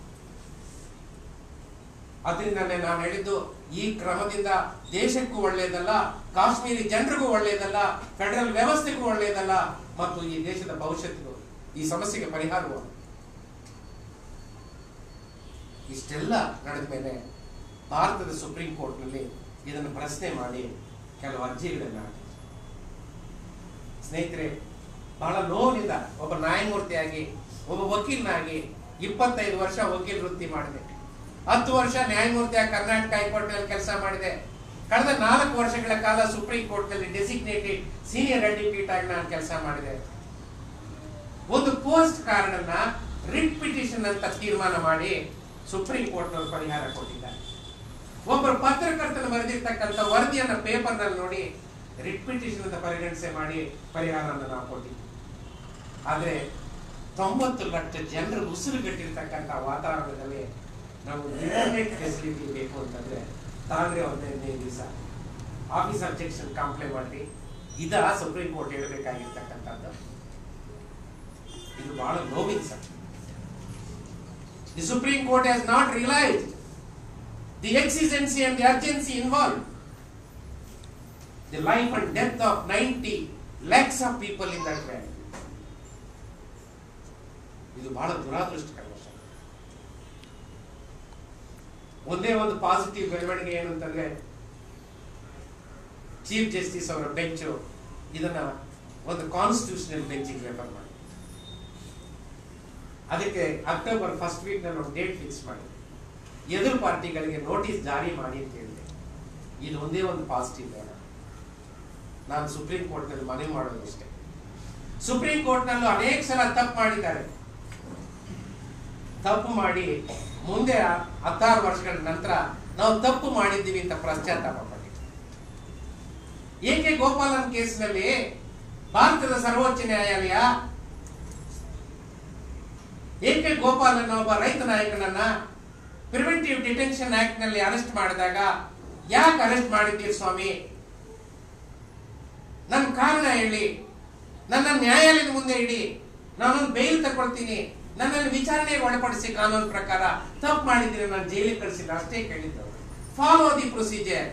ಅದರಿಂದಲೇ ನಾನು ಹೇಳಿದ್ದು ಈ ಕ್ರಮದಿಂದ ದೇಶಕ್ಕೂ ಒಳ್ಳೆಯದಲ್ಲ ಕಾಶ್ಮೀರಿ ಜನರಿಗೂ ಒಳ್ಳೆಯದಲ್ಲ ಫೆಡರಲ್ ವ್ಯವಸ್ಥೆಗೂ ಒಳ್ಳೆಯದಲ್ಲ ಮತ್ತು ಈ ದೇಶದ ಭವಿಷ್ಯತ್ತಿಗೂ ಈ ಸಮಸ್ಯೆಗೆ ಪರಿಹಾರವು ಇಷ್ಟೆಲ್ಲ ನಡೆದ ಮೇಲೆ ಭಾರತದ ಸುಪ್ರೀಂ ಕೋರ್ಟ್ನಲ್ಲಿ ಇದನ್ನು ಪ್ರಶ್ನೆ ಮಾಡಿ ಕೆಲವು ಅರ್ಜಿಗಳನ್ನು ಹಾಕಿದ್ರು ಸ್ನೇಹಿತರೆ ಬಹಳ ನೋವಿನಿಂದ ಒಬ್ಬ ನ್ಯಾಯಮೂರ್ತಿಯಾಗಿ ಒಬ್ಬ ವಕೀಲನಾಗಿ ಇಪ್ಪತ್ತೈದು ವರ್ಷ ವಕೀಲ ವೃತ್ತಿ ಮಾಡಿದೆ ಹತ್ತು ವರ್ಷ ನ್ಯಾಯಮೂರ್ತಿಯಾಗಿ ಕರ್ನಾಟಕ ಹೈಕೋರ್ಟ್ನಲ್ಲಿ ಕೆಲಸ ಮಾಡಿದೆ ಕಳೆದ ನಾಲ್ಕು ವರ್ಷಗಳ ಕಾಲ ಸುಪ್ರೀಂ ಕೋರ್ಟ್ನಲ್ಲಿ ಡೆಸಿಗ್ನೇಟೆಡ್ ಸೀನಿಯರ್ ಅಡ್ವೊಕೇಟ್ ಆಗಿ ನಾನು ಕೆಲಸ ಮಾಡಿದೆ ಒಂದು ಪೋಸ್ಟ್ ಕಾರ್ಡ್ ರಿಟ್ ಪಿಟಿಷನ್ ಅಂತ ತೀರ್ಮಾನ ಮಾಡಿ ಸುಪ್ರೀಂ ಕೋರ್ಟ್ನವರು ಪರಿಹಾರ ಕೊಟ್ಟಿದ್ದಾರೆ ಒಬ್ಬರು ಪತ್ರಕರ್ತನ ಬರೆದಿರ್ತಕ್ಕಂಥ ವರದಿಯನ್ನ ಪೇಪರ್ನಲ್ಲಿ ನೋಡಿ ರಿಟ್ ಪಿಟಿಷನ್ ಅಂತ ಪರಿಗಣಿಸೆ ಮಾಡಿ ಪರಿಹಾರವನ್ನು ನಾವು ಕೊಟ್ಟಿದ್ವಿ ಆದ್ರೆ ತೊಂಬತ್ತು ಲಕ್ಷ ಜನರು ಉಸಿರುಗಟ್ಟಿರ್ತಕ್ಕಂಥ ವಾತಾವರಣದಲ್ಲಿ ನಾವು ಇಂಟರ್ನೆಟ್ ಫೆಸಿಲಿಟಿ ಬೇಕು ಅಂತಂದ್ರೆ ತಾಂಡ್ರೆ ಹದಿನೈದನೇ ದಿವಸ ಆಫೀಸ್ ಅಬ್ಜೆಕ್ಷನ್ ಕಂಪ್ಲೇಂಟ್ ಮಾಡಿ ಇದ ಸುಪ್ರೀಂ ಕೋರ್ಟ್ ಹೇಳಬೇಕಾಗಿರ್ತಕ್ಕಂಥದ್ದು ಇದು ಬಹಳ ನೋವಿನ sir the supreme court has not realised the exigency and the urgency involve the life and death of ninety lakhs of people in that valley ಇದು ಬಹಳ ದುರಾದೃಷ್ಟಕರ ವಿಷಯ ಒಂದೇ ಒಂದು ಪಾಸಿಟಿವ್ ಬೆಳವಣಿಗೆ ಏನು ಅಂತಂದ್ರೆ ಚೀಫ್ ಜಸ್ಟಿಸ್ ಅವರ ಬೆಂಚ್ ಇದನ್ನ ಒಂದು ಕಾನ್ಸ್ಟಿಟ್ಯೂಷನಲ್ ಬೆಂಚಿಗೆ ರೆಫರ್ ಮಾಡಿ ಅದಕ್ಕೆ ಅಕ್ಟೋಬರ್ ಫಸ್ಟ್ ವೀಕ್ ನಲ್ಲಿ ಒಂದು ಡೇಟ್ ಫಿಕ್ಸ್ ಮಾಡಿ ಎದುರು ಪಾರ್ಟಿಗಳಿಗೆ ನೋಟಿಸ್ ಜಾರಿ ಮಾಡಿ ಅಂತ ಹೇಳಿದೆ ಇದು ಒಂದೇ ಒಂದು ಪಾಸಿಟಿವ್ ಬೇಡ ನಾನು ಸುಪ್ರೀಂ ಕೋರ್ಟ್ ನಲ್ಲಿ ಮನವಿ ಮಾಡೋದು ಇಷ್ಟೇ ಸುಪ್ರೀಂ ಕೋರ್ಟ್ ನಲ್ಲೂ ಅನೇಕ ಸಲ ತಪ್ಪು ಮಾಡಿದ್ದಾರೆ ತಪ್ಪು ಮಾಡಿ ಮುಂದೆ ಹತ್ತಾರು ವರ್ಷಗಳ ನಂತರ ನಾವು ತಪ್ಪು ಮಾಡಿದ್ದೀವಿ ಅಂತ ಪಶ್ಚಾತ್ತಾಪ ಪಟ್ಟಿದ್ವಿ ಎ ಕೆ ಗೋಪಾಲನ್ ಕೇಸ್ನಲ್ಲಿ ಭಾರತದ ಸರ್ವೋಚ್ಚ ನ್ಯಾಯಾಲಯ ಏಕೆ ಗೋಪಾಲ್ ಅನ್ನೋ ಒಬ್ಬ ರೈತ ನಾಯಕನನ್ನ ಪ್ರಿವೆಂಟಿವ್ ಡಿಟೆನ್ಷನ್ ಆಕ್ಟ್ ನಲ್ಲಿ ಅರೆಸ್ಟ್ ಮಾಡಿದಾಗ ಯಾಕೆ ಅರೆಸ್ಟ್ ಮಾಡಿದ್ದೀರಿ ಸ್ವಾಮಿ ನನ್ನ ಕಾರಣ ಹೇಳಿ ನನ್ನ ನ್ಯಾಯಾಲಯದ ಮುಂದೆ ಇಡಿ ನಾನೊಂದು ಬೇಲ್ ತಗೊಳ್ತೀನಿ ನನ್ನನ್ನು ವಿಚಾರಣೆಗೆ ಒಳಪಡಿಸಿ ಕಾನೂನು ಪ್ರಕಾರ ತಪ್ಪು ಮಾಡಿದ್ದೀನಿ ನಾನು ಜೈಲಿಗೆ ಕಳಿಸಿಲ್ಲ ಅಷ್ಟೇ ಕೇಳಿದ್ದು ಫಾಲೋ ದಿ ಪ್ರೊಸೀಜರ್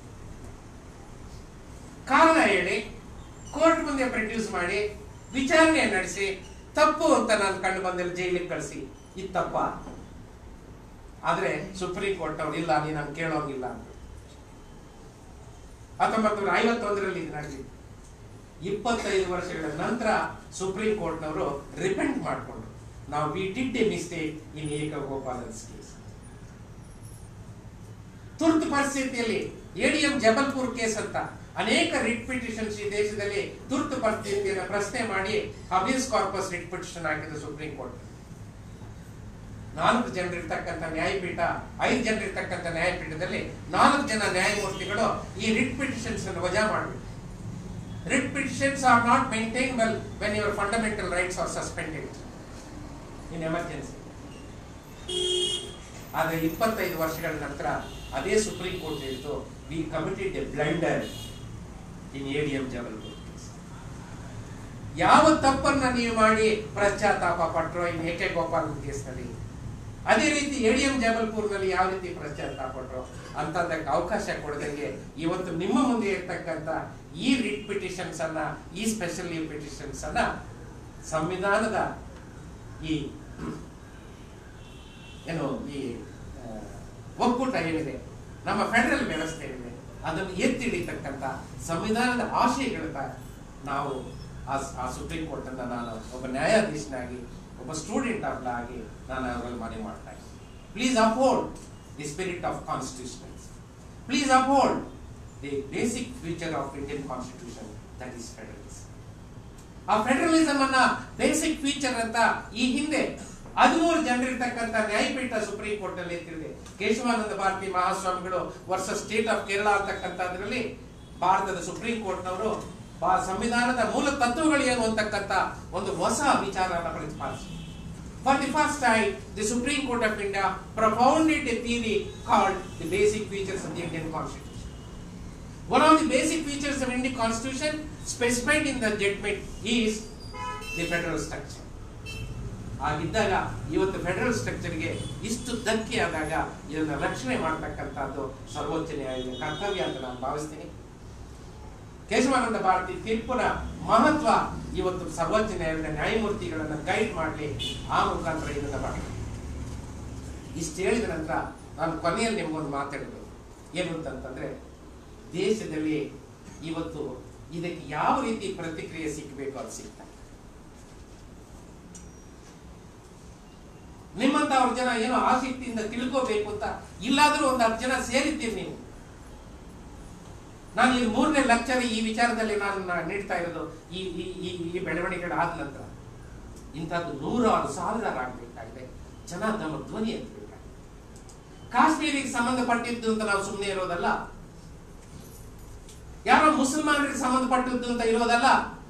ಕಾರಣ ಹೇಳಿ ಕೋರ್ಟ್ ಮುಂದೆ ಪ್ರೊಡ್ಯೂಸ್ ಮಾಡಿ ವಿಚಾರಣೆ ನಡೆಸಿ ತಪ್ಪು ಅಂತ ನಾನು ಕಂಡು ಬಂದಲ್ಲಿ ಜೈಲಿಗೆ ಕಳಿಸಿ ಇದು ತಪ್ಪ ಆದ್ರೆ ಸುಪ್ರೀಂ ಕೋರ್ಟ್ ಅವ್ರು ಇಲ್ಲ ನೀನು ನಾನು ಕೇಳೋಂಗಿಲ್ಲ ಅಂತ ಹತ್ತೊಂಬತ್ತು ನೂರ ಐವತ್ತೊಂದರಲ್ಲಿ ಇದು ನಡೆದಿದ್ದು ಇಪ್ಪತ್ತೈದು ವರ್ಷಗಳ ನಂತರ ಸುಪ್ರೀಂ ಕೋರ್ಟ್ನವರು ರಿಪೆಂಟ್ ಮಾಡಿಕೊಂಡ್ರು ನಾವು we did a mistake in ಏಕಗೋಪಾಲನ್ಸ್ ಕೇಸ್ ತುರ್ತು ಪರಿಸ್ಥಿತಿಯಲ್ಲಿ ಎಡಿಎಂ ಜಬಲ್ಪುರ್ ಕೇಸ್ ಅಂತ ಅನೇಕ ರಿಟ್ ಪಿಟಿಷನ್ಸ್ ಈ ದೇಶದಲ್ಲಿ ತುರ್ತು ಪರಿಸ್ಥಿತಿಯನ್ನು ಪ್ರಶ್ನೆ ಮಾಡಿ ಹಬೀಸ್ ಕಾರ್ಪಸ್ ರಿಟ್ ಪಿಟಿಷನ್ ಹಾಕಿದ ಸುಪ್ರೀಂ ಕೋರ್ಟ್ ನಾಲ್ಕು ಜನರಿರ್ತಕ್ಕಂಥ ನ್ಯಾಯಪೀಠ ಐದು ಜನರಿರ್ತಕ್ಕಂಥ ನ್ಯಾಯಪೀಠದಲ್ಲಿ ನಾಲ್ಕು ಜನ ನ್ಯಾಯಮೂರ್ತಿಗಳು ಈ ರಿಟ್ ಪಿಟಿಷನ್ಸ್ ಅನ್ನು ವಜಾ ಮಾಡಬೇಕು writ petitions are not maintain well when your fundamental rights are suspended in emergency ಆದ್ರೆ ಇಪ್ಪತ್ತೈದು ವರ್ಷಗಳ ನಂತರ ಅದೇ ಸುಪ್ರೀಂ ಕೋರ್ಟ್ ಹೇಳಿತು we committed a blunder in ADM Jabalpur ಯಾವ ತಪ್ಪನ್ನ ನೀವು ಮಾಡಿ ಪಶ್ಚಾತ್ತಾಪ ಪಟ್ಟರೋ ಇನ್ ಎಕೆ ಗೋಪಾಲ್ ಕೇಸ್ನಲ್ಲಿ ಅದೇ ರೀತಿ ಎಡಿಎಂ ಜಬಲ್ಪುರ್ನಲ್ಲಿ ಯಾವ ರೀತಿ ಪಶ್ಚಾತ್ತಾಪ ಪಟ್ಟರೋ ಅಂತದಕ್ಕೆ ಅವಕಾಶ ಕೊಡದಂಗೆ ಇವತ್ತು ನಿಮ್ಮ ಮುಂದೆ ಇರ್ತಕ್ಕಂಥ ಈ ರಿಟ್ ಪಿಟಿಷನ್ಸ್ ಅನ್ನ ಈ ಸ್ಪೆಷಲ್ ಲೀವ್ ಪಿಟಿಷನ್ಸ್ ಅನ್ನ ಸಂವಿಧಾನದ ಈ ಏನು ಈ ಆ, ಒಕ್ಕೂಟ ಏನಿದೆ ನಮ್ಮ ಫೆಡರಲ್ ವ್ಯವಸ್ಥೆ ಏನಿದೆ ಅದನ್ನು ಎತ್ತಿ ಹಿಡಿತಕ್ಕಂಥ ಸಂವಿಧಾನದ ಆಶಯಗಳನ್ನ ನಾವು ಆ ಆ ಸುಪ್ರೀಂ ಕೋರ್ಟ್ ಅನ್ನ ನಾನು ಒಬ್ಬ ನ್ಯಾಯಾಧೀಶನಾಗಿ ಒಬ್ಬ ಸ್ಟೂಡೆಂಟ್ ಆಫ್ ಲಾ ಆಗಿ ನಾನು ಅವರಲ್ಲಿ ಮನವಿ ಮಾಡ್ತಾ ಇದ್ದೀನಿ please uphold the spirit of constitutions please uphold the basic feature of Indian constitution that is federalism ಆ ಫೆಡರಲಿಸಮ್ ಅನ್ನ ಬೇಸಿಕ್ ಫೀಚರ್ ಅಂತ ಈ ಹಿಂದೆ ಹದಿಮೂರು ಜನರಿರ್ತಕ್ಕಂಥ ನ್ಯಾಯಪೀಠ ಸುಪ್ರೀಂ ಕೋರ್ಟ್ ಅಲ್ಲಿ ಎತ್ತಿದೆ ಕೇಶವಾನಂದ ಭಾರತಿ ಮಹಾಸ್ವಾಮಿಗಳು ವರ್ಷ ಸ್ಟೇಟ್ ಆಫ್ ಕೇರಳ ಅಂತಕ್ಕಂಥದ್ರಲ್ಲಿ ಭಾರತದ ಸುಪ್ರೀಂ ಕೋರ್ಟ್ನವರು ಬಾ ಸಂವಿಧಾನದ ಮೂಲ ತತ್ವಗಳು ಏನು ಅಂತಕ್ಕಂಥ ಒಂದು ಹೊಸ ವಿಚಾರನ ಪ್ರತಿಪಾದಿಸಿ for the first time the supreme court of India propounded a theory called the basic features of the Indian constitution One of the basic features of Indian constitution specified in the judgment is the federal structure. ಆಗಿದ್ದಾಗ ಇವತ್ತು federal ಸ್ಟ್ರಕ್ಚರ್ಗೆ ಇಷ್ಟು ಧಕ್ಕೆ ಆದಾಗ ಇದನ್ನ ರಕ್ಷಣೆ ಮಾಡತಕ್ಕಂಥದ್ದು ಸರ್ವೋಚ್ಚ ನ್ಯಾಯಾಲಯದ ಕರ್ತವ್ಯ ಅಂತ ನಾನು ಭಾವಿಸ್ತೀನಿ ಕೇಶವಾನಂದ ಭಾರತಿ ತೀರ್ಪುನ ಮಹತ್ವ ಇವತ್ತು ಸರ್ವೋಚ್ಚ ನ್ಯಾಯಾಲಯದ ನ್ಯಾಯಮೂರ್ತಿಗಳನ್ನ ಗೈಡ್ ಮಾಡಲಿ ಆ ಮುಖಾಂತರ ಇದನ್ನ ಮಾಡಿ ಇಷ್ಟು ಹೇಳಿದ ನಂತರ ನಾನು ಕೊನೆಯಲ್ಲಿ ನಿಮ್ಗೊಂದು ಮಾತಾಡೋದು ಏನು ಅಂತಂತಂದ್ರೆ ದೇಶದಲ್ಲಿ ಇವತ್ತು ಇದಕ್ಕೆ ಯಾವ ರೀತಿ ಪ್ರತಿಕ್ರಿಯೆ ಸಿಕ್ಕಬೇಕು ಅದು ಸಿಗ್ತಾ ಇಲ್ಲ. ನಿಮ್ಮಂತ ಅವ್ರ ಜನ ಏನೋ ಆಸಕ್ತಿಯಿಂದ ತಿಳ್ಕೋಬೇಕು ಅಂತ ಇಲ್ಲಾದ್ರೂ ಒಂದು ಹತ್ತು ಜನ ಸೇರಿದ್ದೀರಿ ನೀವು ನಾನು ಈ ಮೂರನೇ ಲೆಕ್ಚರ್ ಈ ವಿಚಾರದಲ್ಲಿ ನಾನು ನಾ- ನೀಡ್ತಾ ಇರೋದು ಈ ಈ ಈ ಈ ಬೆಳವಣಿಗೆಗಳಾದ ನಂತರ ಇಂಥದ್ದು ನೂರಾರು ಸಾವಿರಾರು ಆಗ್ಬೇಕಾಗಿದೆ ಜನ ತಮ್ಮ ಧ್ವನಿ ಎತ್ತಬೇಕಾಗಿದೆ ಕಾಶ್ಮೀರಿಗೆ ಸಂಬಂಧಪಟ್ಟಿದ್ದು ಅಂತ ನಾವು ಸುಮ್ಮನೆ ಇರೋದಲ್ಲ ಯಾರೋ ಮುಸಲ್ಮಾನರಿಗೆ ಸಂಬಂಧಪಟ್ಟದ್ದು ಅಂತ ಇರೋದಲ್ಲ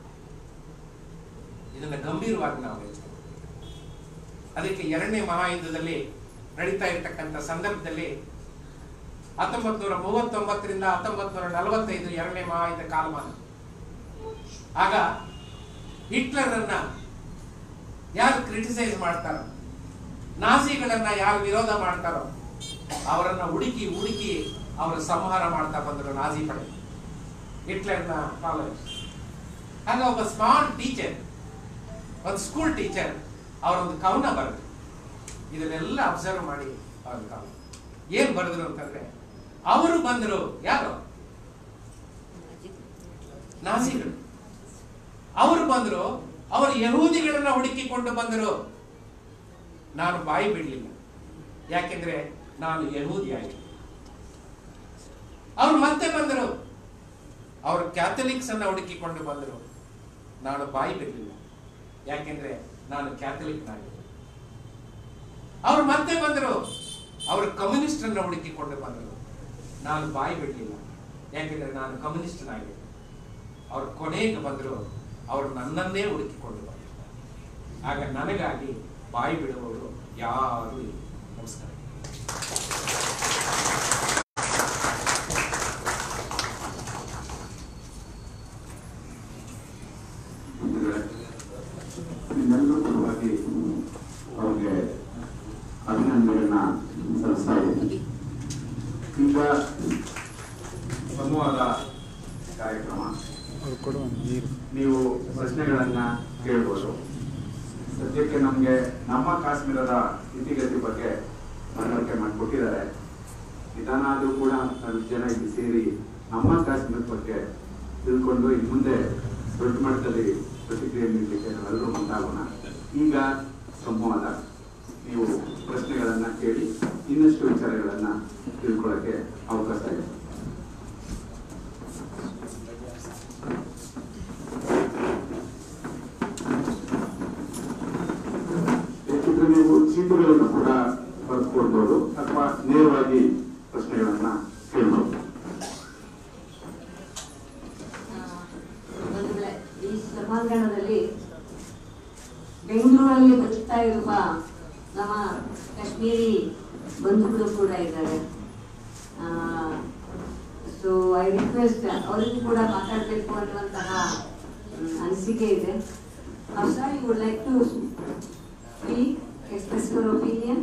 ಇದನ್ನ ಗಂಭೀರವಾಗಿ ನಾವು ಯೋಚನೆ ಮಾಡ್ಬೇಕು. ಅದಕ್ಕೆ ಎರಡನೇ ಮಹಾಯುದ್ಧದಲ್ಲಿ ನಡೀತಾ ಇರತಕ್ಕಂಥ ಸಂದರ್ಭದಲ್ಲಿ ಹತ್ತೊಂಬತ್ ನೂರ ಮೂವತ್ತೊಂಬತ್ತರಿಂದ ಹತ್ತೊಂಬತ್ ನೂರ ನಲವತ್ತೈದು ಎರಡನೇ ಮಹಾಯುದ್ಧ ಕಾಲಮಾನ ಆಗ ಹಿಟ್ಲರ್ ಅನ್ನ ಯಾರು ಕ್ರಿಟಿಸೈಸ್ ಮಾಡ್ತಾರೋ ನಾಸಿಗಳನ್ನ ಯಾರು ವಿರೋಧ ಮಾಡ್ತಾರೋ ಅವರನ್ನ ಹುಡುಕಿ ಹುಡುಕಿ ಅವರ ಸಂಹಾರ ಮಾಡ್ತಾ ಬಂದರು ನಾಜಿ ಪಡೆ ಹಿಟ್ಲರ್ನ ಫಾಲೋಯರ್ಸ್ ಆಗ ಒಬ್ಬ ಸ್ಮಾರ್ಟ್ ಟೀಚರ್ ಒಂದು ಸ್ಕೂಲ್ ಟೀಚರ್ ಅವರೊಂದು ಕವನ ಬರೆದ್ರು ಇದನ್ನೆಲ್ಲ ಅಬ್ಸರ್ವ್ ಮಾಡಿ ಅವ್ರ ಕವನ ಏನ್ ಬರೆದ್ರು ಅಂತಂದ್ರೆ ಅವರು ಬಂದರು ಯಾರು ನಾಸಿಗಳು ಅವರು ಬಂದರು ಅವರು ಯಹೂದಿಗಳನ್ನ ಹುಡುಕಿಕೊಂಡು ಬಂದರು ನಾನು ಬಾಯಿ ಬಿಡಲಿಲ್ಲ ಯಾಕೆಂದ್ರೆ ನಾನು ಯಹೂದಿ ಆಗಿ ಅವ್ರು ಮತ್ತೆ ಬಂದರು ಅವರು ಕ್ಯಾಥಲಿಕ್ಸ್ ಅನ್ನ ಹುಡುಕಿಕೊಂಡು ಬಂದರು ನಾನು ಬಾಯಿ ಬಿಡಲಿಲ್ಲ ಯಾಕೆಂದ್ರೆ ನಾನು ಕ್ಯಾಥಲಿಕ್ ನಾಗಿ ಅವ್ರು ಮತ್ತೆ ಬಂದರು ಅವರು ಕಮ್ಯುನಿಸ್ಟ್ ಅನ್ನ ಹುಡುಕಿಕೊಂಡು ಬಂದರು ನಾನು ಬಾಯಿ ಬಿಡಲಿಲ್ಲ ಯಾಕೆಂದ್ರೆ ನಾನು ಕಮ್ಯುನಿಸ್ಟ್ ನಾಗಿ ಅವ್ರು ಕೊನೆಗೆ ಬಂದರು ಅವರು ನನ್ನನ್ನೇ ಹುಡುಕಿಕೊಂಡು ಬಂದರು ಆಗ ನನಗಾಗಿ ಬಾಯಿ ಬಿಡುವವರು ಯಾರು ಇಲ್ಲ ನಮಸ್ಕಾರ ನಿಮ್ಮೆಲ್ಲರೂ ಪರವಾಗಿ ಅವ್ರಿಗೆ ಅಭಿನಂದನೆಗಳನ್ನ ಸಲ್ಲಿಸ್ತಾ ಇದ್ದೀನಿ ಈಗ ಸಂವಾದ ಕಾರ್ಯಕ್ರಮ ನೀವು ಪ್ರಶ್ನೆಗಳನ್ನ ಕೇಳ್ಬೋದು ಸದ್ಯಕ್ಕೆ ನಮಗೆ ನಮ್ಮ ಕಾಶ್ಮೀರದ ಸ್ಥಿತಿಗತಿ ಬಗ್ಗೆ ಮನವರಿಕೆ ಮಾಡಿಕೊಟ್ಟಿದ್ದಾರೆ ನಿಧಾನ ಆದ್ರೂ ಕೂಡ ನಾಲ್ಕು ಜನ ಇಲ್ಲಿ ಸೇರಿ ನಮ್ಮ ಕಾಶ್ಮೀರದ ಬಗ್ಗೆ ತಿಳ್ಕೊಂಡು ಇನ್ನು ಮುಂದೆ ದೊಡ್ಡ ಮಟ್ಟದಲ್ಲಿ ಪ್ರತಿಕ್ರಿಯೆ ನೀಡಲಿಕ್ಕೆ ನಾವೆಲ್ಲರೂ ಮುಂದಾಗೋಣ ಈಗ ಸಂವಾದ ನೀವು ಪ್ರಶ್ನೆಗಳನ್ನ ಕೇಳಿ ಇನ್ನಷ್ಟು ವಿಚಾರಗಳನ್ನ ತಿಳ್ಕೊಳ್ಳೋಕೆ ಅವಕಾಶ ಇದೆ ಬೇಕಿದ್ರೆ ನೀವು ಚೀಟಿಗಳನ್ನು ಕೂಡ ಬರೆದುಕೊಡ್ಬೋದು ಅಥವಾ ನೇರವಾಗಿ ಪ್ರಶ್ನೆಗಳನ್ನ ಕೇಳ್ಬೋದು ಒಂದು ವೇಳೆ ಈ ಸಭಾಂಗಣದಲ್ಲಿ ಬೆಂಗಳೂರಲ್ಲಿ ಬದುಕ್ತಾ ಇರುವ ನಮ್ಮ ಕಾಶ್ಮೀರಿ ಬಂಧುಗಳು ಕೂಡ ಇದ್ದಾರೆ ಸೊ ಐ ರಿಕ್ವೆಸ್ಟ್ ಅವರಿಗೂ ಕೂಡ ಮಾತಾಡಬೇಕು ಅನ್ನುವಂತಹ ಮ್, ಅನಿಸಿಕೆ ಇದೆ Harsha you would like to speak express your opinion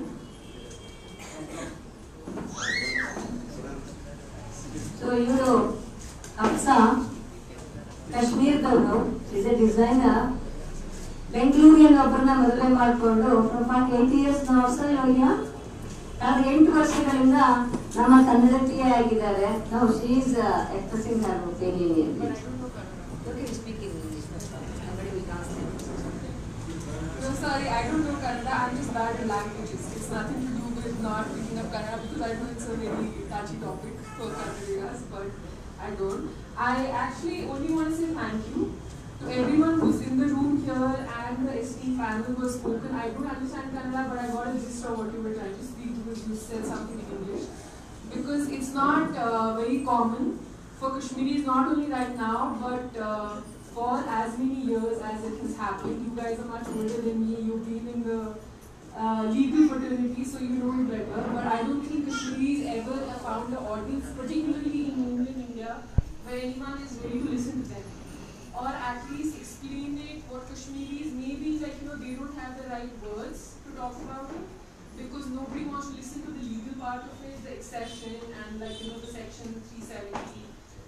so ಇವರು ಹಫ್ಸಾ ಕಾಶ್ಮೀರದವರು ಇಸ್ ಎ ಡಿಸೈನರ್ ಬೆಂಗಳೂರಿನ ಒಬ್ಬರನ್ನ ಮದುವೆ ಮಾಡಿಕೊಂಡು ಫ್ರಮ್ ಏಟ್ ಇಯರ್ಸ್ ನಾವು ಸರ್ ಇವಾಗ ಕಳೆದ ಎಂಟು ವರ್ಷಗಳಿಂದ ನಮ್ಮ ಕನ್ನಡತಿಯೇ ಆಗಿದ್ದಾರೆ ನಾವು she is expressing her opinion No, sorry, I don't know Kannada. I'm just bad in languages. It's nothing to do with not picking up Kannada because I know it's a very touchy topic for Kannadigas, but I don't. I actually only want to say thank you to everyone who's in the room here and the ST panel who has spoken. I don't understand Kannada, but I got a gist of what you were trying to speak because you said something in English. Because it's not uh, very common for Kashmiris, not only right now, but uh, for as many years as it has happened. You guys are much older than me. You've been in the uh, legal fraternity, so you know it better. But I don't think Kashmiris ever have found an audience, particularly in England, India, where anyone is ready to listen to them. Or at least explain it what Kashmiris maybe like you know they don't have the right words to talk about it because nobody wants to listen to the legal part of it, the accession and like you know the section 370,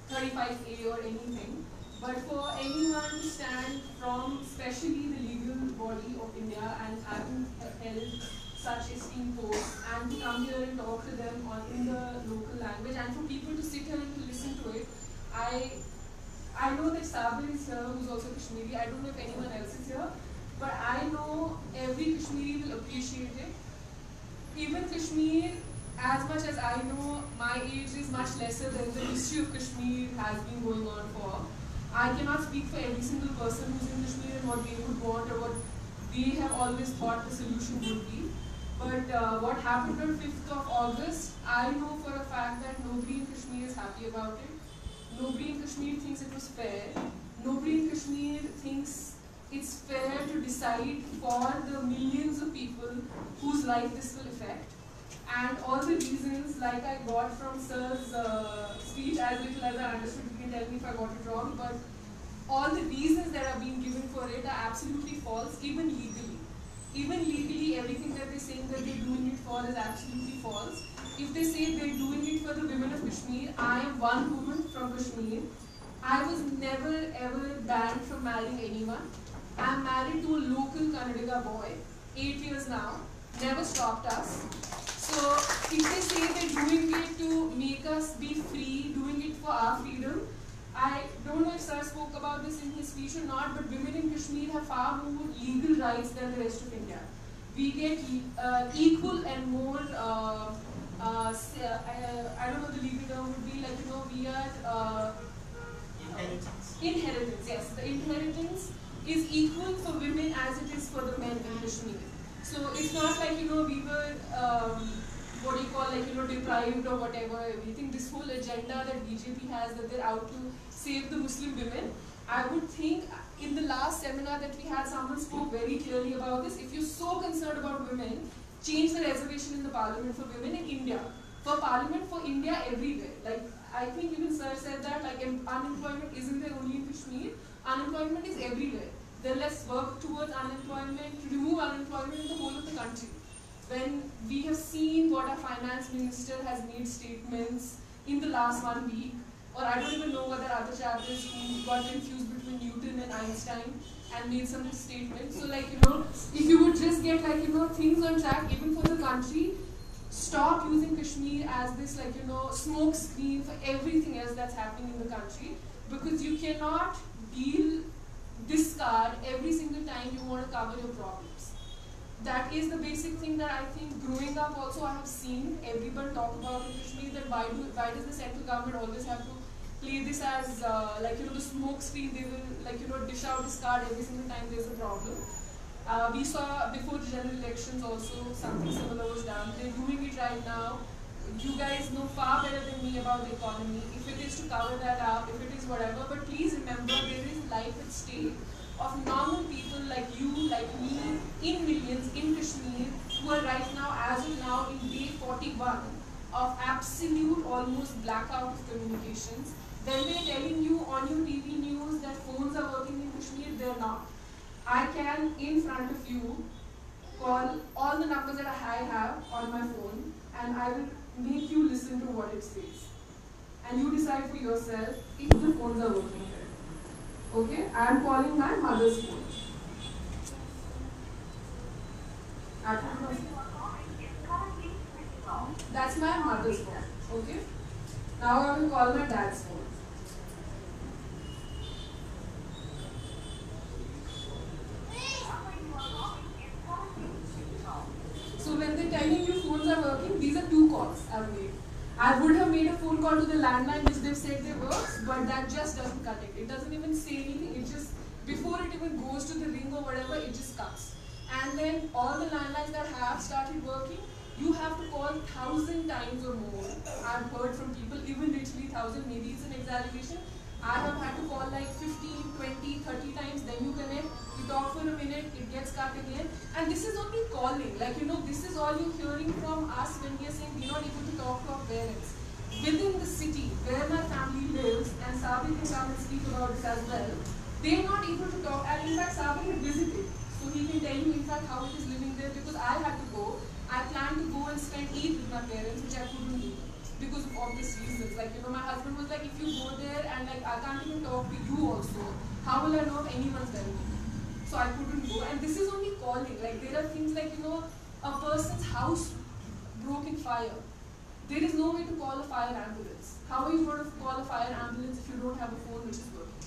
35A or anything. But for anyone to stand from especially the legal body of India and having held such esteemed posts and to come here and talk to them on in the local language and for people to sit here and to listen to it, I I know that Sabir is here who's also Kashmiri. I don't know if anyone else is here. But I know every Kashmiri will appreciate it. Even Kashmir, as much as I know, my age is much lesser than the history of Kashmir has been going on for. I cannot speak for every single person who's in Kashmir and what they would want or what they have always thought the solution would be. But uh, what happened on 5th of August, I know for a fact that nobody in Kashmir is happy about it. Nobody in Kashmir thinks it was fair. Nobody in Kashmir thinks it's fair to decide for the millions of people whose life this will affect. And all the reasons, like I got from Sir's uh, speech, as little as I understood, you can tell me if I got it wrong, but all the reasons that are being given for it are absolutely false, even legally. Even legally, everything that they're saying that they're doing it for is absolutely false. If they say they're doing it for the women of Kashmir, I am one woman from Kashmir. I was never ever banned from marrying anyone. I'm married to a local Kannadiga boy, eight years now, never stopped us. So if they say they're doing it to make us be free, doing it for our freedom, I don't know if Sir spoke about this in his speech or not, but women in Kashmir have far more legal rights than the rest of India. We get uh, equal and more, uh, uh, s- uh, I, I don't know the legal term would be like, you know, we are uh, inheritance, yes. The inheritance is equal for women as it is for the men in Kashmir. So it's not like, you know, we were, um, what do you call, like, you know, deprived or whatever, everything. This whole agenda that BJP has that they're out to save the Muslim women. I would think in the last seminar that we had, someone spoke very clearly about this. If you're so concerned about women, change the reservation in the parliament for women in India. For parliament for India everywhere. Like I think even sir said that like em- unemployment isn't there only in Kashmir. Unemployment is everywhere. Then let's work towards unemployment, to remove unemployment in the whole of the country. When we have seen what our finance minister has made statements in the last one week, or I don't even know whether other chapters who got confused between Newton and Einstein and made some statements. So like, you know, if you would just get like, you know, things on track even for the country, stop using Kashmir as this like, you know, smoke screen for everything else that's happening in the country because you cannot deal, discard every single time you want to cover your problems. That is the basic thing that I think growing up also I have seen everyone talk about in Kashmir that why do why does the central government always have to play this as uh, like you know the smoke screen they will like you know dish out discard every single time there's a problem. Uh, we saw before the general elections also something similar was done. They're doing it right now. You guys know far better than me about the economy. If it is to cover that up, if it is whatever, but please remember there is life at stake of normal people like you, like me, in millions in Kashmir, who are right now, as of now, in day 41 of absolute almost blackout of communications. When they're telling you on your TV news that phones are working in Kashmir, they're not. I can, in front of you, call all the numbers that I have on my phone and I will make you listen to what it says. And you decide for yourself if the phones are working there. Okay? I am calling my mother's phone. At home. That's my mother's phone. Okay? Now I will call my dad's phone. So when they're telling you phones are working, these are two calls I've made. I would have made a phone call to the landline which they've said they works, but that just doesn't connect. It doesn't even say anything. It just before it even goes to the ring or whatever, it just cuts. And then all the landlines that have started working, you have to call thousand times or more. I've heard from people, even literally thousand, maybe it's an exaggeration. I have had to call like 15, 20, 30 times, then you connect, you talk for a minute, it gets cut again. And this is only calling. Like, you know, this is all you're hearing from us when we are saying we're not able to talk to our parents. Within the city where my family lives, and Sabi can come and speak about this as well, they're not able to talk. And in fact, Sabi had visited. So he can tell you, in fact, how it is living there because I had to go. I planned to go and spend Eid with my parents, which I couldn't do because of obvious reasons. Like, you know, my husband was like, if you go there and like I can't even talk to you also, how will I know if anyone's there? So I couldn't go. And this is only calling. Like there are things like, you know, a person's house broke in fire. There is no way to call a fire ambulance. How are you going to call a fire ambulance if you don't have a phone which is working?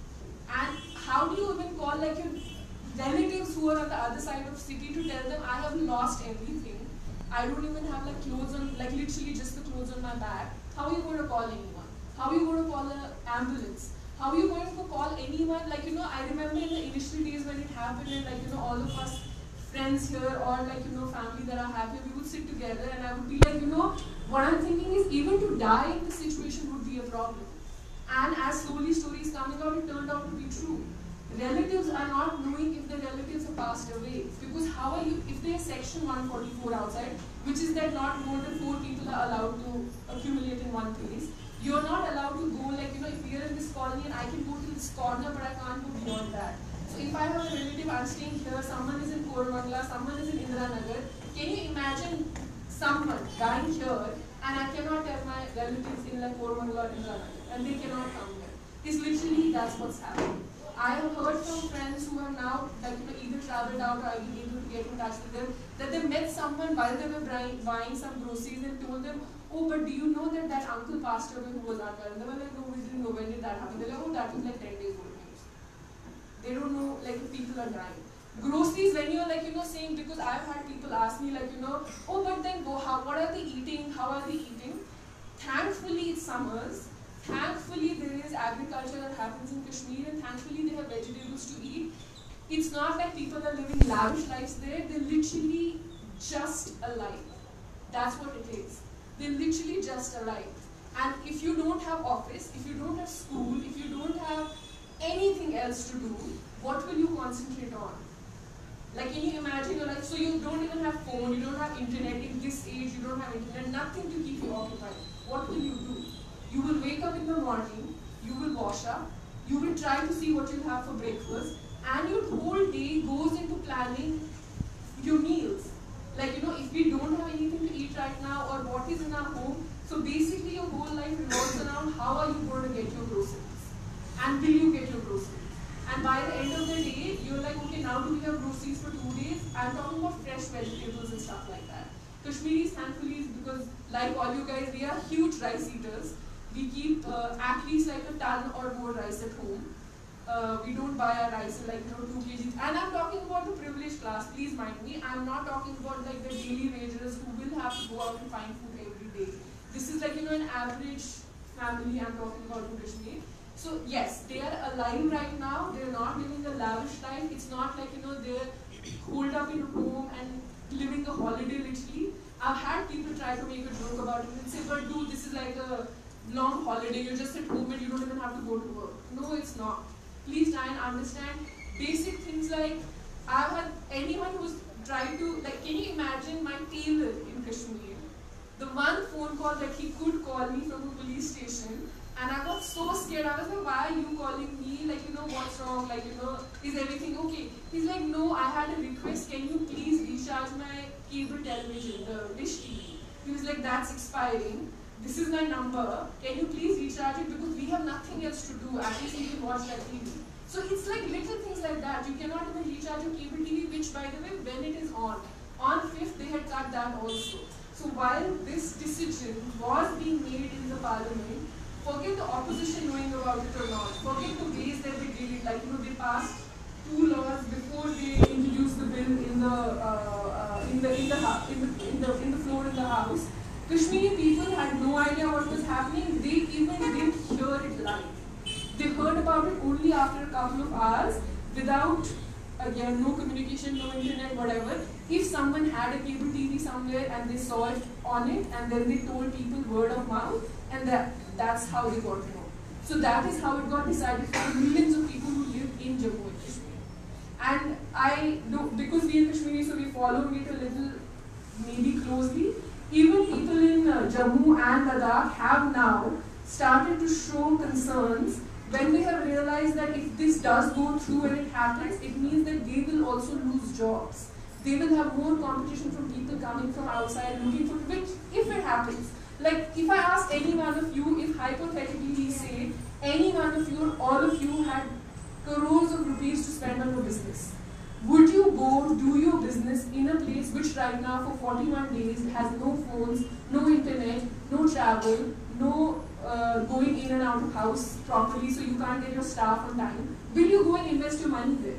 And how do you even call like your relatives who are on the other side of city to tell them I have lost everything? I don't even have like clothes on, like literally just the clothes on my back. How are you going to call anyone? How are you going to call an ambulance? How are you going to call anyone? Like, you know, I remember in the initial days when it happened and like, you know, all of us friends here or like, you know, family that are happy, we would sit together and I would be like, you know, what I'm thinking is even to die in this situation would be a problem. And as slowly stories coming out, it turned out to be true. Relatives are not knowing if their relatives have passed away. Because how are you, if there's section 144 outside, which is that not more than four people are allowed to accumulate in one place, you're not allowed to go like, you know, if you're in this colony and I can go to this corner, but I can't go beyond that. So if I have a relative, I'm staying here, someone is in Koramangala, someone is in Indiranagar, can you imagine someone dying here and I cannot tell my relatives in like Koramangala or Indiranagar and they cannot come here? It's literally that's what's happening. I have heard from friends who have now like you know either traveled out or I've been able to get in touch with them that they met someone while they were buying, buying some groceries and told them, oh, but do you know that that uncle passed away who was our And they were like, no, we didn't know when did that happen. They're like, oh, that was like 10 days old news. They don't know like if people are dying. Groceries, when you're like, you know, saying, because I've had people ask me like, you know, oh, but then go, how, what are they eating? How are they eating? Thankfully, it's summers. Thankfully, there is agriculture that happens in Kashmir, and thankfully, they have vegetables to eat. It's not like people are living lavish lives there, they're literally just alive. That's what it is. They're literally just alive. And if you don't have office, if you don't have school, if you don't have anything else to do, what will you concentrate on? Like, can you imagine your life? So you don't even have phone, you don't have internet. In this age, you don't have internet, nothing to keep you occupied. What will you do? You will wake up in the morning, you will wash up, you will try to see what you'll have for breakfast, and your whole day goes into planning your meals. Like, you know, if we don't have anything to eat right now, or what is in our home, so basically your whole life revolves around how are you going to get your groceries, and will you get your groceries. And by the end of the day, you're like, okay, now do we have groceries for two days? I'm talking about fresh vegetables and stuff like that. Kashmiris, thankfully, is because, like all you guys, we are huge rice eaters. We keep uh, at least like a ton or more rice at home. Uh, we don't buy our rice in like you know two kgs. And I'm talking about the privileged class. Please mind me. I'm not talking about like the daily wagers who will have to go out and find food every day. This is like you know an average family. I'm talking about in Kashmir. So yes, they are alive right now. They're not living a lavish life. It's not like you know they're holed up in a home and living a holiday literally. I've had people try to make a joke about it and say, but dude, this is like a long holiday. You're just at home and you don't even have to go to work. No, it's not. Please try and understand basic things like I've had anyone who's tried to like can you imagine my tailor in Kashmir? The one phone call that he could call me from a police station and I got so scared. I was like, why are you calling me? Like, you know, what's wrong? Like, you know, is everything okay? He's like, no, I had a request. Can you please recharge my cable television, the dish TV? He was like, that's expiring. This is my number. Can you please recharge it? Because we have nothing else to do. At least we can watch that TV. So it's like little things like that. You cannot even recharge your cable TV, which, by the way, when it is on, on 5th, they had cut that also. So while this decision was being made in the parliament, forget the opposition knowing about it or not. Forget the ways that they did it. Like, you know, they passed two laws before they introduced the bill in the uh, uh, in the in the, hou- in the in the in the floor in the house. Kashmiri people had no idea what was happening. They even didn't hear it live. They heard about it only after a couple of hours without again no communication, no internet, whatever. If someone had a cable TV somewhere and they saw it on it and then they told people word of mouth and that that's how they got to know. So that is how it got decided for millions of people who live in Jammu and Kashmir. And I know because we are Kashmiri, so we follow it a little maybe closely. Even people in uh, Jammu and Ladakh have now started to show concerns when they have realized that if this does go through and it happens, it means that they will also lose jobs. They will have more competition from people coming from outside looking for which, if it happens, like if I ask any one of you, if hypothetically we say any one of you or all of you had crores of rupees to spend on your business, would you go do your business in a place which right now for 41 days has no phones, no internet, no travel, no uh, going in and out of house properly so you can't get your staff on time? Will you go and invest your money there?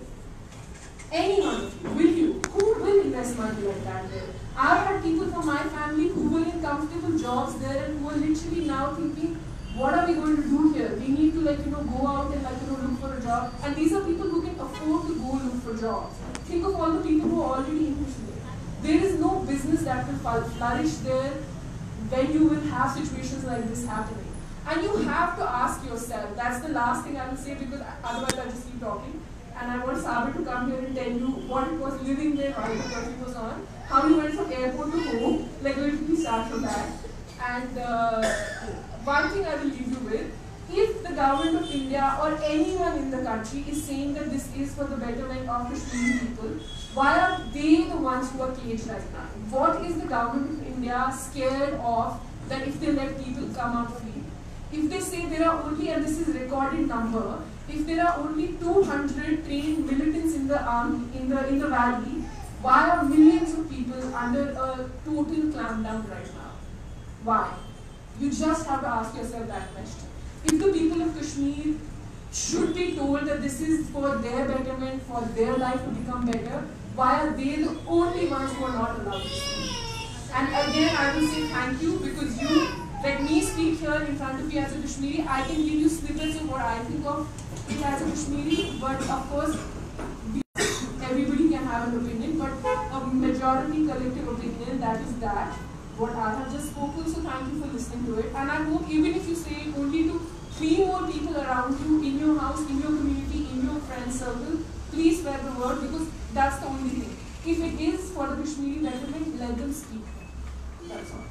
Any one of you, will you? Who will invest money like that there? I've had people from my family who were in comfortable jobs there and who are literally now thinking, what are we going to do here? We need to like, you know, go out and like, you know, look for a job. And these are people who can afford to go look for jobs. Think of all the people who are already in Kashmir. There is no business that will fl- flourish there when you will have situations like this happening. And you have to ask yourself, that's the last thing I will say because otherwise I'll just keep talking. And I want Sabir to come here and tell you what it was living there while the curfew was on, how you went from airport to home, like literally start from that. And uh, one thing I will leave you with, if the government of India or anyone in the country is saying that this is for the betterment of Kashmiri people, why are they the ones who are caged right now? What is the government of India scared of that if they let people come out free? If they say there are only, and this is recorded number, if there are only 200 trained militants in the army, in the in the valley, why are millions of people under a total clampdown right now? Why? You just have to ask yourself that question. If the people of Kashmir should be told that this is for their betterment, for their life to become better, why are they the only ones who are not allowed to speak? And again, I will say thank you because you let me speak here in front of you as a Kashmiri. I can give you snippets of what I think of it as a Kashmiri, but of course, we, everybody can have an opinion, but a majority collective opinion, that is that, what I have just spoken. So thank you for listening to it. And I hope even if you say only to three more people around you, in your house, in your community, in your friend circle, please spread the word because that's the only thing. If it is for the Kashmiri betterment, let them speak. That's all.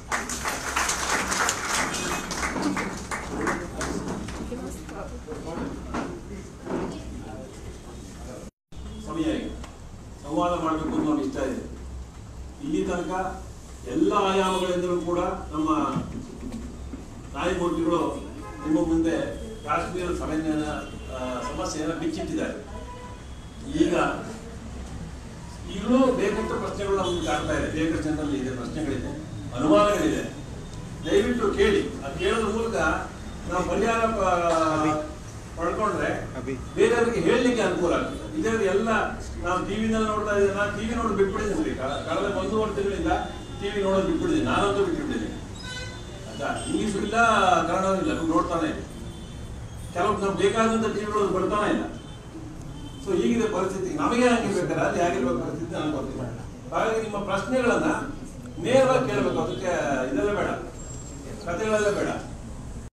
ಸಮಯ ಈಗ ಸಂವಾದ ಮಾಡಬೇಕು ಅಂತ ನಮ್ಗೆ ಇಷ್ಟ ಇದೆ ಇಲ್ಲಿ ತನಕ ಎಲ್ಲ ಆಯಾಮಗಳಿಂದಲೂ ಕೂಡ ನಮ್ಮ ನ್ಯಾಯಮೂರ್ತಿಗಳು ನಿಮ್ಮ ಮುಂದೆ ಕಾಶ್ಮೀರ ಸಮನ್ವಯನ ಆ, ಸಮಸ್ಯೆಯನ್ನು ಬಿಚ್ಚಿಟ್ಟಿದ್ದಾರೆ ಈಗ ಈಗಲೂ ಬೇಕಂತ ಪ್ರಶ್ನೆಗಳು ನಮ್ಗೆ ಕಾಡ್ತಾ ಇದೆ ಬೇಕಷ್ಟು ಜನರಲ್ಲಿ ಇದೆ ಪ್ರಶ್ನೆಗಳಿದೆ ಅನುಮಾನಗಳಿದೆ ದಯವಿಟ್ಟು ಕೇಳಿ ಆ ಕೇಳೋದ್ರ ಮೂಲಕ ನಾವು ಪರಿಹಾರ ಪ- ಪಡ್ಕೊಂಡ್ರೆ ಬೇರೆಯವರಿಗೆ ಹೇಳಲಿಕ್ಕೆ ಅನುಕೂಲ ಆಗ್ತದೆ ಇದರಲ್ಲಿ ಎಲ್ಲ ನಾವು ಟಿವಿನಲ್ಲಿ ನೋಡ್ತಾ ಇದ್ದೇವೆ ನಾನು ಟಿವಿ ನೋಡೋದು ಬಿಟ್ಬಿಟ್ಟಿದ್ದೀನಿ ಕ- ಕಳೆದ ಒಂದೂವರೆ ತಿಂಗಳಿಂದ ಟಿವಿ ನೋಡೋದು ಬಿಟ್ಬಿಟ್ಟಿದ್ದೀನಿ ನಾನಂತೂ ಬಿಟ್ಬಿಟ್ಟಿದ್ದೀನಿ ಆಯ್ತಾ ಇಂಗ್ಲೀಷು ಇಲ್ಲ ಕನ್ನಡವೂ ಇಲ್ಲ ನೋಡ್ತಾನೆ ಇಲ್ಲ ಕೆಲವು ನಮ್ಗೆ ಬೇಕಾದಂತ ಟಿವಿಗಳು ಬರ್ತಾನೆ ಇಲ್ಲ ಸೊ ಹೀಗಿದೆ ಪರಿಸ್ಥಿತಿ ನಮಗೆ ಹಂಗಿರ್ಬೇಕಾದ್ರೆ ಅಲ್ಲಿ ಆಗಿರ್ಬೇಕು ಪರಿಸ್ಥಿತಿ ನನಗೆ ಗೊತ್ತಿಲ್ಲ ಹಾಗಾಗಿ ನಿಮ್ಮ ಪ್ರಶ್ನೆಗಳನ್ನ ನೇರವಾಗಿ ಕೇಳಬೇಕು ಅದಕ್ಕೆ ಇದೆಲ್ಲ ಬೇಡ ಕಥೆಗಳೆಲ್ಲ ಬೇಡ